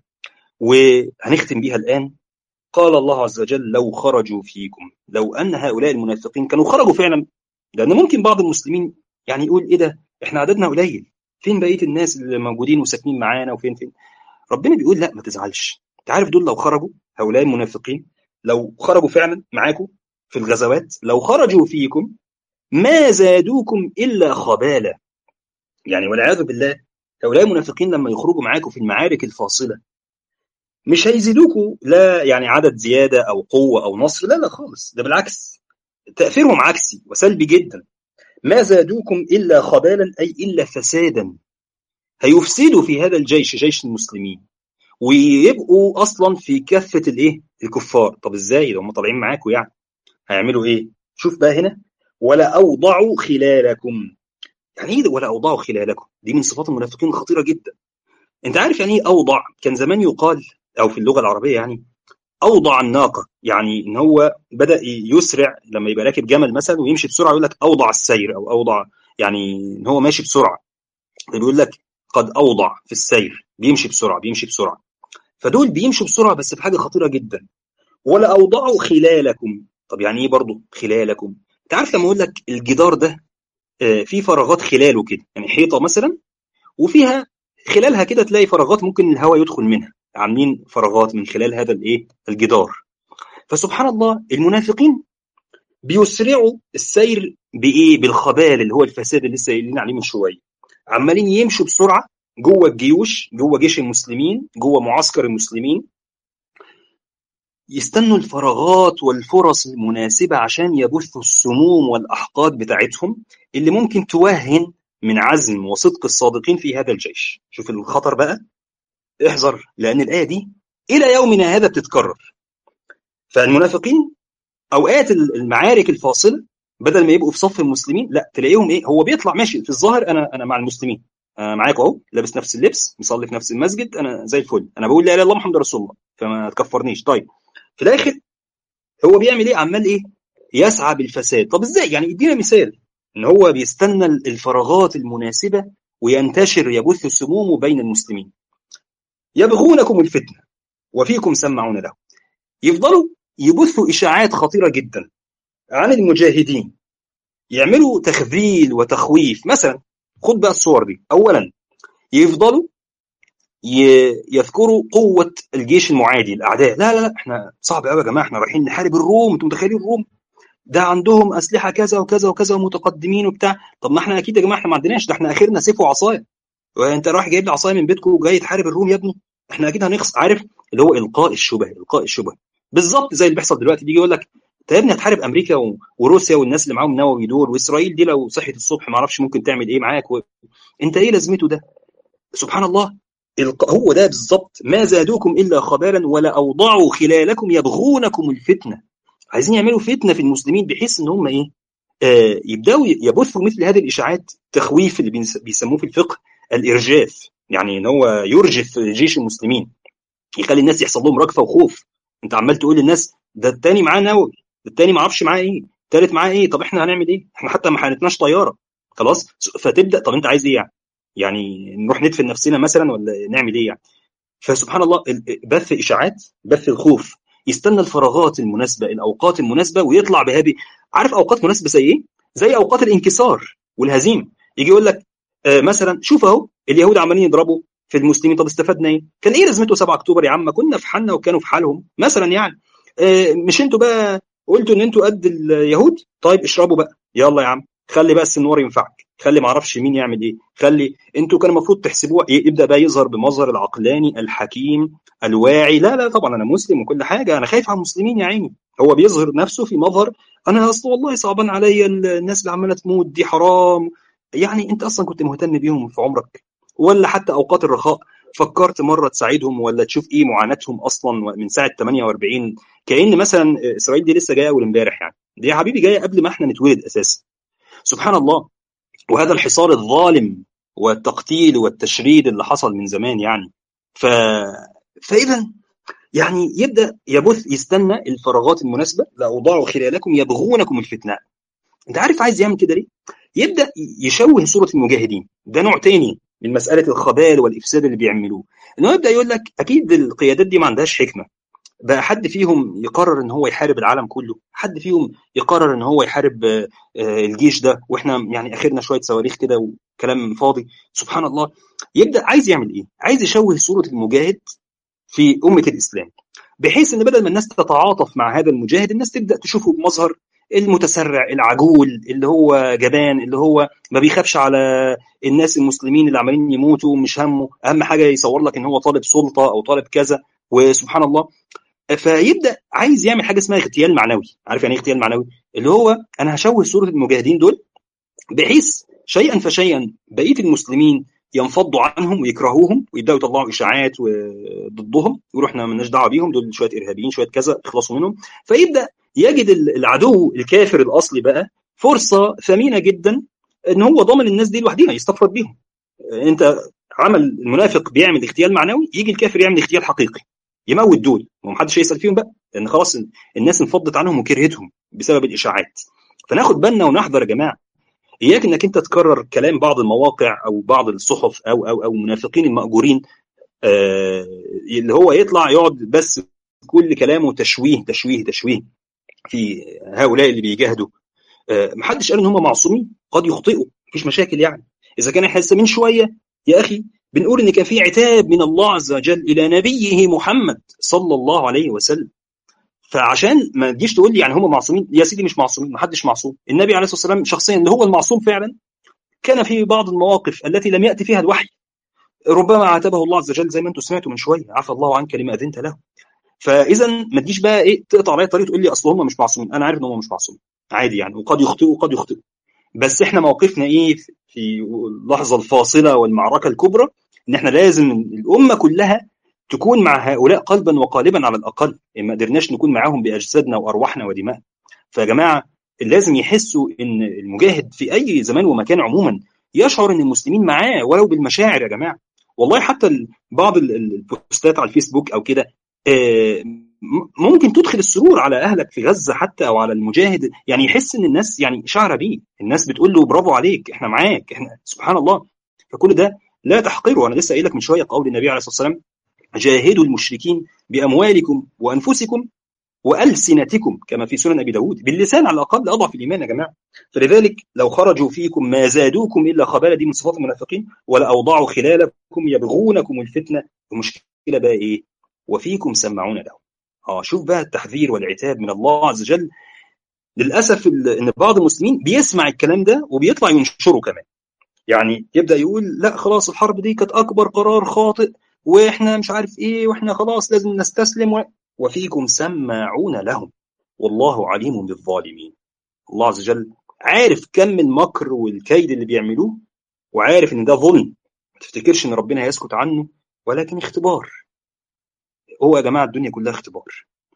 وهنختم بيها الان قال الله عز وجل لو خرجوا فيكم لو ان هؤلاء المنافقين كانوا خرجوا فعلا لان ممكن بعض المسلمين يعني يقول ايه ده احنا عددنا قليل فين بقيه الناس اللي موجودين وساكنين معانا وفين فين ربنا بيقول لا ما تزعلش انت عارف دول لو خرجوا هؤلاء المنافقين لو خرجوا فعلا معاكم في الغزوات لو خرجوا فيكم ما زادوكم الا خباله يعني والعياذ بالله هؤلاء المنافقين لما يخرجوا معاكم في المعارك الفاصله مش هيزيدوكوا لا يعني عدد زياده او قوه او نصر لا لا خالص ده بالعكس تاثيرهم عكسي وسلبي جدا ما زادوكم الا خبالا اي الا فسادا هيفسدوا في هذا الجيش جيش المسلمين ويبقوا اصلا في كفه الايه الكفار طب ازاي هم طالعين معاكم يعني هيعملوا ايه شوف بقى هنا ولا أوضعوا خلالكم يعني ايه ولا أوضعوا خلالكم دي من صفات المنافقين الخطيرة جدا انت عارف يعني ايه أوضع كان زمان يقال أو في اللغة العربية يعني أوضع الناقة يعني إن هو بدأ يسرع لما يبقى راكب جمل مثلا ويمشي بسرعة يقول لك أوضع السير أو أوضع يعني إن هو ماشي بسرعة بيقول لك قد أوضع في السير بيمشي بسرعة بيمشي بسرعة فدول بيمشوا بسرعة بس في حاجة خطيرة جدا ولا أوضعوا خلالكم طب يعني ايه برضه خلالكم انت عارف لما اقول لك الجدار ده في فراغات خلاله كده يعني حيطه مثلا وفيها خلالها كده تلاقي فراغات ممكن الهواء يدخل منها عاملين فراغات من خلال هذا الايه الجدار فسبحان الله المنافقين بيسرعوا السير بايه بالخبال اللي هو الفساد اللي لسه قايلين عليه من شويه عمالين يمشوا بسرعه جوه الجيوش جوه جيش المسلمين جوه معسكر المسلمين يستنوا الفراغات والفرص المناسبة عشان يبثوا السموم والأحقاد بتاعتهم اللي ممكن توهن من عزم وصدق الصادقين في هذا الجيش شوف الخطر بقى احذر لان الايه دي الى يومنا هذا بتتكرر فالمنافقين اوقات المعارك الفاصله بدل ما يبقوا في صف المسلمين لا تلاقيهم ايه هو بيطلع ماشي في الظاهر انا انا مع المسلمين انا معاك اهو لابس نفس اللبس مصلي في نفس المسجد انا زي الفل انا بقول لا اله الا الله محمد رسول الله فما تكفرنيش طيب في الاخر هو بيعمل ايه عمال ايه يسعى بالفساد طب ازاي يعني ادينا مثال ان هو بيستنى الفراغات المناسبه وينتشر يبث سمومه بين المسلمين يبغونكم الفتنه وفيكم سمعون له يفضلوا يبثوا اشاعات خطيره جدا عن المجاهدين يعملوا تخذيل وتخويف مثلا خد بقى الصور دي اولا يفضلوا يذكروا قوه الجيش المعادي الاعداء لا لا لا احنا صعب قوي يا جماعه احنا رايحين نحارب الروم انتم متخيلين الروم ده عندهم اسلحه كذا وكذا وكذا ومتقدمين وبتاع طب ما احنا اكيد يا جماعه احنا ما عندناش ده احنا اخرنا سيف وعصايه وانت رايح جايب لي عصايه من بيتكم وجاي تحارب الروم يا ابني احنا اكيد هنخسر عارف اللي هو القاء الشبه القاء الشبه بالظبط زي اللي بيحصل دلوقتي بيجي يقول لك انت يا ابني هتحارب امريكا و... وروسيا والناس اللي معاهم نووي دول واسرائيل دي لو صحت الصبح ما اعرفش ممكن تعمل ايه معاك و... انت ايه لازمته ده سبحان الله الق... هو ده بالظبط ما زادوكم الا خبالا ولا اوضعوا خلالكم يبغونكم الفتنه عايزين يعملوا فتنه في المسلمين بحيث ان هم ايه آه يبداوا يبثوا مثل هذه الاشاعات تخويف اللي بيسموه في الفقه الارجاف يعني ان هو يرجف جيش المسلمين يخلي الناس يحصل لهم رجفه وخوف انت عمال تقول للناس ده التاني معاه نووي ده التاني ما اعرفش معاه ايه التالت معاه ايه طب احنا هنعمل ايه احنا حتى ما حنتناش طياره خلاص فتبدا طب انت عايز ايه يعني يعني نروح ندفن نفسنا مثلا ولا نعمل ايه يعني فسبحان الله بث اشاعات بث الخوف يستنى الفراغات المناسبه الاوقات المناسبه ويطلع بهذه عارف اوقات مناسبه زي ايه زي اوقات الانكسار والهزيمه يجي يقول لك آه مثلا شوف اهو اليهود عمالين يضربوا في المسلمين طب استفدنا ايه؟ كان ايه لازمته 7 اكتوبر يا عم كنا في حالنا وكانوا في حالهم مثلا يعني آه مش انتوا بقى قلتوا ان انتوا قد اليهود طيب اشربوا بقى يلا يا عم خلي بقى السنوار ينفعك خلي ما اعرفش مين يعمل ايه خلي انتوا كان المفروض تحسبوها يبدا بقى يظهر بمظهر العقلاني الحكيم الواعي لا لا طبعا انا مسلم وكل حاجه انا خايف على المسلمين يا عيني هو بيظهر نفسه في مظهر انا اصل والله صعبان عليا الناس اللي عماله تموت دي حرام يعني انت اصلا كنت مهتم بيهم في عمرك ولا حتى اوقات الرخاء فكرت مره تساعدهم ولا تشوف ايه معاناتهم اصلا من ساعه 48 كان مثلا اسرائيل دي لسه جايه اول امبارح يعني دي يا حبيبي جايه قبل ما احنا نتولد اساسا سبحان الله وهذا الحصار الظالم والتقتيل والتشريد اللي حصل من زمان يعني ف... فاذا يعني يبدا يبث يستنى الفراغات المناسبه لاوضاع خلالكم يبغونكم الفتنه انت عارف عايز يعمل كده ليه يبدا يشوه صوره المجاهدين ده نوع تاني من مساله الخبال والافساد اللي بيعملوه ان هو يبدا يقول لك اكيد القيادات دي ما عندهاش حكمه بقى حد فيهم يقرر ان هو يحارب العالم كله حد فيهم يقرر ان هو يحارب الجيش ده واحنا يعني اخرنا شويه صواريخ كده وكلام فاضي سبحان الله يبدا عايز يعمل ايه عايز يشوه صوره المجاهد في امه الاسلام بحيث ان بدل ما الناس تتعاطف مع هذا المجاهد الناس تبدا تشوفه بمظهر المتسرع العجول اللي هو جبان اللي هو ما بيخافش على الناس المسلمين اللي عمالين يموتوا مش همه اهم حاجه يصور لك ان هو طالب سلطه او طالب كذا وسبحان الله فيبدا عايز يعمل حاجه اسمها اغتيال معنوي عارف يعني ايه اغتيال معنوي اللي هو انا هشوه صوره المجاهدين دول بحيث شيئا فشيئا بقيه المسلمين ينفضوا عنهم ويكرهوهم ويبداوا يطلعوا اشاعات ضدهم يقولوا احنا مالناش دعوه بيهم دول شويه ارهابيين شويه كذا اخلصوا منهم فيبدا يجد العدو الكافر الاصلي بقى فرصه ثمينه جدا ان هو ضامن الناس دي لوحديها يستفرد بيهم انت عمل المنافق بيعمل اغتيال معنوي يجي الكافر يعمل اغتيال حقيقي يموت دول ومحدش هيسال فيهم بقى لان خلاص الناس انفضت عنهم وكرهتهم بسبب الاشاعات فناخد بالنا ونحذر يا جماعه اياك انك انت تكرر كلام بعض المواقع او بعض الصحف او او او المنافقين الماجورين آه اللي هو يطلع يقعد بس كل كلامه تشويه تشويه تشويه في هؤلاء اللي بيجاهدوا آه محدش قال ان هم معصومين قد يخطئوا مفيش مشاكل يعني اذا كان احنا لسه من شويه يا اخي بنقول ان كان في عتاب من الله عز وجل الى نبيه محمد صلى الله عليه وسلم فعشان ما تجيش تقول لي يعني هم معصومين يا سيدي مش معصومين ما حدش معصوم النبي عليه الصلاه والسلام شخصيا اللي هو المعصوم فعلا كان في بعض المواقف التي لم ياتي فيها الوحي ربما عاتبه الله عز وجل زي ما انتم سمعتوا من شويه عفى الله عنك لما اذنت له فاذا ما تجيش بقى ايه تقطع عليا طريق تقول لي اصل هم مش معصومين انا عارف ان هم مش معصومين عادي يعني وقد يخطئوا وقد يخطئوا بس احنا موقفنا ايه في اللحظه الفاصله والمعركه الكبرى ان احنا لازم الامه كلها تكون مع هؤلاء قلبا وقالبا على الاقل ما قدرناش نكون معاهم باجسادنا وارواحنا ودماء فيا جماعه لازم يحسوا ان المجاهد في اي زمان ومكان عموما يشعر ان المسلمين معاه ولو بالمشاعر يا جماعه والله حتى بعض البوستات على الفيسبوك او كده ممكن تدخل السرور على اهلك في غزه حتى او على المجاهد يعني يحس ان الناس يعني شعره بيه الناس بتقول له برافو عليك احنا معاك احنا سبحان الله فكل ده لا تحقره انا لسه قايل لك من شويه قول النبي عليه الصلاه والسلام جاهدوا المشركين باموالكم وانفسكم والسنتكم كما في سنن ابي داود باللسان على الاقل اضعف الايمان يا جماعه فلذلك لو خرجوا فيكم ما زادوكم الا خباله دي من صفات المنافقين ولا اوضعوا خلالكم يبغونكم الفتنه المشكله بقى ايه وفيكم سمعون لهم اه شوف بقى التحذير والعتاب من الله عز وجل للاسف ان بعض المسلمين بيسمع الكلام ده وبيطلع ينشره كمان يعني يبدا يقول لا خلاص الحرب دي كانت اكبر قرار خاطئ واحنا مش عارف ايه واحنا خلاص لازم نستسلم و... وفيكم سماعون لهم والله عليم بالظالمين الله عز وجل عارف كم المكر والكيد اللي بيعملوه وعارف ان ده ظلم ما تفتكرش ان ربنا هيسكت عنه ولكن اختبار هو يا جماعه الدنيا كلها اختبار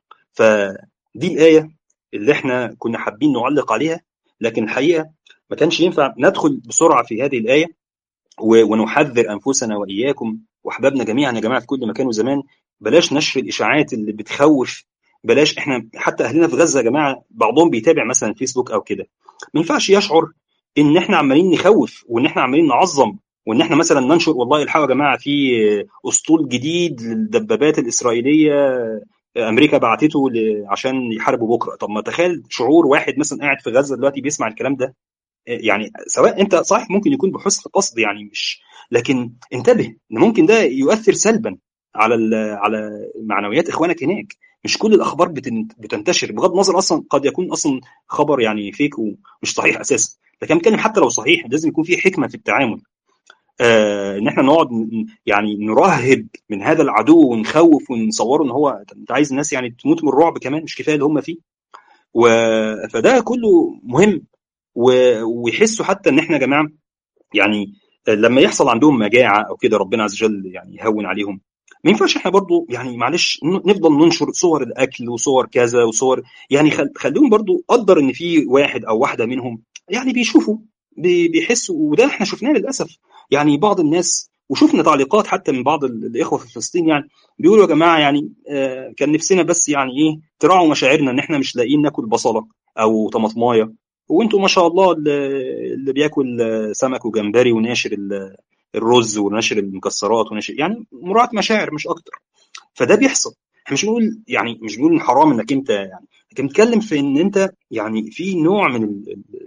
فدي الايه اللي احنا كنا حابين نعلق عليها لكن الحقيقه ما كانش ينفع ندخل بسرعه في هذه الايه ونحذر انفسنا واياكم واحبابنا جميعا يا جماعه في كل مكان وزمان بلاش نشر الاشاعات اللي بتخوف بلاش احنا حتى اهلنا في غزه يا جماعه بعضهم بيتابع مثلا فيسبوك او كده ما ينفعش يشعر ان احنا عمالين نخوف وان احنا عمالين نعظم وان احنا مثلا ننشر والله الحقوا يا جماعه في اسطول جديد للدبابات الاسرائيليه امريكا بعتته عشان يحاربوا بكره طب ما تخيل شعور واحد مثلا قاعد في غزه دلوقتي بيسمع الكلام ده يعني سواء انت صح ممكن يكون بحسن قصد يعني مش لكن انتبه ان ممكن ده يؤثر سلبا على على معنويات اخوانك هناك مش كل الاخبار بتنتشر بغض النظر اصلا قد يكون اصلا خبر يعني فيك ومش صحيح اساسا لكن بتكلم حتى لو صحيح لازم يكون في حكمه في التعامل آه ان احنا نقعد يعني نرهب من هذا العدو ونخوف ونصوره ان هو انت عايز الناس يعني تموت من الرعب كمان مش كفايه اللي هم فيه و... فده كله مهم و... ويحسوا حتى ان احنا يا جماعه يعني لما يحصل عندهم مجاعه او كده ربنا عز وجل يعني يهون عليهم ما ينفعش احنا برضو يعني معلش نفضل ننشر صور الاكل وصور كذا وصور يعني خليهم برضو قدر ان في واحد او واحده منهم يعني بيشوفوا بيحسوا وده احنا شفناه للاسف يعني بعض الناس وشفنا تعليقات حتى من بعض الاخوه في فلسطين يعني بيقولوا يا جماعه يعني آه كان نفسنا بس يعني ايه تراعوا مشاعرنا ان احنا مش لاقيين ناكل بصله او طماطمايه وانتم ما شاء الله اللي بياكل سمك وجمبري وناشر الرز وناشر المكسرات وناشر يعني مراعاه مشاعر مش اكتر فده بيحصل احنا مش بنقول يعني مش بنقول حرام انك انت يعني لكن بنتكلم في ان انت يعني في نوع من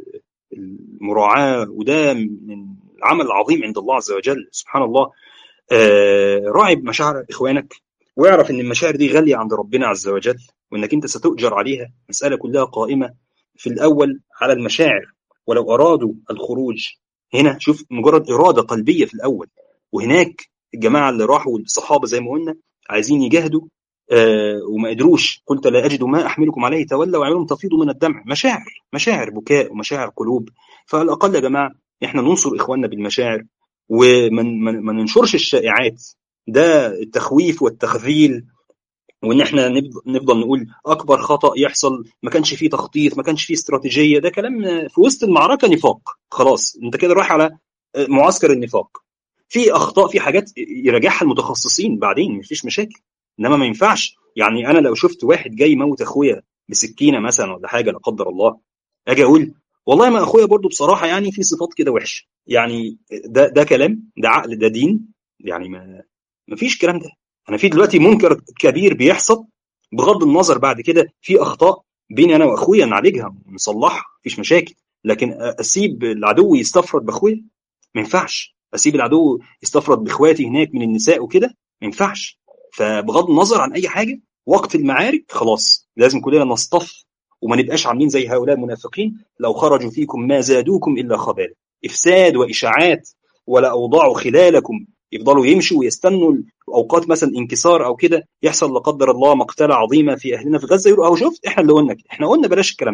المراعاه وده من العمل العظيم عند الله عز وجل سبحان الله آه راعي مشاعر اخوانك واعرف ان المشاعر دي غاليه عند ربنا عز وجل وانك انت ستؤجر عليها مساله كلها قائمه في الاول على المشاعر ولو ارادوا الخروج هنا شوف مجرد اراده قلبيه في الاول وهناك الجماعه اللي راحوا الصحابه زي ما قلنا عايزين يجاهدوا آه وما قدروش قلت لا اجد ما احملكم عليه تولوا وعيونهم تفيض من الدمع مشاعر مشاعر بكاء ومشاعر قلوب فعلى الاقل يا جماعه احنا ننصر اخواننا بالمشاعر وما ننشرش الشائعات ده التخويف والتخذيل وان احنا نفضل نقول اكبر خطا يحصل ما كانش فيه تخطيط ما كانش فيه استراتيجيه ده كلام في وسط المعركه نفاق خلاص انت كده رايح على معسكر النفاق في اخطاء في حاجات يراجعها المتخصصين بعدين مفيش مشاكل انما ما ينفعش يعني انا لو شفت واحد جاي يموت اخويا بسكينه مثلا ولا حاجه لا قدر الله اجي اقول والله ما اخويا برضو بصراحه يعني في صفات كده وحشه يعني ده ده كلام ده عقل ده دين يعني ما ما فيش الكلام ده انا في دلوقتي منكر كبير بيحصل بغض النظر بعد كده في اخطاء بيني انا واخويا نعالجها ونصلحها مفيش مشاكل لكن اسيب العدو يستفرد باخويا ما ينفعش اسيب العدو يستفرد باخواتي هناك من النساء وكده ما ينفعش فبغض النظر عن اي حاجه وقت المعارك خلاص لازم كلنا نصطف وما نبقاش عاملين زي هؤلاء المنافقين لو خرجوا فيكم ما زادوكم الا خبالا افساد واشاعات ولا اوضاعوا خلالكم يفضلوا يمشوا ويستنوا اوقات مثلا انكسار او كده يحصل لا قدر الله مقتله عظيمه في اهلنا في غزه يقولوا اهو شفت احنا اللي قلنا احنا قلنا بلاش الكلام ده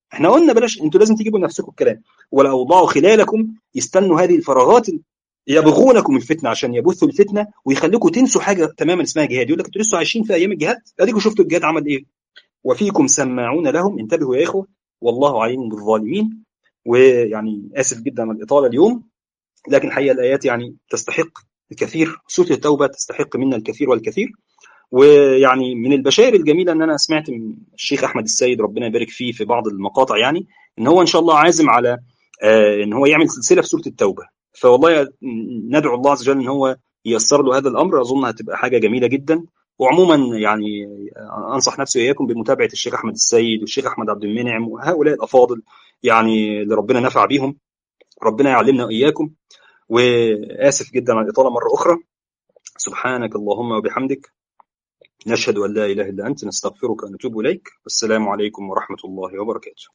احنا قلنا بلاش انتوا لازم تجيبوا لنفسكم الكلام ولا اوضاعوا خلالكم يستنوا هذه الفراغات يبغونكم الفتنه عشان يبثوا الفتنه ويخليكم تنسوا حاجه تماما اسمها جهاد يقول لك انتوا لسه عايشين في ايام الجهاد اديكم شفتوا الجهاد عمل ايه وفيكم سماعون لهم انتبهوا يا اخوه والله عليم بالظالمين ويعني اسف جدا على الاطاله اليوم لكن الحقيقه الايات يعني تستحق الكثير سوره التوبه تستحق منا الكثير والكثير ويعني من البشائر الجميله ان انا سمعت من الشيخ احمد السيد ربنا يبارك فيه في بعض المقاطع يعني ان هو ان شاء الله عازم على آه ان هو يعمل سلسله في سوره التوبه فوالله ندعو الله عز وجل ان هو ييسر له هذا الامر اظن هتبقى حاجه جميله جدا وعموما يعني انصح نفسي واياكم بمتابعه الشيخ احمد السيد والشيخ احمد عبد المنعم وهؤلاء الافاضل يعني اللي ربنا نفع بيهم ربنا يعلمنا واياكم واسف جدا على الاطاله مره اخرى سبحانك اللهم وبحمدك نشهد ان لا اله الا انت نستغفرك ونتوب اليك والسلام عليكم ورحمه الله وبركاته